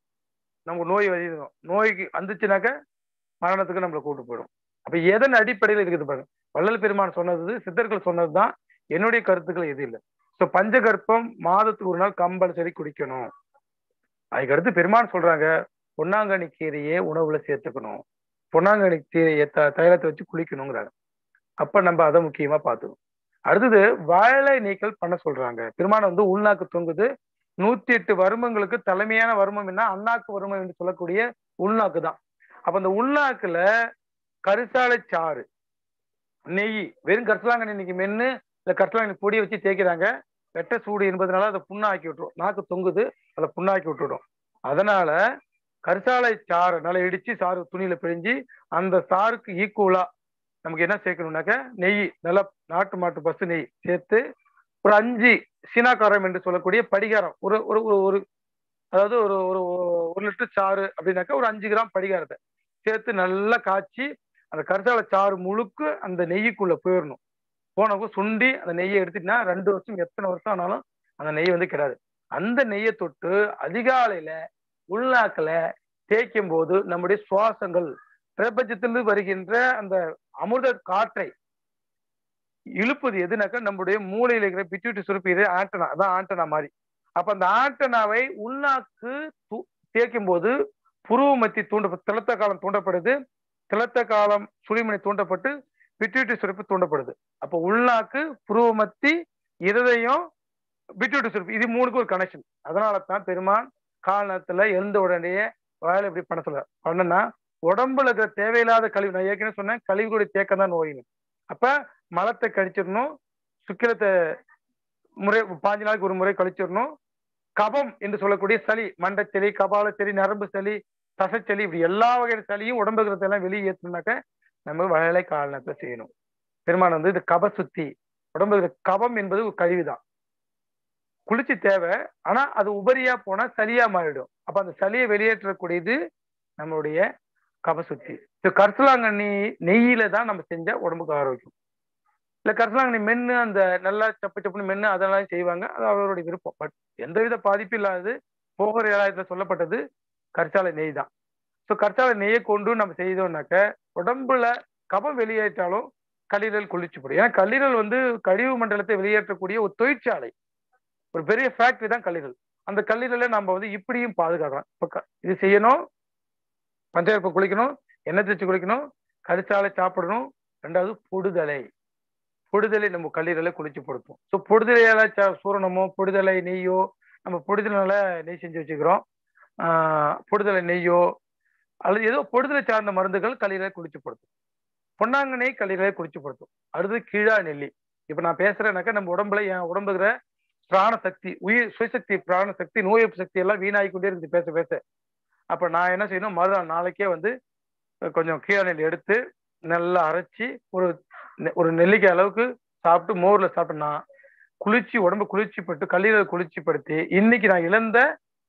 நமக்கு நோய் வதிடும் நோய்க்கு வந்துச்சுனாக்க மரணத்துக்கு நம்மளை கூட்டு போயிடும் அப்ப எதன் அடிப்படையில் இருக்குது பாருங்க வள்ளல் பெருமான் சொன்னது சித்தர்கள் சொன்னதுதான் என்னுடைய கருத்துக்கள் எது இல்லை ஸோ பஞ்சகற்பம் மாதத்துக்கு ஒரு நாள் கம்பல்சரி குடிக்கணும் அதுக்கடுத்து பெருமான் சொல்றாங்க பொன்னாங்கண்ணி கீரையே உணவுல சேர்த்துக்கணும் பொன்னாங்கண்ணி கீரையை த தைலத்தை வச்சு குளிக்கணுங்கிறாங்க அப்ப நம்ம அதை முக்கியமா பார்த்துக்கணும் அடுத்தது வாழை நீக்கல் பண்ண சொல்றாங்க பெருமான் வந்து உள்நாக்கு தொங்குது நூத்தி எட்டு வருமங்களுக்கு தலைமையான வருமம் என்ன அண்ணாக்கு வருமம் என்று சொல்லக்கூடிய உள்நாக்கு தான் அப்ப அந்த உள்நாக்குல கரிசாலை சாறு நெய் வெறும் கரிசலாங்கண்ணி இன்னைக்கு மென்னு இந்த கரிசலாங்கண்ணி பொடியை வச்சு தேய்க்கிறாங்க வெட்ட சூடு என்பதனால அதை புண்ணாக்கி விட்டுரும் நாக்கு தொங்குது அதை புண்ணாக்கி விட்டுடும் அதனால கரிசாலை சாறு நல்லா இடிச்சு சாறு துணியில பிழிஞ்சு அந்த சாருக்கு ஈக்குவலா நமக்கு என்ன சேர்க்கணும்னாக்க நெய் நல்ல நாட்டு மாட்டு பசு நெய் சேர்த்து ஒரு அஞ்சு சீனாக்காரம் என்று சொல்லக்கூடிய படிகாரம் ஒரு ஒரு ஒரு ஒரு அதாவது ஒரு ஒரு ஒரு லிட்டர் சாறு அப்படின்னாக்கா ஒரு அஞ்சு கிராம் படிகாரத்தை சேர்த்து நல்லா காய்ச்சி அந்த கரிசால சாறு முழுக்க அந்த நெய்யுக்குள்ள போயிடணும் போனப்போ சுண்டி அந்த நெய்யை எடுத்துட்டுனா ரெண்டு வருஷம் எத்தனை வருஷம் ஆனாலும் அந்த நெய் வந்து கிடாது அந்த நெய்யை தொட்டு அதிகாலையில உள்நாக்கில தேய்க்கும் போது நம்முடைய சுவாசங்கள் பிரபஞ்சத்திலிருந்து வருகின்ற அந்த அமிர்த காற்றை இழுப்பது எதுனாக்கா நம்முடைய மூளையில இருக்கிற பிட்யூட்டி சுரப்பி இது ஆண்டனா அதான் ஆண்டனா மாதிரி அப்ப அந்த ஆண்டனாவை உள்நாக்கு தேய்க்கும் போது புருவ மத்தி தூண்ட திளத்த காலம் தூண்டப்படுது திளத்த காலம் சுழிமணி தூண்டப்பட்டு பிட்யூட்டி சுரப்பு தூண்டப்படுது அப்ப உள்நாக்கு புருவ மத்தி இருதயம் பிட்யூட்டி சுரப்பு இது மூணுக்கு ஒரு கனெக்ஷன் அதனால தான் பெருமான் காலத்துல எழுந்த உடனே வாயில இப்படி பண்ண சொல்ல பண்ணனா உடம்புல இருக்கிற தேவையில்லாத கழிவு நான் ஏற்கனவே சொன்னேன் கழிவுகளுடைய தேக்கம் தான் நோயின்னு அப்ப மலத்தை கழிச்சிடணும் சுக்கிரத்தை முறை பாஞ்சு நாளைக்கு ஒரு முறை கழிச்சிடணும் கபம் என்று சொல்லக்கூடிய சளி மண்டச்சளி கபால சளி நரம்பு சளி தசைச்சளி இப்படி எல்லா வகையான சளியும் உடம்பு இருக்கிறதெல்லாம் வெளியே ஏற்றணும்னாக்க நம்ம வயலை காலனத்தை செய்யணும் பெருமான் வந்து இது கப சுத்தி உடம்பு இருக்கிற கபம் என்பது ஒரு கழிவுதான் குளிர்ச்சி தேவை ஆனா அது உபரியா போனா சளியா மாறிடும் அப்ப அந்த சளியை வெளியேற்றக்கூடியது நம்மளுடைய கபசுத்தி இது கரிசலாங்கண்ணி நெய்யில தான் நம்ம செஞ்ச உடம்புக்கு ஆரோக்கியம் இல்ல கரிசலாங்கண்ணி மென்னு அந்த நல்லா சப்பு சப்புன்னு மென்னு அதெல்லாம் செய்வாங்க அது அவருடைய விருப்பம் பட் எந்தவித பாதிப்பு இல்லாதது போகிற ஏழாயிரத்துல சொல்லப்பட்டது கரிசாலை நெய் தான் ஸோ கரிசாலை நெய்யை கொண்டு நம்ம செய்தோம்னாக்க உடம்புல கபம் வெளியேற்றாலும் கல்லீரல் குளிர்ச்சிப்படும் ஏன்னா கல்லீரல் வந்து கழிவு மண்டலத்தை வெளியேற்றக்கூடிய ஒரு தொழிற்சாலை ஒரு பெரிய ஃபேக்டரி தான் கல்லீரல் அந்த கல்லீரலை நம்ம வந்து இப்படியும் பாதுகாக்கலாம் இப்போ இது செய்யணும் பஞ்சாயத்து குளிக்கணும் எண்ணெய் தேய்ச்சி குளிக்கணும் கரிசாலை சாப்பிடணும் ரெண்டாவது பொடுதலை பொடுதலை நம்ம கல்லீரலை குளிச்சு படுத்தும் ஸோ பொடுதலையால சூரணமோ பொடுதலை நெய்யோ நம்ம பொடுதலால நெய் செஞ்சு வச்சுக்கிறோம் பொடுதலை நெய்யோ அல்லது ஏதோ பொடுதலை சார்ந்த மருந்துகள் கல்லீரலை குளிச்சு படுத்தும் பொன்னாங்கண்ணை கல்லீரலை குளிச்சு படுத்தும் அடுத்து கீழா நெல்லி இப்ப நான் பேசுறேன்னாக்கா நம்ம உடம்புல என் உடம்புகிற பிராண சக்தி உயிர் சுயசக்தி பிராண சக்தி நோய் எதிர்ப்பு சக்தி எல்லாம் வீணாகி கொண்டே இருந்து பேச பேச அப்ப நான் என்ன செய்யணும் மறுநாள் நாளைக்கே வந்து கொஞ்சம் கீழா நெல்லி எடுத்து நல்லா அரைச்சி ஒரு ஒரு நெல்லிக்காய் அளவுக்கு சாப்பிட்டு மோர்ல சாப்பிட்டேன்னா குளிர்ச்சி உடம்பு குளிர்ச்சிப்பட்டு கல்லீரல் குளிர்ச்சிப்படுத்தி இன்னைக்கு நான் இழந்த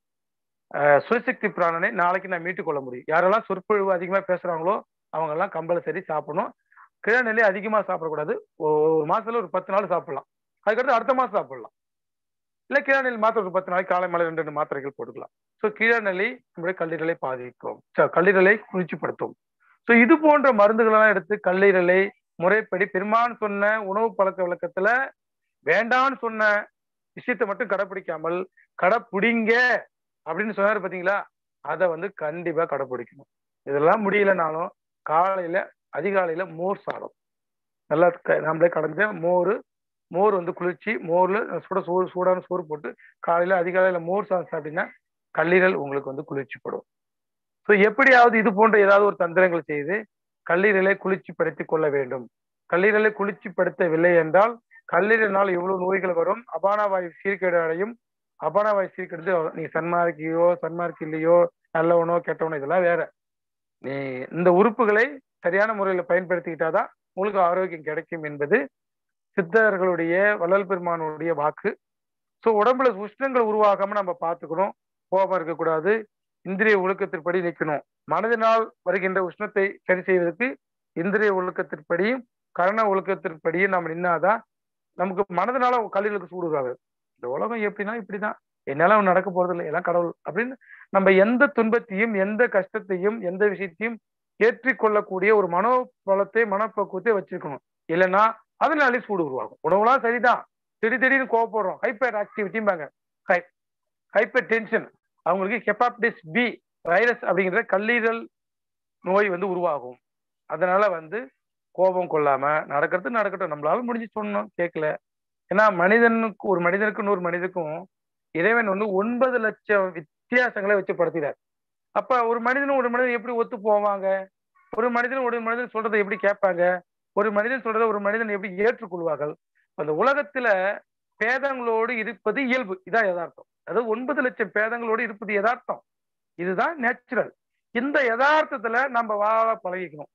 சுயசக்தி பிராணனை நாளைக்கு நான் மீட்டுக் கொள்ள முடியும் யாரெல்லாம் சொற்பொழிவு அதிகமா பேசுறாங்களோ அவங்க எல்லாம் கம்பல்சரி சாப்பிடணும் கிழ நெல்லி அதிகமா சாப்பிடக்கூடாது ஒரு மாசத்துல ஒரு பத்து நாள் சாப்பிடலாம் அதுக்கடுத்து அடுத்த மாசம் சாப்பிடலாம் இல்ல கீழ நெல்லி மாத்திரை ஒரு பத்து நாளைக்கு காலை மலை ரெண்டு ரெண்டு மாத்திரைகள் போட்டுக்கலாம் ஸோ கீழ நெல்லி நம்முடைய கல்லீரலை பாதிக்கும் கல்லீரலை குளிர்ச்சிப்படுத்தும் ஸோ இது போன்ற மருந்துகளெல்லாம் எடுத்து கல்லீரலை முறைப்படி பெருமான் சொன்ன உணவு பழக்க வழக்கத்துல வேண்டான்னு சொன்ன விஷயத்தை மட்டும் கடைப்பிடிக்காமல் கடைப்பிடிங்க அப்படின்னு சொன்னாரு பாத்தீங்களா அதை வந்து கண்டிப்பா கடைப்பிடிக்கணும் இதெல்லாம் முடியலனாலும் காலையில அதிகாலையில மோர் சாதம் நல்லா நம்மளே கடந்து மோர் மோர் வந்து குளிர்ச்சி மோர்ல சுட சோறு சூடான சோறு போட்டு காலையில அதிகாலையில மோர் சாதம் சாப்பிட்டீங்கன்னா கல்லீரல் உங்களுக்கு வந்து குளிர்ச்சிப்படும் ஸோ எப்படியாவது இது போன்ற ஏதாவது ஒரு தந்திரங்கள் செய்து கல்லீரலை குளிர்ச்சிப்படுத்திக் கொள்ள வேண்டும் கல்லீரலை குளிர்ச்சிப்படுத்தவில்லை என்றால் கல்லீரலினால் எவ்வளவு நோய்கள் வரும் அபானவாயு சீர்கேடு அடையும் அபானவாயு சீர்கெடுத்து நீ சன்மார்க்கியோ சன்மார்க் இல்லையோ நல்லவனோ கெட்டவனோ இதெல்லாம் வேற நீ இந்த உறுப்புகளை சரியான முறையில பயன்படுத்திக்கிட்டாதான் உங்களுக்கு ஆரோக்கியம் கிடைக்கும் என்பது சித்தர்களுடைய வள்ளல் பெருமானுடைய வாக்கு ஸோ உடம்புல உஷ்ணங்கள் உருவாகாம நம்ம பார்த்துக்கணும் கோபம் இருக்கக்கூடாது இந்திரிய ஒழுக்கத்திற்படி நிற்கணும் மனதினால் வருகின்ற உஷ்ணத்தை சரி செய்வதற்கு இந்திரிய ஒழுக்கத்திற்படியும் கரண ஒழுக்கத்திற்படியும் நம்ம நின்னாதான் நமக்கு மனதினால கல்லீரலுக்கு சூடுகாது இந்த உலகம் எப்படின்னா இப்படிதான் என்னால நடக்க போறது இல்லை எல்லாம் கடவுள் அப்படின்னு நம்ம எந்த துன்பத்தையும் எந்த கஷ்டத்தையும் எந்த விஷயத்தையும் ஏற்றிக்கொள்ளக்கூடிய ஒரு மனோபலத்தை மனப்பக்குவத்தை வச்சிருக்கணும் இல்லைன்னா அதனாலே சூடு உருவாகும் உணவுலாம் சரிதான் திடீர் திடீர்னு கோவப்படுறோம் ஹைப்பர் ஆக்டிவிட்டிம்பாங்க ஹை ஹைப்பர் டென்ஷன் அவங்களுக்கு ஹெப்பாப்டிஸ் பி வைரஸ் அப்படிங்கிற கல்லீரல் நோய் வந்து உருவாகும் அதனால வந்து கோபம் கொள்ளாம நடக்கிறது நடக்கட்டும் நம்மளால முடிஞ்சு சொன்னோம் கேட்கல ஏன்னா மனிதனுக்கு ஒரு மனிதனுக்கும் இன்னொரு மனிதனுக்கும் இறைவன் வந்து ஒன்பது லட்சம் வித்தியாசங்களை வச்சு படுத்தினார் அப்ப ஒரு மனிதனும் ஒரு மனிதன் எப்படி ஒத்து போவாங்க ஒரு மனிதன் ஒரு மனிதன் சொல்றதை எப்படி கேட்பாங்க ஒரு மனிதன் சொல்றதை ஒரு மனிதன் எப்படி ஏற்றுக்கொள்வார்கள் அந்த உலகத்துல பேதங்களோடு இருப்பது இயல்பு இதான் யதார்த்தம் அதாவது ஒன்பது லட்சம் பேதங்களோடு இருப்பது யதார்த்தம் இதுதான் நேச்சுரல் இந்த யதார்த்தத்துல நம்ம வாழ பழகிக்கணும்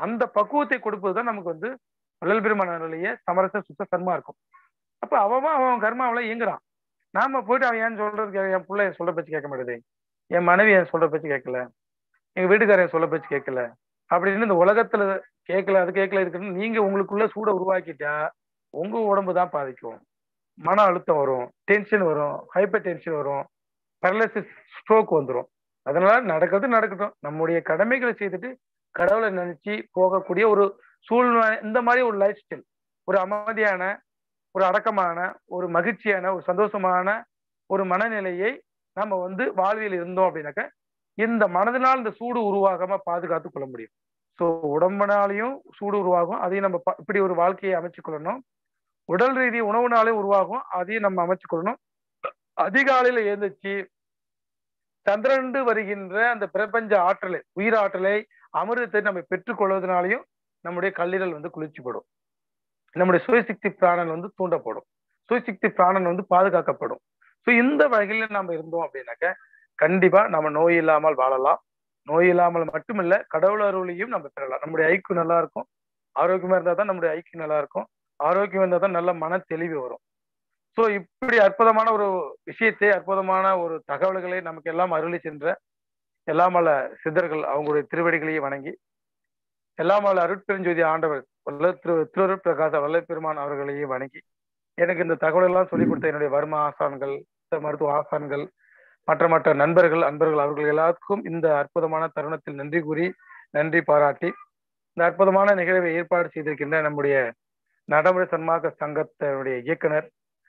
அந்த பக்குவத்தை கொடுப்பதுதான் நமக்கு வந்து வள்ளல் பெருமானாருடைய சமரச சுத்த கர்மா இருக்கும் அப்ப அவன் அவன் கர்மாவில இயங்குறான் நாம போயிட்டு அவன் ஏன் சொல்றது என் பிள்ளை என் சொல்ற பேச்சு கேட்க மாட்டேது என் மனைவி என் சொல்ற பேச்சு கேட்கல எங்க வீட்டுக்காரன் சொல்ல பேச்சு கேட்கல அப்படின்னு இந்த உலகத்துல கேட்கல அது கேட்கல இருக்குன்னு நீங்க உங்களுக்குள்ள சூட உருவாக்கிட்டா உங்க உடம்பு தான் பாதிக்கும் மன அழுத்தம் வரும் டென்ஷன் வரும் ஹைப்பர் டென்ஷன் வரும் பேரலிசிஸ் ஸ்ட்ரோக் வந்துடும் அதனால நடக்கிறது நடக்கட்டும் நம்முடைய கடமைகளை செய்துட்டு கடவுளை நினைச்சு போகக்கூடிய ஒரு சூழ்நிலை இந்த மாதிரி ஒரு லைஃப் ஸ்டைல் ஒரு அமைதியான ஒரு அடக்கமான ஒரு மகிழ்ச்சியான ஒரு சந்தோஷமான ஒரு மனநிலையை நம்ம வந்து வாழ்வியல் இருந்தோம் அப்படின்னாக்க இந்த மனதினால் இந்த சூடு உருவாகாம பாதுகாத்து கொள்ள முடியும் ஸோ உடம்புனாலையும் சூடு உருவாகும் அதையும் நம்ம இப்படி ஒரு வாழ்க்கையை அமைச்சு கொள்ளணும் உடல் ரீதி உணவுனாலே உருவாகும் அதையும் நம்ம அமைச்சு கொள்ளணும் அதிகாலையில எழுந்திரிச்சு சந்திரண்டு வருகின்ற அந்த பிரபஞ்ச ஆற்றலை உயிர் ஆற்றலை அமிர்தத்தை நம்ம பெற்றுக்கொள்வதனாலையும் நம்முடைய கல்லீரல் வந்து குளிர்ச்சிப்படும் நம்முடைய சுயசக்தி பிராணன் வந்து தூண்டப்படும் சுயசக்தி பிராணன் வந்து பாதுகாக்கப்படும் ஸோ இந்த வகையில நம்ம இருந்தோம் அப்படின்னாக்க கண்டிப்பா நம்ம நோய் இல்லாமல் வாழலாம் நோய் இல்லாமல் மட்டுமில்ல கடவுள் அருளையும் நம்ம பெறலாம் நம்முடைய ஐக்கு நல்லா இருக்கும் ஆரோக்கியமா இருந்தா தான் நம்முடைய ஐக்கு நல்லா இருக்கும் ஆரோக்கியம் இருந்தால் தான் நல்ல மன தெளிவு வரும் ஸோ இப்படி அற்புதமான ஒரு விஷயத்தை அற்புதமான ஒரு தகவல்களை நமக்கு எல்லாம் அருளி சென்ற எல்லாமல்ல சித்தர்கள் அவங்களுடைய திருவடிகளையும் வணங்கி எல்லாமல்ல அருட்பெருஞ்சோதி ஆண்டவர் வல்ல திரு திருவருட் பிரகாச வல்ல பெருமான் அவர்களையும் வணங்கி எனக்கு இந்த தகவல் எல்லாம் சொல்லிக் கொடுத்த என்னுடைய வர்ம ஆசான்கள் மருத்துவ ஆசான்கள் மற்ற மற்ற நண்பர்கள் அன்பர்கள் அவர்கள் எல்லாத்துக்கும் இந்த அற்புதமான தருணத்தில் நன்றி கூறி நன்றி பாராட்டி இந்த அற்புதமான நிகழ்வை ஏற்பாடு செய்திருக்கின்ற நம்முடைய நடைமுறை சன்மார்க்க சங்கத்தினுடைய இயக்குனர்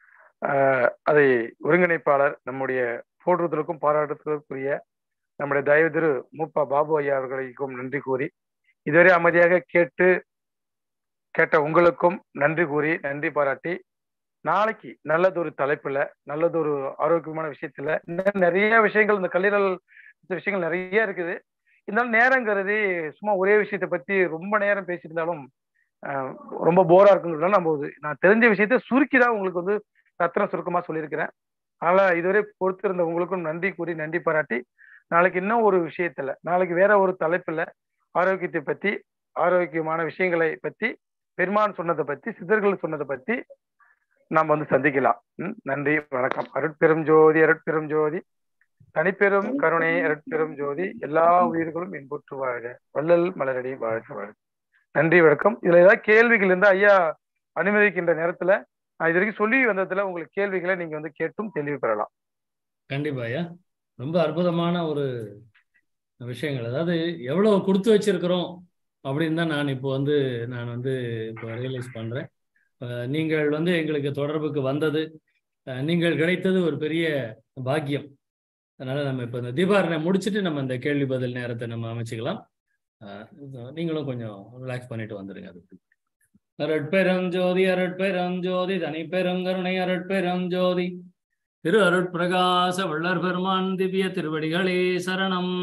அதை ஒருங்கிணைப்பாளர் நம்முடைய போற்றுதலுக்கும் பாராட்டுதலுக்குரிய நம்முடைய தயவு திரு மூப்பா பாபு ஐயா அவர்களுக்கும் நன்றி கூறி இதுவரை அமைதியாக கேட்டு கேட்ட உங்களுக்கும் நன்றி கூறி நன்றி பாராட்டி நாளைக்கு நல்லதொரு தலைப்புல நல்லதொரு ஆரோக்கியமான விஷயத்துல இன்னும் நிறைய விஷயங்கள் இந்த கல்லீரல் விஷயங்கள் நிறைய இருக்குது இருந்தாலும் நேரங்கிறது சும்மா ஒரே விஷயத்தை பத்தி ரொம்ப நேரம் பேசியிருந்தாலும் ரொம்ப போரா இருக்குங்கிறதுனால நம்ம நான் தெரிஞ்ச விஷயத்த சுருக்கி தான் உங்களுக்கு வந்து ரத்ன சுருக்கமா சொல்லியிருக்கிறேன் அதனால இதுவரை பொறுத்திருந்த உங்களுக்கும் நன்றி கூறி நன்றி பாராட்டி நாளைக்கு இன்னும் ஒரு விஷயத்துல நாளைக்கு வேற ஒரு தலைப்புல ஆரோக்கியத்தை பத்தி ஆரோக்கியமான விஷயங்களை பத்தி பெருமான் சொன்னதை பத்தி சித்தர்கள் சொன்னதை பத்தி நாம் வந்து சந்திக்கலாம் நன்றி வணக்கம் அருட்பெரும் ஜோதி அருட்பெரும் ஜோதி தனிப்பெரும் கருணை அருட்பெரும் ஜோதி எல்லா உயிர்களும் இன்புற்று வாழ்க வள்ளல் மலரடி வாழ்க வாழ்க நன்றி வணக்கம் இதுல ஏதாவது கேள்விகள் இருந்தா ஐயா அனுமதிக்கின்ற நேரத்துல நான் இது வரைக்கும் சொல்லி வந்ததுல உங்களுக்கு கேள்விகளை நீங்க வந்து கேட்டும் தெளிவு பெறலாம் கண்டிப்பா ஐயா ரொம்ப அற்புதமான ஒரு விஷயங்கள் அதாவது எவ்வளவு கொடுத்து வச்சிருக்கிறோம் அப்படின்னு தான் நான் இப்போ வந்து நான் வந்து இப்போ ரியலைஸ் பண்றேன் நீங்கள் வந்து எங்களுக்கு தொடர்புக்கு வந்தது நீங்கள் கிடைத்தது ஒரு பெரிய பாக்கியம் அதனால நம்ம இப்போ இந்த தீபாரணை முடிச்சுட்டு நம்ம இந்த கேள்வி பதில் நேரத்தை நம்ம அமைச்சுக்கலாம் நீங்களும் கொஞ்சம் ரிலாக்ஸ் பண்ணிட்டு வந்துடுங்க அதுக்கு அருட்பெருஞ்சோதி அருட்பெருஞ்சோதி தனி பெருங்கருணை அருட்பெருஞ்சோதி திரு அருட்பிரகாச வள்ளர் பெருமான் திவ்ய திருவடிகளே சரணம்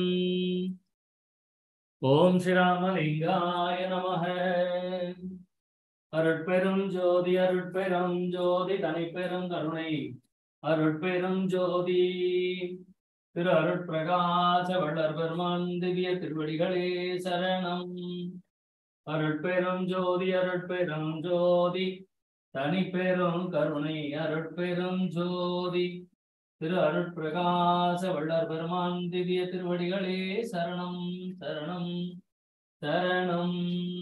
ஓம் ஸ்ரீராமலிங்காய நமக அருட்பெரும் ஜோதி அருட்பெரும் ஜோதி தனிப்பெரும் கருணை அருட்பெரும் ஜோதி திரு அருட்பிரகாச வள்ளர் பெருமான் திவ்ய திருவடிகளே சரணம் அருட்பெரும் ஜோதி அருட்பெரும் ஜோதி தனிப்பெரும் கருணை அருட்பெரும் ஜோதி திரு அருட்பிரகாச வள்ளர் பெருமான் திவ்ய திருவடிகளே சரணம் சரணம் சரணம்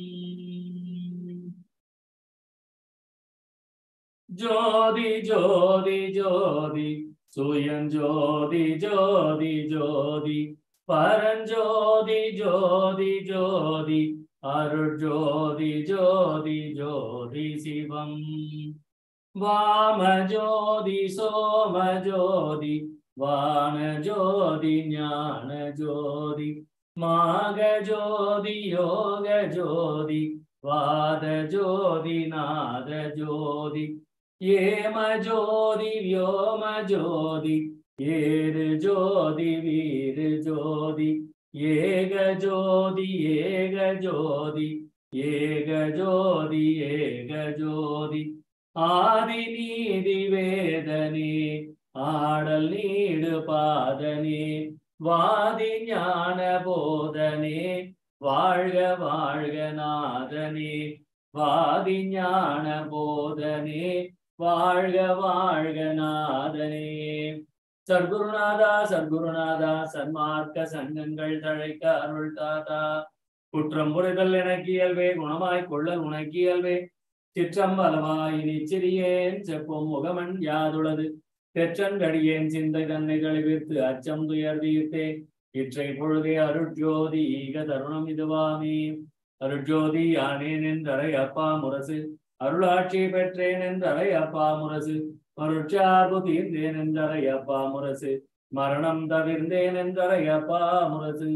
ஜோதி ஜோதி ஜோதி சுயஞ்சோதி ஜோதி ஜோதி பரஞ்சோதி ஜோதி ஜோதி அருட்ஜோதி ஜோதி ஜோதி சிவம் வாம ஜோதி சோம ஜோதி வான ஜோதி ஞான ஜோதி மாக ஜோதி யோக ஜோதி வாத ஜோதி நாத ஜோதி ஏம ஜோதி வியோம ஜோதி ஏறு ஜோதி வீரு ஜோதி ஏக ஜோதி ஏக ஜோதி ஏக ஜோதி ஏக ஜோதி ஆதி நீதி வேதனே ஆடல் நீடு பாதனே வாதி ஞான போதனே வாழ்க வாழ்க நாதனே வாதி ஞான போதனே வாழ்க வாழ்க நாதனே சர்க்குருநாதா சர்க்குருநாதா சன்மார்க்க சங்கங்கள் தழைக்க அருள் தாத்தா குற்றம் புரிதல் எனக்கு இயல்பே குணமாய் கொள்ளல் உனக்கு இயல்பே சிற்றம்பலமாய் நிச்சிறியேன் செப்பும் முகமன் யாதுளது பெற்றங்கடியேன் சிந்தை தன்னை கழிவித்து அச்சம் துயர் தீர்த்தே இற்றை பொழுதே அருட்ஜோதி ஈக தருணம் இதுவாமே அருட்ஜோதி ஆனேன் என்றரை அப்பா முரசு அருளாட்சி பெற்றேன் என்றரை அப்பா முரசு மருட்சார்பு தீர்ந்தேன் என்றரை அப்பா முரசு மரணம் தவிர்ந்தேன் என்றரை அப்பா முரசு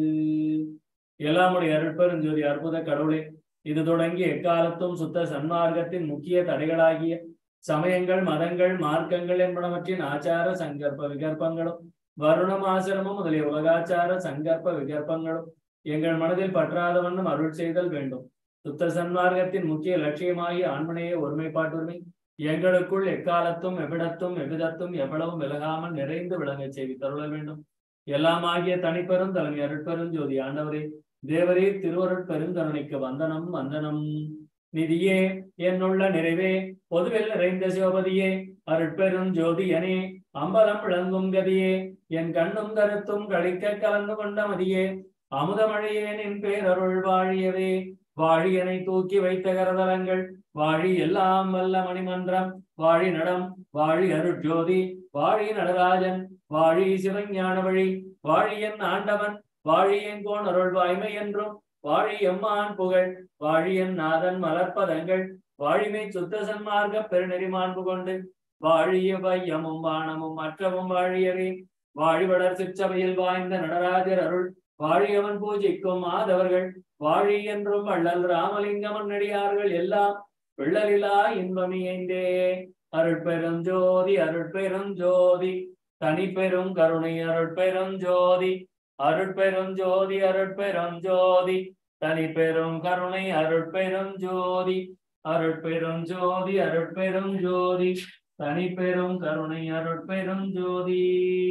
எல்லாமுடைய அருட்பெருஞ்சோதி அற்புத கடவுளே இது தொடங்கி எக்காலத்தும் சுத்த சன்மார்க்கத்தின் முக்கிய தடைகளாகிய சமயங்கள் மதங்கள் மார்க்கங்கள் என்பனவற்றின் ஆச்சார சங்கற்ப விகற்பங்களும் வருணம் ஆசிரமம் முதலிய உலகாச்சார சங்கற்ப விகற்பங்களும் எங்கள் மனதில் பற்றாத வண்ணம் அருள் செய்தல் வேண்டும் சுத்த சன்மார்க்கத்தின் முக்கிய லட்சியமாகிய ஆண்மனைய ஒருமைப்பாட்டுரிமை எங்களுக்குள் எக்காலத்தும் எவ்விடத்தும் எவ்விதத்தும் எவ்வளவும் விலகாமல் நிறைந்து விளங்கச் செய்து தருள வேண்டும் எல்லாமாகிய தனிப்பெரும் தலைமை அருட்பெரும் ஜோதி ஆண்டவரே தேவரே திருவருட் பெருங்கருணைக்கு வந்தனம் வந்தனம் நிதியே என்னுள்ள நிறைவே பொதுவில் நிறைந்த சிவபதியே அருட்பெரும் ஜோதியனே அம்பலம் விளங்கும் கதியே என் கண்ணும் கருத்தும் கழிக்க கலந்து கொண்ட மதியே அமுதமழையே நின் பேரருள் வாழியவே வாழியனை தூக்கி வைத்த கரதலங்கள் வாழி எல்லாம் வல்ல மணிமன்றம் வாழி நடம் வாழி அருட்ஜோதி வாழி நடராஜன் வாழி சிவஞான வழி வாழியன் ஆண்டவன் வாழியன் கோன் அருள் வாய்மை என்றும் வாழி எம்மான் புகழ் வாழியன் நாதன் மலர்ப்பதங்கள் வாழிமை சுத்த சன்மார்க்க பெருநெறி மாண்பு கொண்டு வாழிய வையமும் வானமும் மற்றவும் வாழியவே வாழிவடர் சிற்றவையில் வாய்ந்த நடராஜர் அருள் வாழியவன் பூஜிக்கும் மாதவர்கள் வாழி என்றும் வள்ளல் ராமலிங்கமன் நடிகார்கள் எல்லாம் விள்ளலிலா இன்பமியைந்தே அருட்பெரும் ஜோதி அருட்பெரும் ஜோதி தனி பெரும் கருணை அருட்பெரும் ஜோதி அருட்பெரும் ஜோதி அருட்பெரும் ஜோதி தனி பெரும் கருணை அருட்பெரும் ஜோதி அருட்பெரும் ஜோதி அருட்பெரும் ஜோதி தனி பெரும் கருணை அருட்பெரும் ஜோதி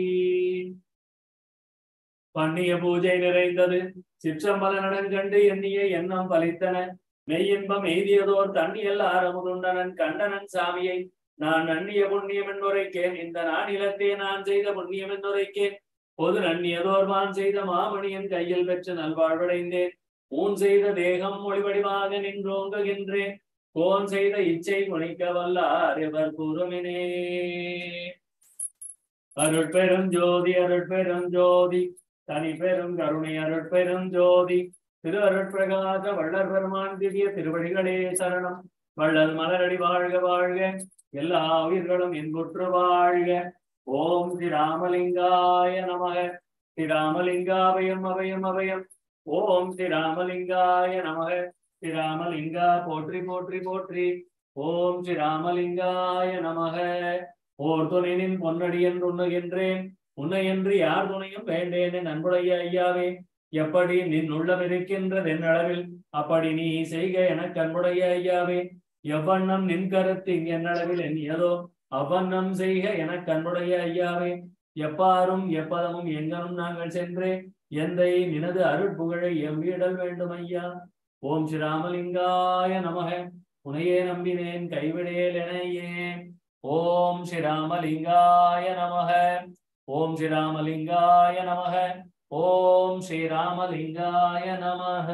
பண்ணிய பூஜை நிறைந்தது சிற்றம்பல நடங்கண்டு எண்ணிய எண்ணம் பலித்தன மெய்யின்பம் எய்தியதோர் தண்ணியல் ஆரமுதுண்டனன் கண்டனன் சாமியை நான் நன்னிய புண்ணியம் என்றுரைக்கேன் இந்த நானிலத்தே நான் செய்த புண்ணியம் என்றுரைக்கேன் பொது நன்னியதோர் வான் செய்த மாமணியின் கையில் பெற்று நல்வாழ்வடைந்தேன் ஊன் செய்த தேகம் மொழிவடிவாக நின்றோங்குகின்றேன் கோன் செய்த இச்சை முனைக்க வல்லார் எவர் கூறுமினே அருட்பெரும் ஜோதி அருட்பெரும் ஜோதி தனி பெரும் கருணை அருட்பெரும் ஜோதி திரு அருட்பிரகாச வள்ளர் பெருமான் திவ்ய திருவடிகளே சரணம் வள்ளல் மலரடி வாழ்க வாழ்க எல்லா உயிர்களும் இன்புற்று வாழ்க ஓம் ஸ்ரீ ராமலிங்காய நமக ஸ்ரீ ராமலிங்காபயம் அபயம் அபயம் ஓம் ஸ்ரீ ராமலிங்காய நமக ஸ்ரீ ராமலிங்கா போற்றி போற்றி போற்றி ஓம் ஸ்ரீ ராமலிங்காய நமக ஓர் துணைனின் பொன்னடி என்று உண்ணுகின்றேன் உன்னை என்று யார் துணையும் வேண்டேன் என் அன்புடைய ஐயாவே எப்படி நின் உள்ளம் இருக்கின்றது என் அளவில் அப்படி நீ செய்க எனக்கு அன்புடைய ஐயாவே எவ்வண்ணம் நின் கருத்து என் அளவில் எண்ணியதோ அவ்வண்ணம் செய்க எனக்கு அன்புடைய ஐயாவே எப்பாரும் எப்பதமும் எங்கனும் நாங்கள் சென்று எந்தை நினது அருட்புகழை எவ்விடல் வேண்டும் ஐயா ஓம் ஸ்ரீ ராமலிங்காய நமக உனையே நம்பினேன் கைவிடேல் எனையே ஓம் ஸ்ரீ ராமலிங்காய நமக ஓம் ஸ்ரீ ராமலிங்காய நமக ஓம் ஸ்ரீ ராமலிங்காய நமக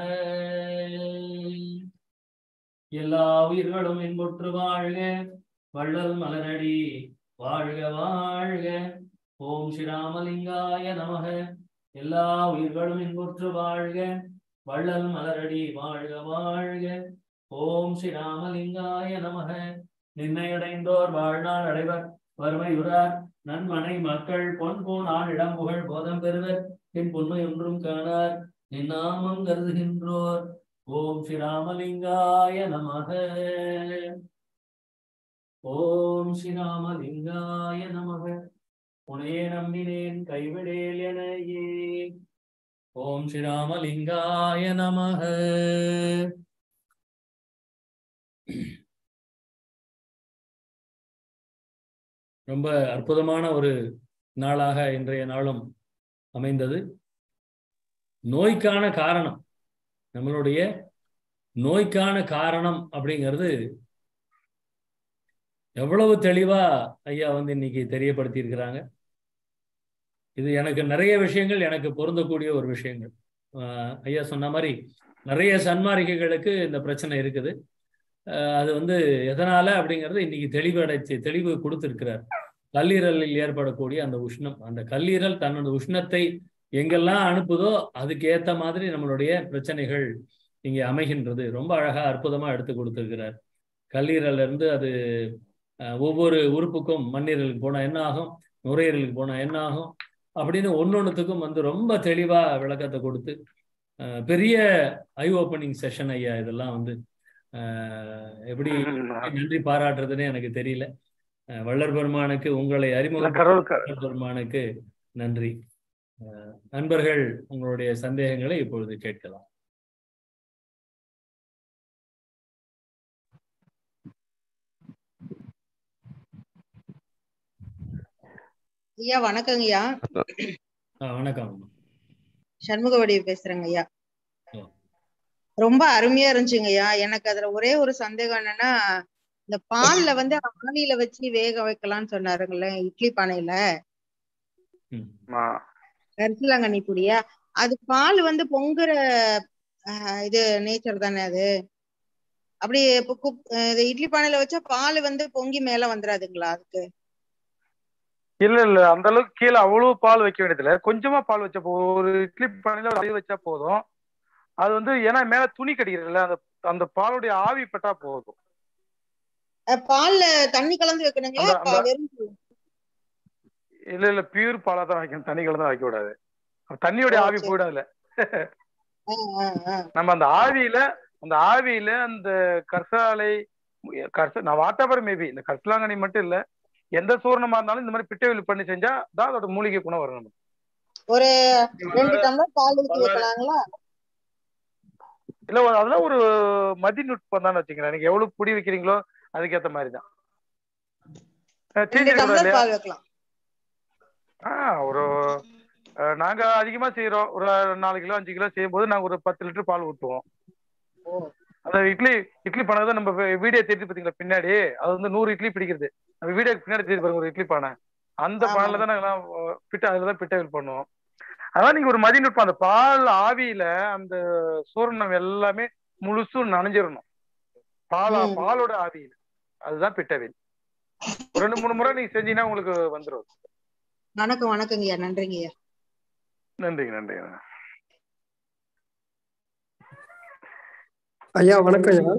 எல்லா உயிர்களும் இன்புற்று வாழ்க வள்ளல் மலரடி வாழ்க வாழ்க ஓம் ஸ்ரீ ராமலிங்காய நமக எல்லா உயிர்களும் இன்புற்று வாழ்க வள்ளல் மலரடி வாழ்க வாழ்க ஓம் ஸ்ரீ ராமலிங்காய நமக நின்னையடைந்தோர் வாழ்நாள் அடைவர் வறுமையுறார் நன்மனை மக்கள் பொன் போன் ஆளிடம் புகழ் போதம் பெறுவர் என் பொன்மை ஒன்றும் காணார் என் நாமம் கருதுகின்றோர் ஓம் ஸ்ரீ ராமலிங்காய நமக ஓம் ஸ்ரீ ராமலிங்காய நமக உனையே நம்பினேன் கைவிடேல் எனையே ஓம் ஸ்ரீ ராமலிங்காய நமக ரொம்ப அற்புதமான ஒரு நாளாக இன்றைய நாளும் அமைந்தது நோய்க்கான காரணம் நம்மளுடைய நோய்க்கான காரணம் அப்படிங்கிறது எவ்வளவு தெளிவா ஐயா வந்து இன்னைக்கு தெரியப்படுத்தி இருக்கிறாங்க இது எனக்கு நிறைய விஷயங்கள் எனக்கு பொருந்தக்கூடிய ஒரு விஷயங்கள் ஆஹ் ஐயா சொன்ன மாதிரி நிறைய சன்மார்க்கிகளுக்கு இந்த பிரச்சனை இருக்குது ஆஹ் அது வந்து எதனால அப்படிங்கிறது இன்னைக்கு தெளிவடைச்சு தெளிவு கொடுத்திருக்கிறார் கல்லீரலில் ஏற்படக்கூடிய அந்த உஷ்ணம் அந்த கல்லீரல் தன்னோட உஷ்ணத்தை எங்கெல்லாம் அனுப்புதோ அதுக்கு ஏத்த மாதிரி நம்மளுடைய பிரச்சனைகள் இங்கே அமைகின்றது ரொம்ப அழகா அற்புதமா எடுத்து கொடுத்திருக்கிறார் கல்லீரல்ல இருந்து அது அஹ், ஒவ்வொரு உறுப்புக்கும் மண்ணீரலுக்கு போனா என்ன ஆகும் நுரையீரலுக்கு போனா என்ன ஆகும் அப்படின்னு ஒன்னொன்னுத்துக்கும் வந்து ரொம்ப தெளிவா விளக்கத்தை கொடுத்து அஹ், பெரிய ஐ ஓப்பனிங் செஷன் ஐயா இதெல்லாம் வந்து அஹ், எப்படி நன்றி பாராட்டுறதுன்னு எனக்கு தெரியல அஹ், வள்ளல் பெருமானுக்கு உங்களை அறிமுகம் கடவுள் வள்ளல் பெருமானுக்கு நன்றி அஹ், நண்பர்கள் உங்களுடைய சந்தேகங்களை இப்பொழுது கேட்கலாம் ஐயா வணக்கங்க ஐயா அஹ், வணக்கம் சண்முகவடி பேசுறேங்க ஐயா ம். ரொம்ப அருமையா இருந்துச்சுங்க ஐயா எனக்கு அதுல ஒரே ஒரு சந்தேகம் என்னன்னா இந்த பால்ல வந்து ஆவியில வச்சு வேக வைக்கலாம்னு சொன்னாருங்களே இட்லி பானையில ம். ஆமா. கரிசலாங்கண்ணி பொடியா அது பால் வந்து பொங்குற ஆஹ், இது நேச்சர் தானே அது அப்படி இப்ப குக்- அஹ் இது இட்லி பானையில வச்சா பால் வந்து பொங்கி மேல வந்துடாதுங்களா அதுக்கு இல்ல இல்ல அந்த அளவுக்கு கீழே அவ்வளவு பால் வைக்க வேண்டியது இல்ல கொஞ்சமா பால் வச்சா போதும் ஒரு இட்லி பானையில ஒரு அடி வச்சா போதும் அது வந்து ஏன்னா மேல துணி கடிக்கிறதுல அந்த அந்த பாலுடைய ஆவி பட்டா போதும் அஹ் பால்ல தண்ணி கலந்து வைக்கணுங்களா அந்த- பா- அந்த- வெறும் இல்ல இல்ல பியூர் பாலா தான் வைக்கணும் தண்ணிகளை தான் வைக்க கூடாது தண்ணியோட ஓ, ஆவி சரி. போயிடாதுல ஆஹ் ஆஹ் ஆஹ் நம்ம அந்த ஆவியில அந்த ஆவியில அந்த கர்சாலை கர்ச நான் வாட்டவர் மேபி இந்த கர்சலாங்கண்ணி மட்டும் இல்ல எந்த சூரணமா இருந்தாலும் இந்த மாதிரி பிட்டவில் பண்ணி செஞ்சா தான் அதோட மூலிகை குணம் வரும் நமக்கு. ஒரு ரெண்டு டம்ளர் பால் ஊத்தி வைக்கலாங்களா இல்ல ஒரு- அதெல்லாம் ஒரு மதிநுட்பம் தான் வச்சுக்கிறேன் நீங்க எவ்வளவு புடி வைக்கிறீங்களோ அதுக்கேத்த மாதிரி தான் அஹ் ரெண்டு சீனி கூட டம்ளர் இல்லையா பால் வைக்கலாம் ஆஹ் ஒரு அஹ் நாங்க அதிகமா செய்யறோம் ஒரு நாலு கிலோ அஞ்சு கிலோ செய்யும் போது நாங்க ஒரு பத்து லிட்டர் பால் ஊற்றுவோம் ஓ அந்த இட்லி இட்லி பானை தான் நம்ம வீடியோ தெரிஞ்சு பாத்தீங்களா பின்னாடி அது வந்து நூறு இட்லி பிடிக்கிறது நம்ம வீடியோ பின்னாடி தெரிஞ்சு பாருங்க ஒரு இட்லி பானை அந்த ஆமா. பானைல தான் நாங்கெல்லாம் அஹ், பிட்ட அதுல தான் பிட்டவில் பண்ணுவோம் அதான் நீங்க ஒரு மதிநுட்பம் அந்த பால் ஆவியில அந்த சூரணம் எல்லாமே முழுசும் நனைஞ்சிடணும் பாலா ம். பாலோட ஆவியில அதுதான் பிட்டவில் ஒரு ரெண்டு மூணு முறை நீங்க செஞ்சீங்கன்னா உங்களுக்கு வந்துடும் வணக்கம் வணக்கங்கய்யா நன்றிங்கய்யா நன்றிங்க நன்றிங்க ஐயா வணக்கம் ஐயா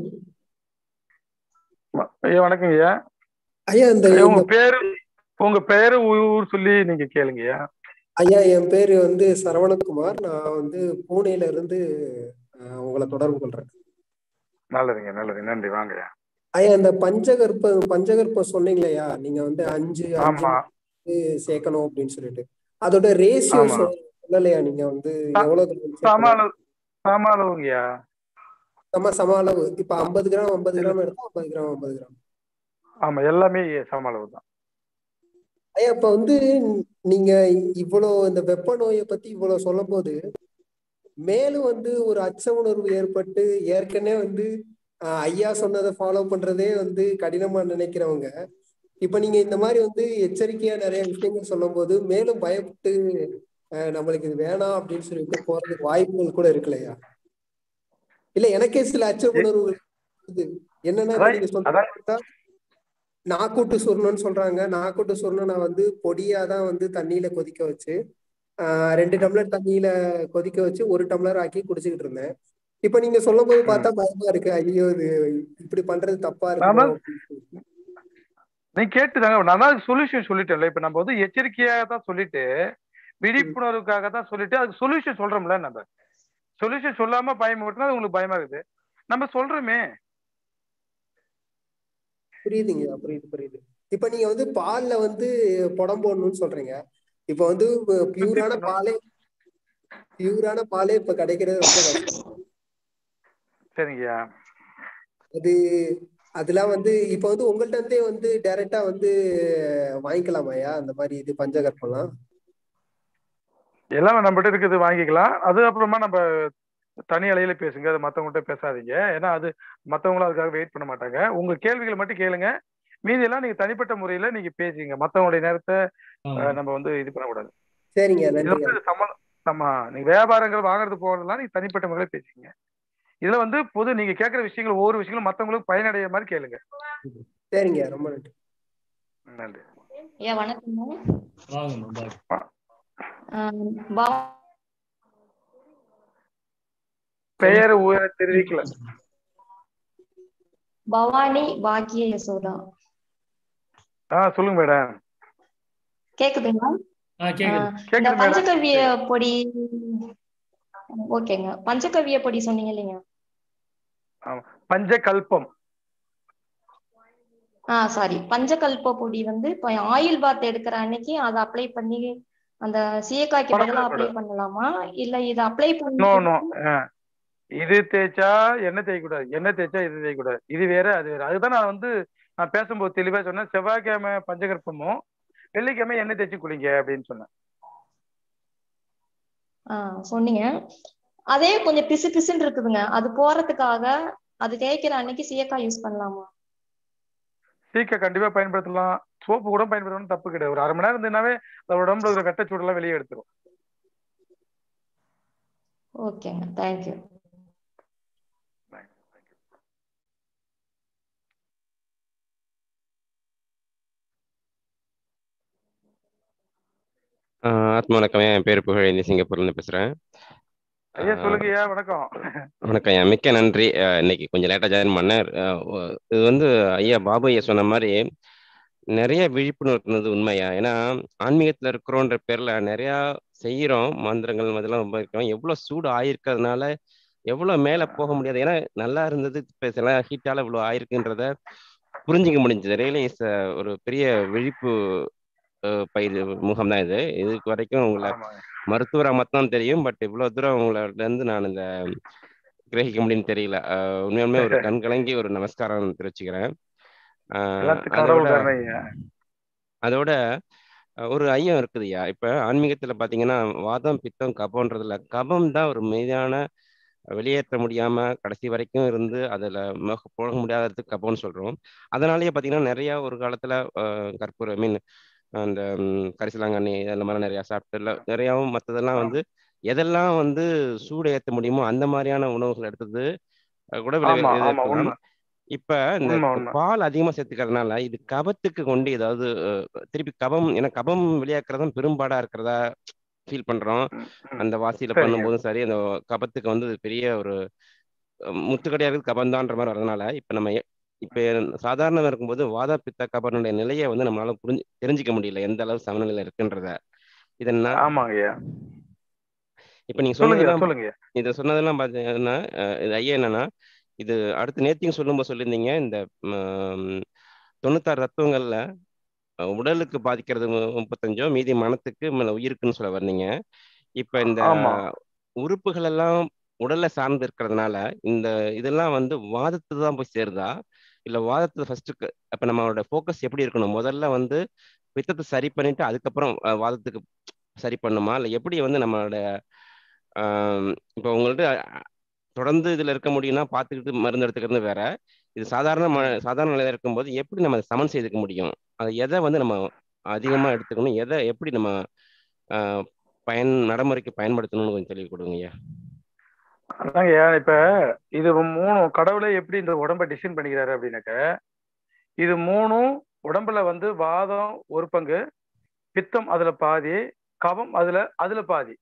ஐயா வணக்கம் ஐயா ஐயா இந்த ஐயா, உங்க இந்த- பேரு உங்க பேரு ஊர் சொல்லி நீங்க கேளுங்கய்யா ஐயா என் பேரு வந்து சரவணகுமார் நான் வந்து பூனேல இருந்து அஹ், உங்களை தொடர்பு கொள்றேன் நல்லதுங்க நல்லதுங்க நன்றி வாங்கய்யா ஐயா இந்த பஞ்சகற்பம் பஞ்சகற்பம் சொன்னீங்களேயா நீங்க வந்து அஞ்சு அஞ்சு ஆமா வந்து சேர்க்கணும் அப்படின்னு சொல்லிட்டு அதோட ரேஷியோ ஆமா. சொல்லலையா நீங்க வந்து ச- எவ்வளவு கிராம் சம சேர்க்கணும்? அளவு சம அளவுங்கய்யா சம சம அளவு இப்ப ஐம்பது கிராம் ஐம்பது கிராம் எடுத்தா ஐம்பது கிராம் ஐம்பது கிராம் ஆமா எல்லாமே சம அளவு தான் ஐயா இப்ப வந்து நீங்க இவ்வளோ இந்த வெப்ப நோயை பத்தி இவ்வளவு சொல்லும் போது மேலும் வந்து ஒரு அச்ச உணர்வு ஏற்பட்டு ஏற்கனவே வந்து ஆஹ், ஐயா சொன்னதை ஃபாலோ பண்றதே வந்து கடினமா நினைக்கிறவங்க இப்ப நீங்க இந்த மாதிரி வந்து எச்சரிக்கையா நிறைய விஷயங்கள் சொல்லும் போது மேலும் பயப்பட்டு ஆஹ், நம்மளுக்கு இது வேணாம் அப்படின்னு சொல்லிட்டு போறதுக்கு வாய்ப்புகள் கூட இருக்குல்லையா இல்ல எனக்கே சில அச்ச உணர்வுகள் வருது. என்னன்னா இப்ப அதான் நீங்க அதான் சொல்ற நாக்கூட்டு சுருணுன்னு சொல்றாங்க நாக்கூட்டு சுருணை நான் வந்து பொடியா தான் வந்து தண்ணியில கொதிக்க வச்சு ஆஹ் ரெண்டு டம்ளர் தண்ணியில கொதிக்க வச்சு ஒரு டம்ளர் ஆக்கி குடிச்சுக்கிட்டு இருந்தேன் இப்ப நீங்க சொல்லும் போது பார்த்தா பயமா இருக்கு ஐயோ இது இப்படி பண்றது தப்பா ஆமா. இருக்கு நீ கேட்டுதாங்க நான் தான் சொல்யூஷன் சொல்லிட்டேன்ல இப்ப நம்ம வந்து எச்சரிக்கையாக தான் சொல்லிட்டு விழிப்புணர்வுக்காக தான் சொல்லிட்டு அதுக்கு சொல்யூஷன் சொல்றோம்ல நம்ம சொல்யூஷன் சொல்லாம பயம் விட்டுனா அது உங்களுக்கு பயமா இருக்குது நம்ம சொல்றோமே புரியுதுங்க புரியுது புரியுது இப்ப நீங்க வந்து பால்ல வந்து புடம் போடணும்னு சொல்றீங்க இப்ப வந்து பியூரான பாலே பியூரான பாலே இப்ப கிடைக்கிறது ரொம்ப கஷ்டம் சரிங்கய்யா அது அதெல்லாம் வந்து இப்ப வந்து உங்கள்ட்ட இருந்தே வந்து டைரக்டா வந்து வாங்கிக்கலாமாயா அந்த மாதிரி இது பஞ்சகற்பம்லாம் எல்லாம் நம்மகிட்ட இருக்குது வாங்கிக்கலாம் அது அப்புறமா நம்ம தனி அலையில பேசுங்க அது மத்தவங்கள்ட்ட பேசாதீங்க ஏன்னா அது மத்தவங்களும் அதுக்காக வெயிட் பண்ண மாட்டாங்க உங்க கேள்விகளை மட்டும் கேளுங்க மீதி எல்லாம் நீங்க தனிப்பட்ட முறையில நீங்க பேசுங்க மத்தவங்களுடைய நேரத்தை ஆமா. அஹ், நம்ம வந்து இது பண்ணக்கூடாது சரிங்க இது நன்றிங்க வந்து சம்மந்தம் நம்ம நீங்க வியாபாரங்கள் வாங்குறது போறதெல்லாம் நீங்க தனிப்பட்ட முறையில பேசுங்க இதுல வந்து பொது நீங்க கேட்கிற விஷயங்கள் ஒவ்வொரு விஷயங்களும் மத்தவங்களுக்கு பயனடைய மாதிரி கேளுங்க சரிங்க ரொம்ப நன்றி நன்றி ஐயா வணக்கங்க வாங்கம்மா பாய் ஆம், பா- பெயர் ஊரை தெரிவிக்கல பவானி பாக்கிய யசோதா ஆ சொல்லுங்க மேடம் கேக்குதுங்களா ஆ கேக்குது ஆ, இந்த கேக்குது மேடம் பஞ்சகவ்ய பொடி ஓகேங்க பஞ்சகவ்ய பொடி சொன்னீங்க இல்லைங்க பஞ்சகல்பம் ஆ சாரி பஞ்சகல்ப பொடி வந்து இப்போ ஆயில் பாத் எடுக்கிற அன்னைக்கு அதை அப்ளை பண்ணி அந்த சீயக்காய்க்கு பதிலா அப்ளை பண்ணலாமா இல்ல இதை அப்ளை நோ பண்ணி நோ இது தேய்ச்சா எண்ணெய் தேய்க்கக்கூடாது எண்ணெய் தேய்ச்சா இது தேய்க்கக்கூடாது இது வேற அது வேற அதுதான் நான் வந்து நான் பேசும்போது தெளிவா சொன்னேன் செவ்வாய்க்கிழமை பஞ்சகற்பமும் வெள்ளிக்கிழமை எண்ணெய் தேய்ச்சி குளிங்க அப்படின்னு சொன்னேன் ஆ சொன்னீங்க அதே கொஞ்சம் பிசு பிசுன்னு இருக்குதுங்க அது போறதுக்காக அது தேய்க்கிற அன்னைக்கு சீயக்காய் யூஸ் பண்ணலாமா சீக்கை கண்டிப்பா பயன்படுத்தலாம் சோப்பு கூட பயன்படுத்தணும் தப்பு கிடையாது ஒரு அரை மணி நேரம் இருந்ததுனாவே அதோட உடம்புல இருக்கிற வெட்டச்சூடெல்லாம் வெளியே எடுத்துரும் ஓகேங்க தேங்க்யூ ஆஹ் ஆத்மா வணக்கம் என் பேர் புகழேந்தி சிங்கப்பூர்லேருந்து பேசுகிறேன் ஐயா சொல்லுங்க ஐயா வணக்கம் வணக்கம் ஐயா மிக்க நன்றி ஆஹ் இன்னைக்கு கொஞ்சம் லேட்டாக ஜாயின் பண்ணேன் ஆஹ் ஒ- இது வந்து ஐயா பாபு ஐயா சொன்ன மாதிரி நிறைய விழிப்புணர்வு இருந்தது உண்மையா ஏன்னா ஆன்மீகத்தில் இருக்கிறோன்ற பேரில் நிறையா செய்கிறோம் மந்திரங்கள் அதெல்லாம் ரொம்ப இருக்கிறோம் எவ்வளோ சூடு ஆயிருக்கிறதுனால எவ்வளோ மேலே போக முடியாது ஏன்னா நல்லா இருந்தது இப்போ சில ஹீட்டால் இவ்வளோ ஆயிருக்குன்றத புரிஞ்சிக்க முடிஞ்சது ரியலைஸ் ஒரு பெரிய விழிப்பு ஆஹ் பயிர் முகம் தான் இது இதுக்கு வரைக்கும் உங்களை ஆமாங்க மருத்துவராக மட்டும் தெரியும் பட் இவ்வளோ தூரம் உங்கள்ட்ட இருந்து நான் இந்த கிரகிக்க முடியும்னு தெரியல ஆஹ் உண்மையாலுமே ஒரு கண் கலங்கி ஒரு நமஸ்காரம் தெரிவிச்சுக்கிறேன் ஆஹ் எல்லாத்துக்கும் அதோட கடவுள் தானே ஐயா அதோட அஹ் ஒரு ஐயம் இருக்குதுய்யா இப்போ ஆன்மீகத்தில் பார்த்தீங்கன்னா வாதம் பித்தம் கபம்ன்றதுல கபம் தான் ஒரு மீதான வெளியேற்ற முடியாம கடைசி வரைக்கும் இருந்து அதில் போக முடியாததுக்கு கபம்னு சொல்றோம் அதனாலேயே பார்த்தீங்கன்னா நிறைய ஒரு காலத்துல அஹ், கற்பூர மீன் அந்த ம், கரிசலாங்கண்ணி அந்த மாதிரி நிறைய சாப்பிட்டு இல்ல நிறையாவும் மற்றதெல்லாம் வந்து எதெல்லாம் வந்து சூடு ஏற்ற முடியுமோ அந்த மாதிரியான உணவுகள் எடுத்தது அஹ், கூட விளைவு ஆமா இது ஆமா இருக்கலாம் உண்மை இப்ப இந்த உண்மை உண்மை பால் அதிகமா சேர்த்துக்கிறதுனால இது கபத்துக்கு கொண்டு ஏதாவது அஹ், திருப்பி கபம் ஏன்னா கபம் வெளியாக்குறதும் பெரும்பாடா இருக்கிறதா ஃபீல் பண்றோம் ம், ம். அந்த வாசியில சரிங்க பண்ணும்போதும் சரி அந்த கபத்துக்கு வந்து இது பெரிய ஒரு அஹ், முத்துக்கடையாக கபந்தான்ற மாதிரி வரதுனால இப்ப நம்ம எ- இப்ப சாதாரணமா இருக்கும்போது வாத பித்த கபனுடைய நிலையை வந்து நம்மளால புரிஞ்சு தெரிஞ்சுக்க முடியல எந்த அளவு சமநிலையில இருக்குன்றத இதென்ன ஆமாங்க ஐயா இப்ப நீங்க சொல்லுங்க ஐயா, சொன்னதெல்லாம் சொல்லுங்க ஐயா. இதை சொன்னதெல்லாம் பார்த்தீங்கன்னா அஹ், இது ஐயா என்னன்னா இது அடுத்து நேத்தியும் சொல்லும்போது சொல்லியிருந்தீங்க இந்த ம், தொண்ணூத்தாறு தத்துவங்கள்ல அஹ், உடலுக்கு பாதிக்கிறது மு- முப்பத்தஞ்சோ மீதி மனத்துக்கு மேல உயிருக்குன்னு சொல்ல வர்றீங்க இப்ப இந்த ஆமா உறுப்புகள் எல்லாம் உடல்ல சார்ந்து இருக்கிறதுனால இந்த இதெல்லாம் வந்து வாதத்துக்கு தான் போய் சேருதா இல்ல வாதத்தை ஃபர்ஸ்ட் அப்ப நம்மளோட ஃபோக்கஸ் எப்படி இருக்கணும் முதல்ல வந்து பித்தத்தை சரி பண்ணிட்டு அதுக்கப்புறம் அஹ், வாதத்துக்கு சரி பண்ணுமா இல்ல எப்படி வந்து நம்மளோட ஆம், இப்போ உங்கள்ட்ட அஹ், தொடர்ந்து இதுல இருக்க முடியும்னா பார்த்துக்கிட்டு மருந்து எடுத்துக்கிறது வேற இது சாதாரண ம ம். சாதாரண நிலையில இருக்கும்போது எப்படி நம்ம அதை சமன் செய்துக்க முடியும் அதை எதை வந்து நம்ம அதிகமா எடுத்துக்கணும் எதை எப்படி நம்ம ஆஹ், பயன் நடைமுறைக்கு பயன்படுத்தணும்னு கொஞ்சம் தெளிவு கொடுங்க ஐயா அதாங்க ஐயா இப்ப இது மூணு கடவுளே எப்படி இந்த உடம்ப டிசைன் பண்ணிக்கிறாரு அப்படின்னாக்க இது மூணும் உடம்புல வந்து வாதம் ஒரு பங்கு பித்தம் அதுல பாதி கபம் அதுல அதுல பாதி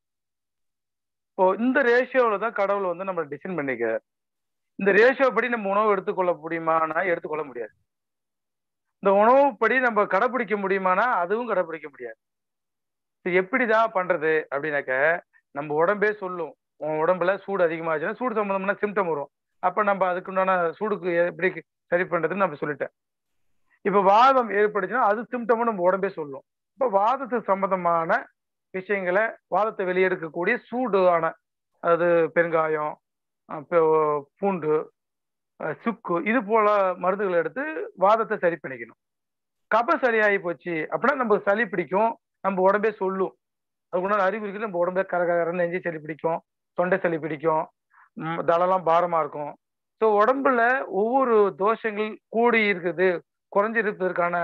இப்போ இந்த ரேஷியோல தான் கடவுள் வந்து நம்ம டிசைன் பண்ணிக்க இந்த ரேஷியோ படி நம்ம உணவு எடுத்துக்கொள்ள முடியுமானா எடுத்துக்கொள்ள முடியாது இந்த உணவு படி நம்ம கடைபிடிக்க முடியுமானா அதுவும் கடைபிடிக்க முடியாது இது எப்படிதான் பண்றது அப்படின்னாக்க நம்ம உடம்பே சொல்லும் உன் உடம்புல சூடு அதிகமாச்சுன்னா சூடு சம்பந்தமான சிம்டம் வரும் அப்ப நம்ம அதுக்குண்டான சூடுக்கு எப்படி சரி பண்றதுன்னு நம்ம சொல்லிட்டேன் இப்ப வாதம் ஏற்பட்டுச்சுன்னா அது சிம்டமும் நம்ம உடம்பே சொல்லும் இப்ப வாதத்துக்கு சம்பந்தமான விஷயங்களை வாதத்தை வெளியெடுக்கக்கூடிய சூடான அதாவது பெருங்காயம் அஹ் பெ- பூண்டு அஹ் சுக்கு இது போல மருந்துகளை எடுத்து வாதத்தை சரி பண்ணிக்கணும் கப சரியாகி போச்சு அப்படின்னா நம்ம சளி பிடிக்கும் நம்ம உடம்பே சொல்லும் அதுக்குண்டான அறிகுறிகள் நம்ம உடம்பே கரகரன்னு நெஞ்சு சளி பிடிக்கும் தொண்டை சளி பிடிக்கும் ம், தலலாம் பாரமா இருக்கும் ஸோ உடம்புல ஒவ்வொரு தோஷங்கள் கூடி இருக்குது குறைஞ்சிருப்பதற்கான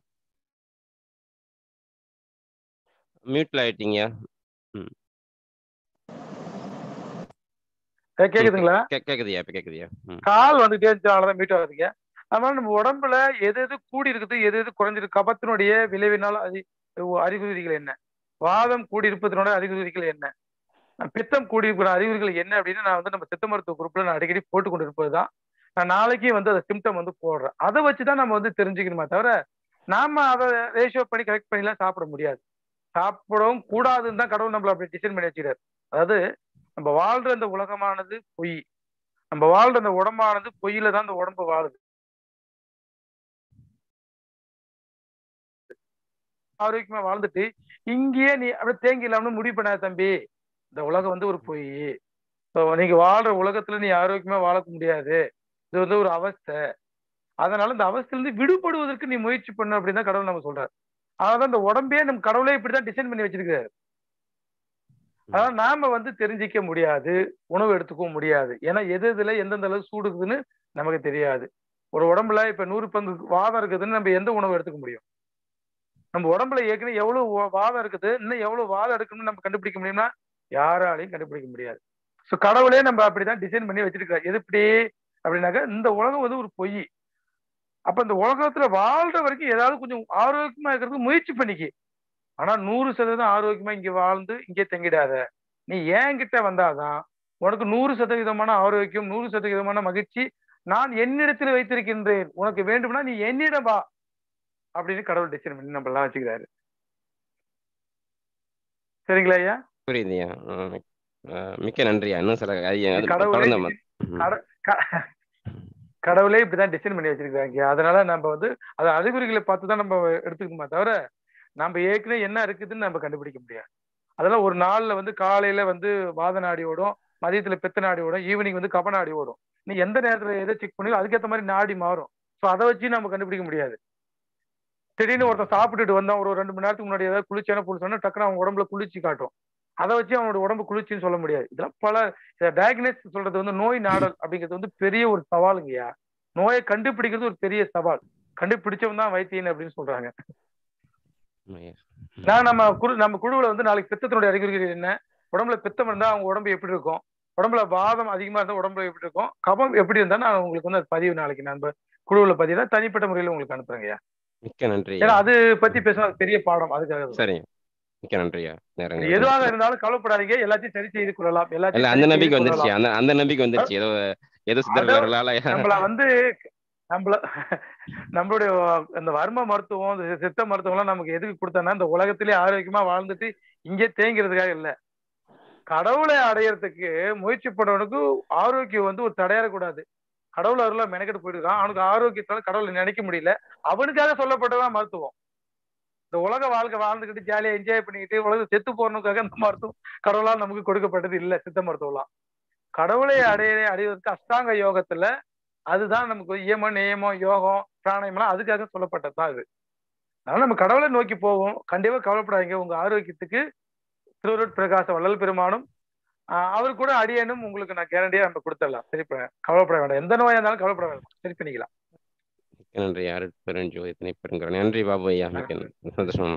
மியூட்ல ஆயிட்டீங்க அஹ் கேக்குதுங்களா கே- கேக்குதுயா இப்ப கேக்குதுயா ம் கால் வந்துட்டே இருந்துச்சுனாலதான் மீட் ஆகுதுங்க அதனால நம்ம உடம்புல எது எது கூடி இருக்குது எது எது குறைஞ்சிருக்கு கபத்தினுடைய விளைவினால் அது அறிகுறிகள் என்ன வாதம் கூடி இருப்பதனுடைய அறிகுறிகள் என்ன பித்தம் கூடி இருக்கிற அறிகுறிகள் என்ன அப்படின்னு நான் வந்து நம்ம சித்த மருத்துவ குரூப்ல நான் அடிக்கடி போட்டு கொண்டு இருப்பதுதான் நான் நாளைக்கு வந்து அந்த சிம்டம் வந்து போடுறேன் அதை வச்சுதான் நம்ம வந்து தெரிஞ்சுக்கணுமே தவிர நாம அதை ரேஷியோ பண்ணி கரெக்ட் பண்ணிலாம் சாப்பிட முடியாது சாப்பிடவும் கூடாதுன்னு தான் கடவுள் நம்மள அப்படி டிசைன் பண்ணி வச்சுக்கிறாரு அதாவது நம்ம வாழ்ற இந்த உலகமானது பொய் நம்ம வாழ்ற இந்த உடம்பானது பொய்யில தான் இந்த உடம்பு வாழுது ஆரோக்கியமா வாழ்ந்துட்டு இங்கேயே நீ அப்படியே தேங்கி இல்லாம முடிவு பண்ணாத தம்பி இந்த உலகம் வந்து ஒரு பொய் So, நீங்க வாழ்ற உலகத்துல நீ ஆரோக்கியமா வாழ முடியாது இது வந்து ஒரு அவஸ்தை அதனால இந்த அவஸ்தையிலிருந்து விடுபடுவதற்கு நீ முயற்சி பண்ணு அப்படின்னு தான் கடவுள் நம்ம சொல்றாரு அதான் இந்த உடம்பே நம்ம கடவுளே இப்படிதான் டிசைன் பண்ணி வச்சிருக்காரு அதனால நாம வந்து தெரிஞ்சிக்க முடியாது உணவு எடுத்துக்கவும் முடியாது ஏன்னா எது இதுல எந்தெந்த அளவு சூடு இருக்குதுன்னு நமக்கு தெரியாது ஒரு உடம்புல இப்ப நூறு பங்கு வாதம் இருக்குதுன்னு நம்ம எந்த உணவு எடுத்துக்க முடியும் நம்ம உடம்புல ஏற்கனவே எவ்வளவு வா- வாதம் இருக்குது இன்னும் எவ்வளவு வாதம் எடுக்கணும்னு நம்ம கண்டுபிடிக்க முடியும்னா யாராலையும் கண்டுபிடிக்க முடியாது ஸோ கடவுளே நம்ம அப்படிதான் டிசைன் பண்ணி வச்சிருக்காரு எது இப்படி அப்படின்னாக்க இந்த உலகம் வந்து ஒரு பொய் அப்ப இந்த உலகத்துல வாழ்ற வரைக்கும் ஏதாவது கொஞ்சம் ஆரோக்கியமா இருக்கிறதுக்கு முயற்சி பண்ணிக்கி ஆனா நூறு சதவீதம் ஆரோக்கியமா இங்க வாழ்ந்து இங்கே தங்கிடாத நீ என்கிட்ட வந்தாதான் உனக்கு நூறு சதவீதமான ஆரோக்கியம் நூறு சதவீதமான மகிழ்ச்சி நான் என்னிடத்தில் வைத்திருக்கின்றேன் உனக்கு வேண்டும்னா நீ என்னிடம் வா அப்படின்னு கடவுள் டிசைன் பண்ணி நம்ம எல்லாம் வச்சுக்கிறாரு சரிங்களா ஐயா புரியுதுயா ம். அஹ் மிக்க நன்றியா இன்னும் சில ஐயா, அது கடவுளே தொடர்ந்து நம்ம- ம். கட- க- கடவுளே இப்படிதான் டிசைன் பண்ணி வச்சிருக்காங்க அதனால நம்ம வந்து அது அறிகுறிகளை பார்த்து தான் நம்ம எடுத்துக்கணுமா தவிர நம்ம ஏற்கனவே என்ன இருக்குதுன்னு நம்ம கண்டுபிடிக்க முடியாது அதெல்லாம் ஒரு நாள்ல வந்து காலையில வந்து வாத நாடி ஓடும் மதியத்துல பித்த நாடி ஓடும் ஈவினிங் வந்து கப நாடி ஓடும் நீ எந்த நேரத்துல எதை செக் பண்ணி அதுக்கேற்ற மாதிரி நாடி மாறும் ஸோ அதை வச்சு நம்ம கண்டுபிடிக்க முடியாது திடீர்னு ஒருத்தன் சாப்பிட்டுட்டு வந்தான் ஒரு ரெண்டு மணி நேரத்துக்கு முன்னாடி ஏதாவது குளிச்சான புளிச்சோன்னா டக்குனு அவன் உடம்புல குளிர்ச்சி காட்டும் அதை வச்சு அவனோட உடம்பு குளிர்ச்சின்னு சொல்ல முடியாது இதெல்லாம் பல டயக்னோஸ் சொல்றது வந்து நோய் நாடல் அப்படிங்கிறது வந்து பெரிய ஒரு சவாலுங்கய்யா நோயை கண்டுபிடிக்கிறது ஒரு பெரிய சவால் கண்டுபிடிச்சவன் தான் வைத்தியன் அப்படின்னு சொல்றாங்க ஆமாய்யா. நான் நம்ம குழு நம்ம குழுவுல வந்து நாளைக்கு பித்தத்தினுடைய அறிகுறிகள் என்ன உடம்புல பித்தம் இருந்தா அவங்க உடம்பு எப்படி இருக்கும் உடம்புல வாதம் அதிகமா இருந்தா உடம்புல எப்படி இருக்கும் கபம் எப்படி இருந்தா நான் உங்களுக்கு வந்து அது பதிவு நாளைக்கு நான் குழுவுல பதிவு தனிப்பட்ட முறையில உங்களுக்கு அனுப்புறேங்க மிக்க நன்றி ஏன்னா அது பத்தி பேசினா அது பெரிய பாடம் அதுக்காக தான். சரிங்க மிக்க நன்றியா நேரம் எதுவாக இருந்தாலும் கவலைப்படாதீங்க எல்லாத்தையும் சரி செய்து கொள்ளலாம் இல்ல எல்லாத்தையும் அந்த சரி நம்பிக்கை செய்து வந்துருச்சு கொள்ளலாம். அந்த அந்த நம்பிக்கை வந்துருச்சு ஏதோ ஏதோ சித்தர்களால நம்மள வந்து நம்மள நம்மளுடைய அந்த வர்ம மருத்துவம் இந்த சித்த மருத்துவம் எல்லாம் நமக்கு எதுக்கு கொடுத்தானா இந்த உலகத்திலே ஆரோக்கியமா வாழ்ந்துட்டு இங்கே தேங்கிறதுக்காக இல்ல கடவுளை அடையறதுக்கு முயற்சி பண்ணவனுக்கு ஆரோக்கியம் வந்து ஒரு தடையறக்கூடாது கடவுள் அருளா மெனக்கெட்டு போயிருக்கான் அவனுக்கு ஆரோக்கியத்தால கடவுளை நினைக்க முடியல அவனுக்காக சொல்லப்பட்டதான் மருத்துவம் இந்த உலக வாழ்க்கை வாழ்ந்துக்கிட்டு ஜாலியா என்ஜாய் பண்ணிக்கிட்டு உலகம் செத்து போறனுக்காக இந்த மருத்துவம் கடவுளால் நமக்கு கொடுக்கப்பட்டது இல்ல சித்த மருத்துவம்லாம் கடவுளை அடைய அடைவதற்கு அஷ்டாங்க யோகத்துல அதுதான் நமக்கு இயமம் நியமம் யோகம் பிராணயம்லாம் அதுக்காக சொல்லப்பட்டது தான் இது அதனால நம்ம கடவுளை நோக்கி போவோம் கண்டிப்பா கவலைப்படாதீங்க உங்க ஆரோக்கியத்துக்கு திருவருட் பிரகாச வள்ளல் பெருமானும் ஆஹ் அவர் கூட அடியனும் உங்களுக்கு நான் கேரண்டியா நம்ம கொடுத்துடலாம் சரி ப- கவலைப்பட வேண்டாம் எந்த நோயா இருந்தாலும் கவலைப்பட வேண்டாம் சரி பண்ணிக்கலாம் மிக்க நன்றி அருட் பெருஞ்சோதி திணை பெருங்கிறோம் நன்றி பாபு ஐயா மிக்க நன்றி. சந்தோஷம்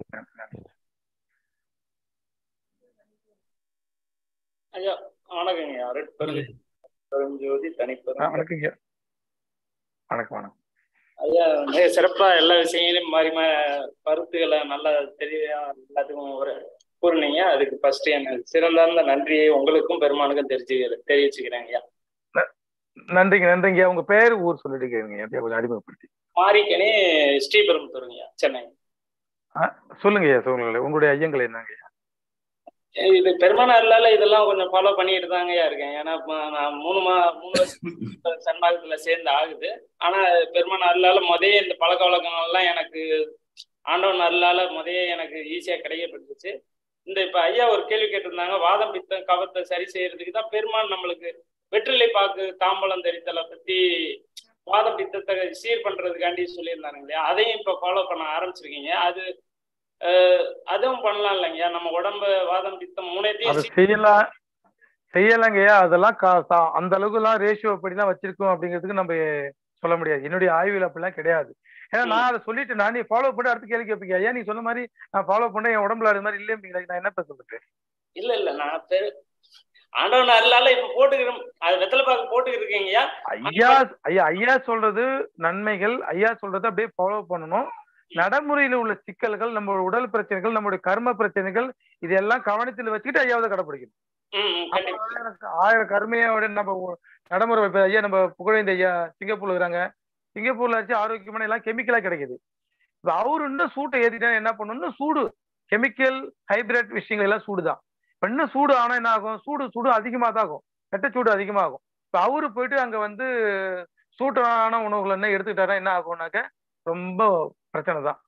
ஐயா வணக்கங்க அருட் சொல்லுங்க. பெருஞ்சோதி ஆ, தனிப்பெரும் வணக்கங்க வணக்கம் வணக்கம் ஐயா மிக சிறப்பா எல்லா விஷயங்களையும் மாறி மா கருத்துக்களை நல்லா தெளிவா எல்லாத்துக்கும் ஒரு கூறுனீங்க அதுக்கு ஃபர்ஸ்ட் எனக்கு சிறந்தார்ந்த நன்றியை உங்களுக்கும் பெருமானுக்கும் தெரிஞ்சு தெரிவிச்சுக்கிறேங்க ஐயா நன்றிங்க நன்றிங்க உங்க பேர் ஊர் சொல்லிட்டு கேளுங்க அப்படியே கொஞ்சம் அறிமுகப்படுத்தி மாரிக்கனி ஸ்ரீபெரும்புத்தூருங்கய்யா சென்னை சொல்லுங்க ஐயா சொல்லுங்க உங்களுடைய ஐயங்கள் என்னங்க ஐயா இது பெருமான அருளால இதெல்லாம் கொஞ்சம் ஃபாலோ பண்ணிட்டு தாங்கய்யா இருக்கேன் ஏன்னா இப்ப நான் மூணு மா மூணு வருஷம் சன்மார்க்கத்துல சேர்ந்து ஆகுது ஆனா பெருமான அருளால முதைய இந்த பழக்க வழக்கங்கள்லாம் எனக்கு ஆண்டவன் அருளால முதைய எனக்கு ஈஸியா கிடைக்கப்பட்டுச்சு இந்த இப்ப ஐயா ஒரு கேள்வி கேட்டிருந்தாங்க வாதம் பித்தம் கவத்தை சரி செய்யறதுக்கு தான் பெருமான் நம்மளுக்கு வெற்றிலை பாக்கு தாம்பலம் தெரித்தலை பத்தி வாத பித்தத்தை சீர் பண்றதுக்காண்டி சொல்லியிருந்தாங்க இல்லையா அதையும் இப்ப ஃபாலோ பண்ண ஆரம்பிச்சிருக்கீங்க அது அஹ், அதுவும் பண்ணலாம் இல்லைங்கய்யா நம்ம உடம்பு வாதம் பித்தம் மூணையத்தையும் அது சீர் செய்யலாம் செய்யலைங்கய்யா அதெல்லாம் கா- சா- அந்த அளவுக்கு எல்லாம் ரேஷியோ அப்படிலாம் வச்சிருக்கோம் அப்படிங்கிறதுக்கு நம்ம சொல்ல முடியாது என்னுடைய ஆய்வில் அப்படிலாம் கிடையாது ஏன்னா நான் அதை சொல்லிட்டு நான் நீ ஃபாலோ பண்ணி அடுத்த கேள்வி கேட்பீங்க ஐயா நீ சொன்ன மாதிரி நான் ஃபாலோ பண்ண என் உடம்புல அது மாதிரி இல்லையா நான் என்ன சொல்றது இல்ல இல்ல நான் பெரு ஆண்டவன் அருளால இப்ப போட்டுக்கிறோம் அது வெத்தலை பாக்கு போட்டுக்கிட்டு இருக்கீங்கய்யா ஐயா ஐயா ஐயா சொல்றது நன்மைகள் ஐயா சொல்றதை அப்படியே ஃபாலோ பண்ணணும் நடைமுறையில உள்ள சிக்கல்கள் நம்ம உடல் பிரச்சனைகள் நம்மளுடைய கர்ம பிரச்சனைகள் இதெல்லாம் கவனத்தில் வச்சுக்கிட்டு ஐயாவது கடைப்பிடிக்கணும் ம் ம், கண்டிப்பா ஆயிரம் ஆயிரம் கருமையோட நம்ம ஒ- நடைமுறை இப்ப ஐயா நம்ம புகழேந்த ஐயா சிங்கப்பூர்ல இருக்கிறாங்க சிங்கப்பூர்ல வச்சு ஆரோக்கியமான எல்லாம் கெமிக்கலா கிடைக்குது இப்ப அவரு இன்னும் சூட்டை ஏத்திட்டா என்ன பண்ணணும் சூடு கெமிக்கல் ஹைபிரிட் விஷயங்கள் எல்லாம் சூடுதான் இப்ப இன்னும் சூடு ஆனா என்ன ஆகும் சூடு சூடு அதிகமா தான் ஆகும் வெட்ட சூடு அதிகமாகும் இப்ப அவரு போயிட்டு அங்க வந்து சூட்டான உணவுகள் என்ன எடுத்துக்கிட்டாரா என்ன ஆகும்னாக்க ரொம்ப பிரச்சனை தான்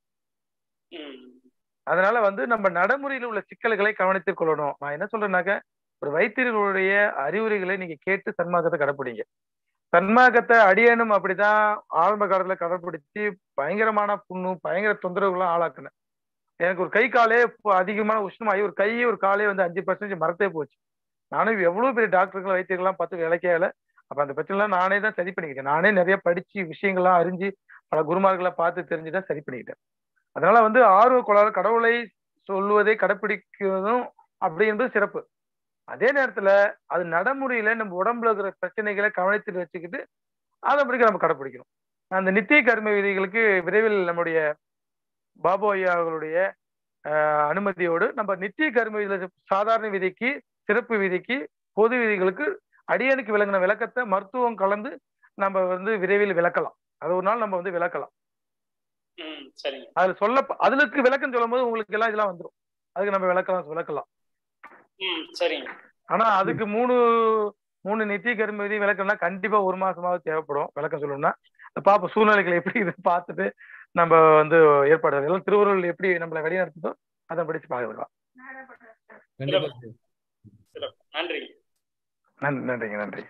ம் அதனால வந்து நம்ம நடைமுறையில் உள்ள சிக்கல்களை கவனித்துக் கொள்ளணும் நான் என்ன சொல்றேன்னாக்க ஒரு வைத்தியர்களுடைய அறிவுரைகளை நீங்க கேட்டு சன்மார்க்கத்தை கடைப்பிடிங்க சன்மார்க்கத்தை அடியனும் அப்படிதான் ஆரம்ப காலத்துல கடைப்பிடிச்சு பயங்கரமான புண்ணு பயங்கர தொந்தரவுகள்லாம் ஆளாக்குனேன் எனக்கு ஒரு கை காலே இப்போ அதிகமான உஷ்ணமாகி ஒரு கை ஒரு காலே வந்து அஞ்சு பர்சன்டேஜ் மரத்தே போச்சு நானும் எவ்வளவு பெரிய டாக்டர்கள் வைத்தியர்கள்லாம் பார்த்து விளக்கையால அப்ப அந்த பிரச்சனைலாம் நானே தான் சரி பண்ணிக்கிட்டேன் நானே நிறைய படிச்சு விஷயங்கள்லாம் அறிஞ்சு பல குருமார்களை பார்த்து தெரிஞ்சுதான் சரி பண்ணிக்கிட்டேன் அதனால வந்து ஆர்வ கோளாறு கடவுளை சொல்லுவதை கடைப்பிடிக்கிறதும் அப்படி என்பது சிறப்பு அதே நேரத்துல அது நடைமுறையில நம்ம உடம்புல இருக்கிற பிரச்சனைகளை கவனத்தில் வச்சுக்கிட்டு அதை படிக்க நம்ம கடைப்பிடிக்கணும் அந்த நித்திய கர்ம விதிகளுக்கு விரைவில் நம்முடைய பாபு ஐயா அவர்களுடைய ஆஹ், அனுமதியோடு நம்ம நித்திய கர்ம விதியில சாதாரண விதிக்கு சிறப்பு விதிக்கு பொது விதிகளுக்கு அடியனுக்கு விளங்கின விளக்கத்தை மருத்துவம் கலந்து நம்ம வந்து விரைவில் விளக்கலாம் அது ஒரு நாள் நம்ம வந்து விளக்கலாம் ம் சரிங்க அதுல சொல்ல அதுக்கு விளக்கம் சொல்லும் போது உங்களுக்கு எல்லாம் இதெல்லாம் வந்துடும் அதுக்கு நம்ம விளக்கலாம் விளக்கலாம் ம் சரிங்க ஆனா அதுக்கு மூணு மூணு நித்திய கர்ம விதி விளக்கம்னா கண்டிப்பா ஒரு மாசமாவது தேவைப்படும் விளக்கம் சொல்லணும்னா பாப்ப சூழ்நிலைகள் எப்படி இதை பார்த்துட்டு நம்ம வந்து ஏற்பாடு எல்லாம் திருவள்ளுவர் எப்படி நம்மளை வழிநடத்துதோ அதை படிச்சு பார்க்க விடலாம் கண்டிப்பா சிறப்பு நன்றி நன்றி நன்றிங்க நன்றி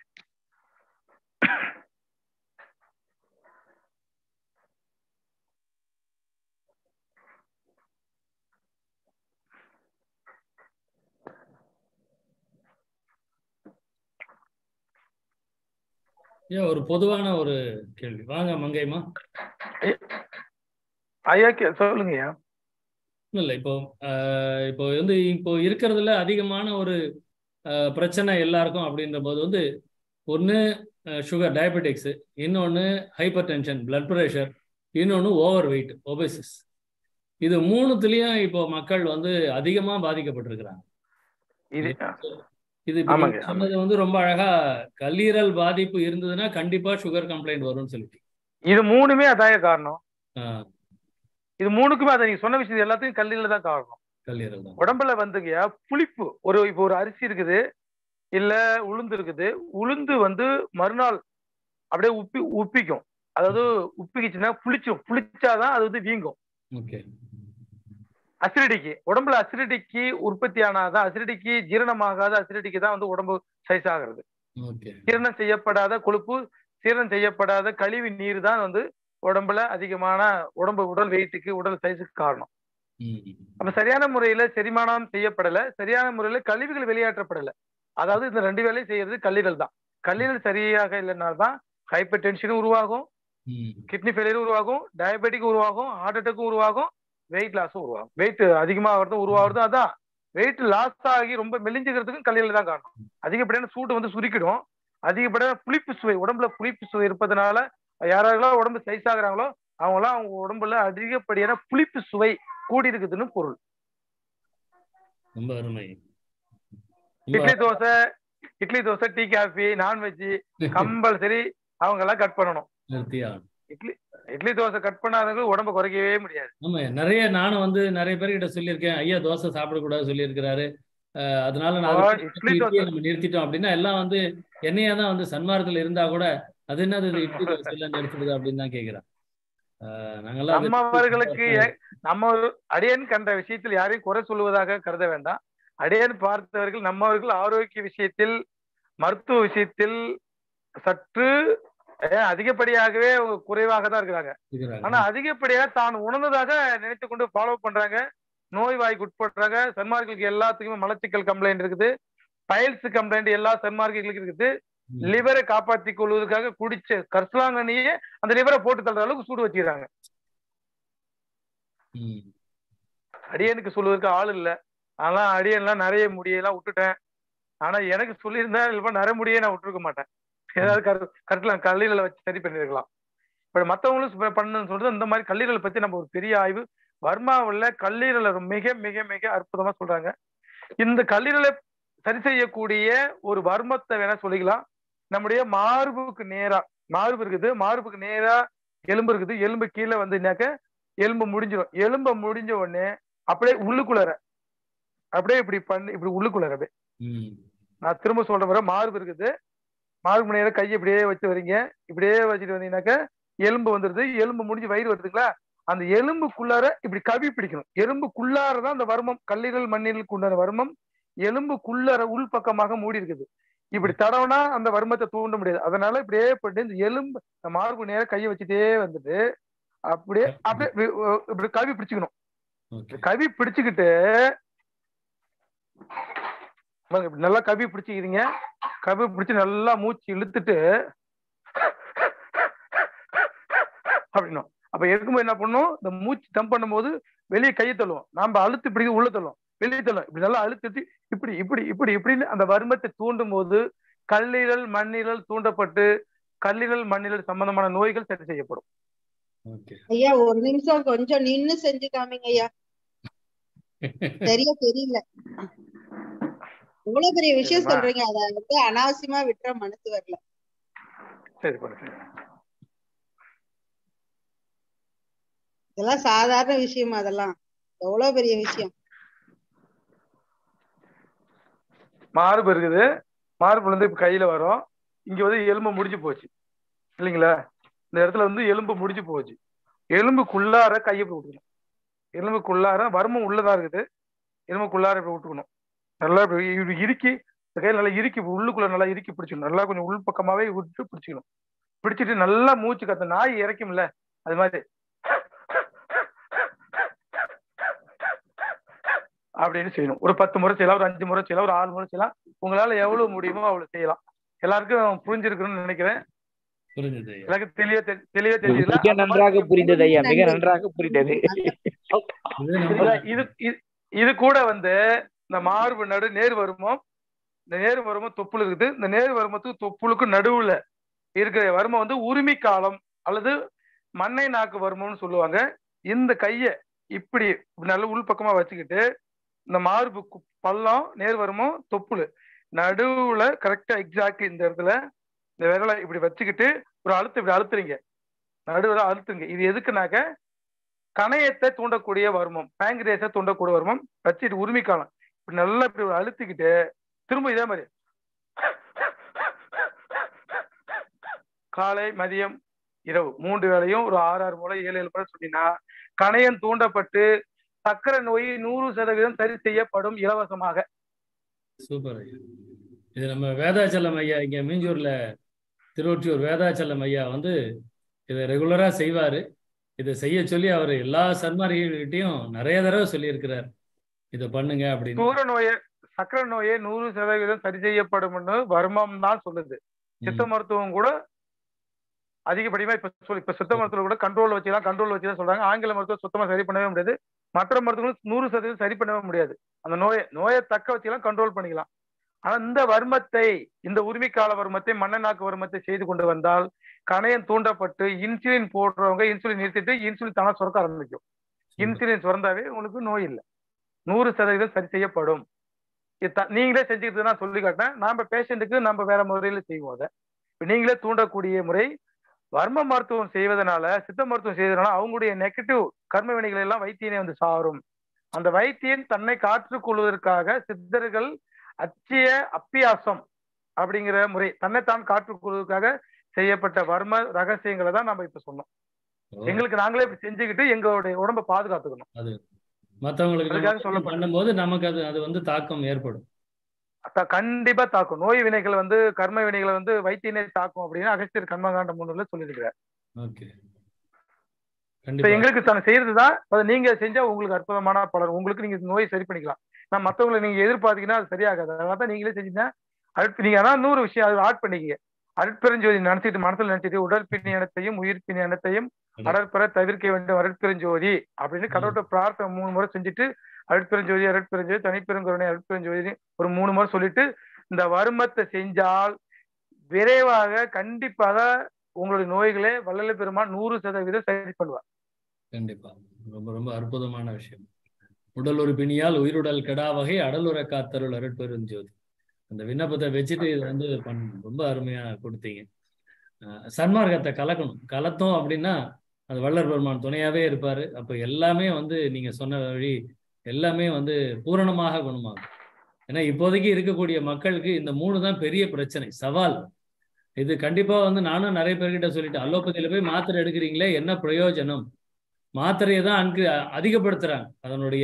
ஏன் ஒரு பொதுவான ஒரு கேள்வி வாங்க மங்கைமா ஐயா கே- சொல்லுங்கய்யா இல்ல இல்ல இப்போ ஆஹ், இப்போ வந்து இப்போ இருக்கிறதுல அதிகமான ஒரு ஆஹ், பிரச்சனை எல்லாருக்கும் அப்படின்ற போது வந்து ஒன்று சுகர் டயபெட்டிக்ஸ் இன்னொன்று ஹைப்பர் டென்ஷன் பிளட் ப்ரெஷர் இன்னொன்று ஓவர் வெயிட் ஒபேசிஸ் இது மூணுத்துலேயும் இப்போ மக்கள் வந்து அதிகமாக பாதிக்கப்பட்டிருக்கிறாங்க இது இது இப்ப ஆமாங்க, நீங்க சொன்னது வந்து ரொம்ப அழகா கல்லீரல் பாதிப்பு இருந்ததுன்னா கண்டிப்பா சுகர் கம்ப்ளைண்ட் வரும்னு சொல்லிட்டு இது மூணுமே அதாய காரணம் ஆஹ், இது மூணுக்குமே அதை நீங்க சொன்ன விஷயம் எல்லாத்தையும் கல்லில தான் காரணம் கல்லீரல் தான் உடம்புல வந்துங்கய்யா புளிப்பு ஒரு இப்போ ஒரு அரிசி இருக்குது இல்ல உளுந்து இருக்குது உளுந்து வந்து மறுநாள் அப்படியே உப்பி உப்பிக்கும் அதாவது உப்பிக்கிச்சுன்னா புளிச்சும் புளிச்சாதான் அது வந்து வீங்கும் ஓகே அசிடிட்டிக்கு உடம்புல அசிடிட்டிக்கு உற்பத்தி ஆனாதான் அசிடிட்டிக்கு ஜீரணமாகாத அசிடிட்டிக்கு தான் வந்து உடம்பு சைஸ் ஆகிறது ஓகே ஜீரணம் செய்யப்படாத கொழுப்பு ஜீரணம் செய்யப்படாத கழிவு நீர் தான் வந்து உடம்புல அதிகமான உடம்பு உடல் வெயிட்டுக்கு உடல் சைஸுக்கு காரணம் ம் அப்ப சரியான முறையில செரிமானம் செய்யப்படல சரியான முறையில கழிவுகள் வெளியேற்றப்படல அதாவது இந்த ரெண்டு வேலையும் செய்யறது கல்லீரல் தான் கல்லீரல் சரியாக இல்லைனால்தான் ஹைப்பர் டென்ஷனும் உருவாகும் ம் கிட்னி ஃபெயிலியர் உருவாகும் டயபெட்டிக் உருவாகும் ஹார்ட் அட்டாக்கும் உருவாகும் வெயிட் லாஸும் உருவாகும் வெயிட் அதிகமாகிறதும் உருவாகிறதும் அதான் வெயிட் லாஸ் ஆகி ரொம்ப மெலிஞ்சுக்கிறதுக்கும் கல்லீரல் தான் காரணம் அதிகப்படியான சூடு வந்து சுருக்கிடும் அதிகப்படியான புளிப்பு சுவை உடம்புல புளிப்பு சுவை இருப்பதனால யாரெல்லாம் உடம்பு சைஸ் ஆகுறாங்களோ அவங்களாம் அவங்க உடம்புல அதிகப்படியான புளிப்பு சுவை கூடி இருக்குதுன்னு பொருள் ரொம்ப அருமை idli dosa idli dosa tea coffee non veg compulsory அவங்க எல்லாம் கட் பண்ணணும் நிறுத்தியா இட்லி இட்லி தோசை கட் பண்ணாதவங்க உடம்ப குறைக்கவே முடியாது ஆமா நிறைய நானும் வந்து நிறைய பேர்கிட்ட சொல்லியிருக்கேன் ஐயா தோசை சாப்பிடக்கூடாது சொல்லியிருக்கிறாரு அஹ் அதனால நான் ஆ, அது இட்லி இட்லியை தோசை நம்ம நிறுத்திட்டோம் அப்படின்னா எல்லாம் வந்து என்னையா தான் வந்து சன்மார்க்கத்துல இருந்தா கூட அது என்னது இது இட்லி தோசை எல்லாம் நிறுத்துறது அப்படின்னு தான் கேக்குறேன் அஹ் நாங்கெல்லாம் அது- நம்மவர்களுக்கு ஏ- நம்ம ஒரு அடியன் கண்ட விஷயத்தில் யாரையும் குறை சொல்லுவதாக கருத வேண்டாம் அடியன் பார்த்தவர்கள் நம்மவர்கள் ஆரோக்கிய விஷயத்தில் மருத்துவ விஷயத்தில் சற்று ஏன் அதிகப்படியாகவே அவங்க குறைவாக தான் இருக்கிறாங்க இருக்கிறாங்க. ஆனா அதிகப்படியாக தான் உணர்ந்ததாக நினைத்து கொண்டு ஃபாலோ பண்றாங்க நோய் வாய்க்கு உட்படுறாங்க சன்மார்களுக்கு எல்லாத்துக்குமே மலச்சிக்கல் கம்ப்ளைண்ட் இருக்குது பைல்ஸ் கம்ப்ளைண்ட் எல்லா சன்மார்க்குகளுக்கும் இருக்குது லிவரை காப்பாற்றிக் கொள்வதற்காக குடிச்ச கரிசலாங்கண்ணியே அந்த லிவரை போட்டு தள்ளுற அளவுக்கு சூடு வச்சுக்கிறாங்க ம். அடியனுக்கு சொல்லுவதற்கு ஆள் இல்ல அதெல்லாம் அடியன்லாம் நிறைய முடியெல்லாம் விட்டுட்டேன் ஆனா எனக்கு சொல்லியிருந்தா இல்ல நிறைய முடியே நான் விட்டுருக்க மாட்டேன் ஏதாவது கரு கருக்கலாம் கல்லீரலை வச்சு சரி பண்ணிருக்கலாம் இப்ப மத்தவங்களும் சும்மா பண்ணணும்னு சொல்றது இந்த மாதிரி கல்லீரலை பத்தி நம்ம ஒரு பெரிய ஆய்வு வர்மாவுல கல்லீரலை மிக மிக மிக அற்புதமா சொல்றாங்க இந்த கல்லீரலை சரி செய்யக்கூடிய ஒரு வர்மத்தை வேணா சொல்லிக்கலாம் நம்முடைய மார்புக்கு நேரா மார்பு இருக்குது மார்புக்கு நேரா எலும்பு இருக்குது எலும்பு கீழே வந்துனாக்க எலும்பு முடிஞ்சிடும் எலும்பை முடிஞ்ச உடனே அப்படியே உள்ளுக்குள்ளார அப்படியே இப்படி பண்ணி இப்படி உள்ளுக்குள்ளார அப்படியே ம். நான் திரும்ப சொல்ற வர மார்பு இருக்குது மார்பு நேரம் கையை இப்படியே வச்சு வரீங்க இப்படியே வச்சுட்டு வந்தீங்கன்னாக்க எலும்பு வந்துருது எலும்பு முடிஞ்சு வயிறு வருதுங்களா அந்த எலும்புக்குள்ளார இப்படி கவி பிடிக்கணும் எலும்புக்குள்ளார தான் அந்த வர்மம் கல்லீரல் மண்ணீரலுக்கு உண்டான வர்மம் எலும்புக்குள்ளார உள் பக்கமாக மூடி இருக்குது இப்படி தடவுனா அந்த வர்மத்தை தூண்ட முடியாது அதனால இப்படியே போட்டு இந்த எலும்பு இந்த மார்பு நேரம் கையை வச்சுட்டே வந்துட்டு அப்படியே அப்படியே வி- உ- இப்படி கவி பிடிச்சுக்கணும் ஓகே கவி பிடிச்சுக்கிட்டு பாருங்க, இப்படி நல்லா கவி பிடிச்சிக்கிறீங்க கவி பிடிச்சு நல்லா மூச்சு இழுத்துட்டு அப்படின்னும் அப்ப இருக்கும்போது என்ன பண்ணும் இந்த மூச்சு தம் பண்ணும்போது வெளியே கையை தள்ளுவோம் நாம அழுத்து பிடிக்க உள்ள தள்ளுவோம் வெளியே தள்ளும் இப்படி நல்லா அழுத்தி இப்படி இப்படி இப்படி இப்படின்னு அந்த வர்மத்தை தூண்டும் போது கல்லீரல் மண்ணீரல் தூண்டப்பட்டு கல்லீரல் மண்ணீரல் சம்பந்தமான நோய்கள் சரி செய்யப்படும் ஓகே ஐயா ஒரு நிமிஷம் கொஞ்சம் நின்னு செஞ்சு காமிங்க ஐயா சரியா தெரியல இவ்வளவு பெரிய விஷயம் சரிம்மா. சொல்றீங்க அத வந்து அனாவசியமா விட்டுற மனசு வரல சரி பண்ணுங்க இதெல்லாம் சாதாரண விஷயம் அதெல்லாம் எவ்வளவு பெரிய விஷயம் மார்பு இருக்குது மார்புல இருந்து இப்ப கையில வரும் இங்க வந்து எலும்பு முடிஞ்சு போச்சு இல்லைங்களா இந்த இடத்துல வந்து எலும்பு முடிஞ்சு போச்சு எலும்புக்குள்ளார கையை இப்படி விட்டுக்கணும் எலும்புக்குள்ளார வர்மம் உள்ளதா இருக்குது எலும்புக்குள்ளார இப்படி விட்டுக்கணும் நல்லா இப்படி இப்படி இறுக்கி இந்த கையில நல்லா இறுக்கி உள்ளுக்குள்ள நல்லா இறுக்கி பிடிச்சிக்கணும் நல்லா கொஞ்சம் உள் பக்கமாவே விட்டு பிடிச்சிக்கணும் பிடிச்சிட்டு நல்லா மூச்சு கத்த நாய் இறக்கும்ல அது மாதிரி அப்படின்னு செய்யணும் ஒரு பத்து முறை செய்யலாம் ஒரு அஞ்சு முறை செய்யலாம் ஒரு ஆறு முறை செய்யலாம் உங்களால எவ்வளவு முடியுமோ அவ்வளவு செய்யலாம் எல்லாருக்கும் புரிஞ்சிருக்கணும்னு நினைக்கிறேன் புரிஞ்சது ஐயா எல்லாருக்கும் தெளிவா தெரி- தெளிவா தெரியல மிக நன்றாக புரிந்தது ஐயா மிக நன்றி. நன்றாக புரிந்தது இது நம்ம இது இது- இது கூட வந்து இந்த மார்பு நடு நேர் வருமம் இந்த நேர் வருமம் தொப்புள் இருக்குது இந்த நேர் வருமத்துக்கு தொப்புளுக்கு நடுவுல இருக்கிற வருமம் வந்து உரிமை காலம் அல்லது மண்ணை நாக்கு வருமம்னு சொல்லுவாங்க இந்த கைய இப்படி இப்படி நல்ல உள் பக்கமா வச்சுக்கிட்டு இந்த மார்பு கு- பள்ளம் நேர் வருமம் தொப்புள் நடுவுல கரெக்டா எக்ஸாக்ட்லி இந்த இடத்துல இந்த விரலை இப்படி வச்சுக்கிட்டு ஒரு அழுத்து இப்படி அழுத்துறீங்க நடுவுல அழுத்துங்க இது எதுக்குனாக்க கணையத்தை தூண்டக்கூடிய வர்மம் பேங்க்ரேஸை தூண்டக்கூடிய வர்மம் வச்சுட்டு உரிமை காலம் இப்படி நல்லா இப்படி அழுத்திக்கிட்டு திரும்ப இதே மாதிரி காலை மதியம் இரவு மூன்று வேளையும் ஒரு ஆறு ஆறு முறை ஏழு ஏழு முறை சொன்னீங்கன்னா கணையம் தூண்டப்பட்டு சக்கரை நோய் நூறு சதவீதம் சரி செய்யப்படும் இலவசமாக சூப்பர் ஐயா இது நம்ம வேதாச்சலம் ஐயா இங்க மீஞ்சூர்ல திருவொற்றியூர் வேதாச்சலம் ஐயா வந்து இதை ரெகுலரா செய்வாரு இதை செய்ய சொல்லி அவர் எல்லா சன்மார்கிட்டையும் நிறைய தடவை சொல்லியிருக்கிறார் இதை பண்ணுங்க அப்படின்னு சூர நோயை சக்கரை நோயை நூறு சதவீதம் சரி செய்யப்படும்னு வர்மம் தான் சொல்லுது சித்த மருத்துவம் கூட அதிகப்படியா இப்ப சொல்லி இப்ப சித்த மருத்துவம் கூட கண்ட்ரோல் வச்சுலாம் கண்ட்ரோல் வச்சுதான் சொல்றாங்க ஆங்கில மருத்துவம் சுத்தமா சரி பண்ணவே முடியாது மற்ற மருத்துவங்களும் நூறு சதவீதம் சரி பண்ணவே முடியாது அந்த நோயை நோயை தக்க வச்சுலாம் கண்ட்ரோல் பண்ணிக்கலாம் ஆனா இந்த வர்மத்தை இந்த உரிமைக்கால வர்மத்தை மண்ணநாக்கு வர்மத்தை செய்து கொண்டு வந்தால் கணையம் தூண்டப்பட்டு இன்சுலின் போடுறவங்க இன்சுலின் நிறுத்திட்டு இன்சுலின் தானா சுரக்க ஆரம்பிக்கும் இன்சுலின் சுரந்தாவே உங்களுக்கு நோய் இல்லை நூறு சதவீதம் சரி செய்யப்படும் இது த- நீங்களே செஞ்சுக்கிட்டு நான் சொல்லி காட்டேன் நாம பேஷண்ட்டுக்கு நம்ம வேற முறையில செய்வோம் அதை இப்ப நீங்களே தூண்டக்கூடிய முறை வர்ம மருத்துவம் செய்வதனால சித்த மருத்துவம் செய்வதனால அவங்களுடைய நெகட்டிவ் கர்ம வினைகள் எல்லாம் வைத்தியனை வந்து சாரும் அந்த வைத்தியன் தன்னை காற்றுக் கொள்வதற்காக சித்தர்கள் அச்சிய அப்பியாசம் அப்படிங்கிற முறை தன்னைத்தான் காற்றுக் கொள்வதற்காக செய்யப்பட்ட வர்ம ரகசியங்களை தான் நம்ம இப்ப சொன்னோம் எங்களுக்கு நாங்களே இப்படி செஞ்சுக்கிட்டு எங்களுடைய உடம்ப பாதுகாத்துக்கணும் அது மற்றவங்களுக்கு அதுக்காக நம்ம சொல்லப்பட்டது. பண்ணும்போது நமக்கு அது அது வந்து தாக்கம் ஏற்படும் த- கண்டிப்பா தாக்கும் நோய் வினைகள் வந்து கர்ம வினைகளை வந்து வைத்தியனே தாக்கும் அப்படின்னு அகஸ்தியர் கர்மகாண்ட முன்னுல சொல்லியிருக்கிறார் ஓகே இப்ப கண்டிப்பா எங்களுக்கு தானே செய்யறதுதான் அதை நீங்க செஞ்சா உங்களுக்கு அற்புதமான பலன் உங்களுக்கு நீங்க நோயை சரி பண்ணிக்கலாம் நான் மத்தவங்களை நீங்க எதிர்பார்த்தீங்கன்னா அது சரியாகாது அதனால தான் நீங்களே செஞ்சீங்கன்னா அடுத்து நீங்க அதான் நூறு விஷயம் அது ஆட் பண்ணிக்கங்க அருட்பெருஞ்சோதி நினைச்சிட்டு மனசுல நினைச்சிட்டு உடல் பிணியனத்தையும் உயிர் பிணியனத்தையும் அடற்பெற தவிர்க்க வேண்டும் அருட்பெருஞ்சோதி அப்படின்னு கடவுள்கிட்ட பிரார்த்தனை மூணு முறை செஞ்சுட்டு அருட்பெருஞ்சோதி அருட்பெருஞ்சோதி தனிப்பெருங்கருணை அருட்பெருஞ்சோதி ஒரு மூணு முறை சொல்லிட்டு இந்த வருமத்தை செஞ்சால் விரைவாக கண்டிப்பாக உங்களுடைய நோய்களை வள்ளல பெருமான் நூறு சதவீதம் சரி பண்ணுவார் கண்டிப்பா ரொம்ப ரொம்ப அற்புதமான விஷயம் உடல் ஒரு பிணியால் உயிருடல் கெடா வகை அடலுற காத்தருள் அருட்பெருஞ்சோதி அந்த விண்ணப்பத்தை வச்சுட்டு இது வந்து பண் ரொம்ப அருமையா கொடுத்தீங்க அஹ் சன்மார்க்கத்தை கலக்கணும் கலத்தோம் அப்படின்னா அது வள்ளல் பெருமான் துணையாவே இருப்பாரு அப்ப எல்லாமே வந்து நீங்க சொன்ன வழி எல்லாமே வந்து பூரணமாக குணமாகும் ஏன்னா இப்போதைக்கு இருக்கக்கூடிய மக்களுக்கு இந்த மூணு தான் பெரிய பிரச்சனை சவால் இது கண்டிப்பா வந்து நானும் நிறைய பேர்கிட்ட சொல்லிட்டேன் அலோபதியில போய் மாத்திரை எடுக்கிறீங்களே என்ன பிரயோஜனம் மாத்திரையை தான் அன்கு அதிகப்படுத்துறாங்க அதனுடைய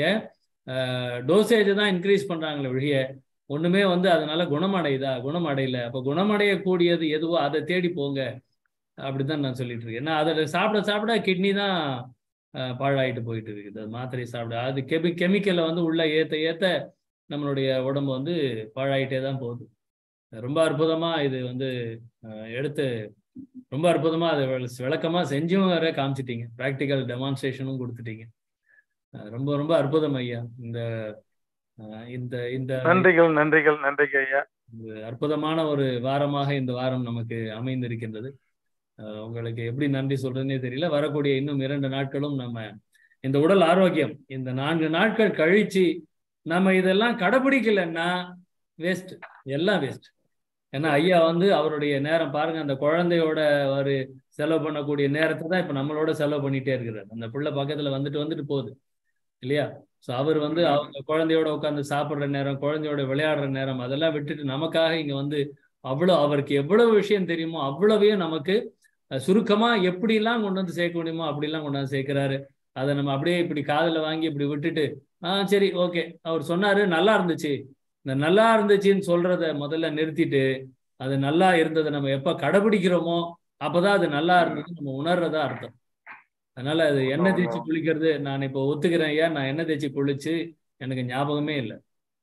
டோசேஜ் தான் இன்க்ரீஸ் பண்றாங்களே ஒழிய ஒண்ணுமே வந்து அதனால குணமடையுதா குணமடையல அப்ப குணமடையக்கூடியது எதுவோ அதை தேடி போங்க அப்படிதான் நான் சொல்லிட்டு இருக்கேன் ஏன்னா அதை சாப்பிட சாப்பிட கிட்னி தான் அஹ், பாழாயிட்டு போயிட்டு இருக்குது அது மாத்திரை சாப்பிட அது கெமி கெமிக்கலை வந்து உள்ள ஏத்த ஏத்த நம்மளுடைய உடம்பு வந்து பாழாயிட்டே தான் போகுது ரொம்ப அற்புதமா இது வந்து அஹ், எடுத்து ரொம்ப அற்புதமா அதை விள- விளக்கமா செஞ்சும் வேற காமிச்சிட்டீங்க ப்ராக்டிக்கல் டெமான்ஸ்ட்ரேஷனும் கொடுத்துட்டீங்க அஹ், ரொம்ப ரொம்ப அற்புதம் ஐயா இந்த அஹ், இந்த இந்த நன்றிகள் நன்றிகள் நன்றிகள் ஐயா ஒரு அற்புதமான ஒரு வாரமாக இந்த வாரம் நமக்கு அமைந்திருக்கின்றது அஹ் உங்களுக்கு எப்படி நன்றி சொல்றதுனே தெரியல வரக்கூடிய இன்னும் இரண்டு நாட்களும் நம்ம இந்த உடல் ஆரோக்கியம் இந்த நான்கு நாட்கள் கழிச்சு நம்ம இதெல்லாம் கடைபிடிக்கலைன்னா வேஸ்ட் எல்லாம் வேஸ்ட் ஏன்னா ஐயா வந்து அவருடைய நேரம் பாருங்க அந்த குழந்தையோட ஒரு செலவு பண்ணக்கூடிய நேரத்தை தான் இப்ப நம்மளோட செலவு பண்ணிட்டே இருக்கிறார் அந்த பிள்ளை பக்கத்துல வந்துட்டு வந்துட்டு போகுது இல்லையா ஸோ அவர் வந்து அவங்க குழந்தையோட உட்காந்து சாப்பிட்ற நேரம் குழந்தையோட விளையாடுற நேரம் அதெல்லாம் விட்டுட்டு நமக்காக இங்க வந்து அவ்வளோ அவருக்கு எவ்வளவு விஷயம் தெரியுமோ அவ்வளவையும் நமக்கு அஹ், சுருக்கமா எப்படிலாம் கொண்டு வந்து சேர்க்க முடியுமோ அப்படிலாம் கொண்டு வந்து சேர்க்கிறாரு அதை நம்ம அப்படியே இப்படி காதுல வாங்கி இப்படி விட்டுட்டு ஆ சரி ஓகே அவர் சொன்னாரு நல்லா இருந்துச்சு இந்த நல்லா இருந்துச்சுன்னு சொல்றத முதல்ல நிறுத்திட்டு அது நல்லா இருந்ததை நம்ம எப்ப கடைபிடிக்கிறோமோ அப்பதான் அது நல்லா இருந்தது நம்ம உணர்றதா அர்த்தம் அதனால அது எண்ணெய் தேய்ச்சி குளிக்கிறது நான் இப்போ ஒத்துக்கிறேன் ஐயா நான் எண்ணெய் தேய்ச்சி குளிச்சு எனக்கு ஞாபகமே இல்லை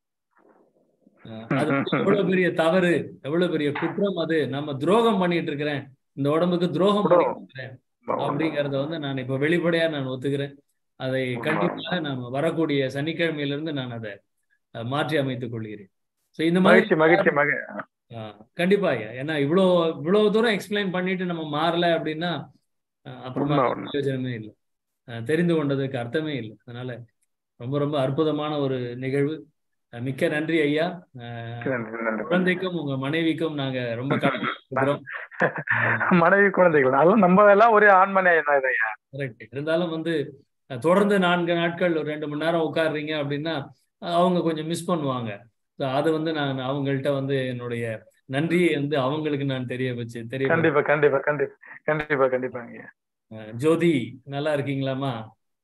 அஹ் அது வந்து எவ்வளவு பெரிய தவறு எவ்வளவு பெரிய குற்றம் அது நம்ம துரோகம் பண்ணிட்டு இருக்கிறேன் இந்த உடம்புக்கு துரோகம் பண்ணிட்டு இருக்கிறேன் அப்படிங்கறத வந்து நான் இப்ப வெளிப்படையா நான் ஒத்துக்கிறேன் அதை கண்டிப்பாக நான் வரக்கூடிய சனிக்கிழமையில இருந்து நான் அதை அஹ், மாற்றி அமைத்துக் கொள்கிறேன் ஸோ இந்த மகிழ்ச்சி மாதிரி மகிழ்ச்சி மகிழ்ச்சி ஆஹ் கண்டிப்பா ஐயா ஏன்னா இவ்வளோ இவ்வளவு தூரம் எக்ஸ்பிளைன் பண்ணிட்டு நம்ம மாறல அப்படின்னா ஆஹ் அப்புறமா உண்மை, உண்மை. பிரயோஜனமே இல்லை ஆஹ் தெரிந்து கொண்டதுக்கு அர்த்தமே இல்லை அதனால ரொம்ப ரொம்ப அற்புதமான ஒரு நிகழ்வு ஆஹ் மிக்க நன்றி ஐயா ஆஹ் நன்றி நன்றி குழந்தைக்கும் உங்க மனைவிக்கும் நாங்க ரொம்ப கடமைப்பட்டிருக்கிறோம் மனைவி குழந்தைகள் அதெல்லாம் நம்ம எல்லாம் ஒரே ஆண்மனை என்ன ஐயா கரெக்ட் இருந்தாலும் வந்து அஹ், தொடர்ந்து நான்கு நாட்கள் ஒரு ரெண்டு மணி நேரம் உட்காடுறீங்க அப்படின்னா அஹ், அவங்க கொஞ்சம் மிஸ் பண்ணுவாங்க ஸோ அது வந்து நான் அவங்கள்ட்ட வந்து என்னுடைய நன்றியை வந்து அவங்களுக்கு நான் தெரிய வச்சு தெரிய கண்டிப்பா கண்டிப்பா கண்டிப்பா கண்டிப்பா கண்டிப்பாங்க ஐயா அஹ், ஜோதி நல்லா இருக்கீங்களாமா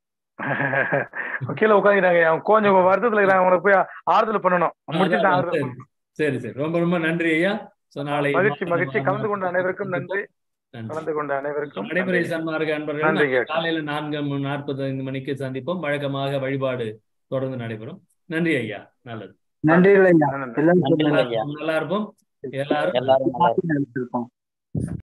கீழே உட்காந்துட்டாங்க அவன் கொஞ்சம் வருத்தத்துல இருக்கிறாங்க அவங்களை போய் ஆறுதல் பண்ணணும் முடிச்சுட்டு அதான், ஆறுதல் சரி, சரி சரி ரொம்ப ரொம்ப நன்றி ஐயா ஸோ நாளை மகிழ்ச்சி மாலை மகிழ்ச்சி நம்ம கலந்து கொண்ட அனைவருக்கும் நன்றி நன்றி. கலந்து கொண்ட அனைவருக்கும் நடைமுறை நன்றி. சன்மார்க்க அன்பர்கள் நன்றிங்க. நாளை காலையில நான்கு மு- நாற்பத்தைந்து மணிக்கு சந்திப்போம் வழக்கமாக வழிபாடு தொடர்ந்து நடைபெறும் நன்றி ஐயா நல்லது நன்றிகள் ஐயா நன்றி. எல்லாரும் நல்லா சொல்லுங்க இருப்போம், நல்லா இருப்போம் எல்லாரும் எல்லாரும் நல்லா இருப்போம்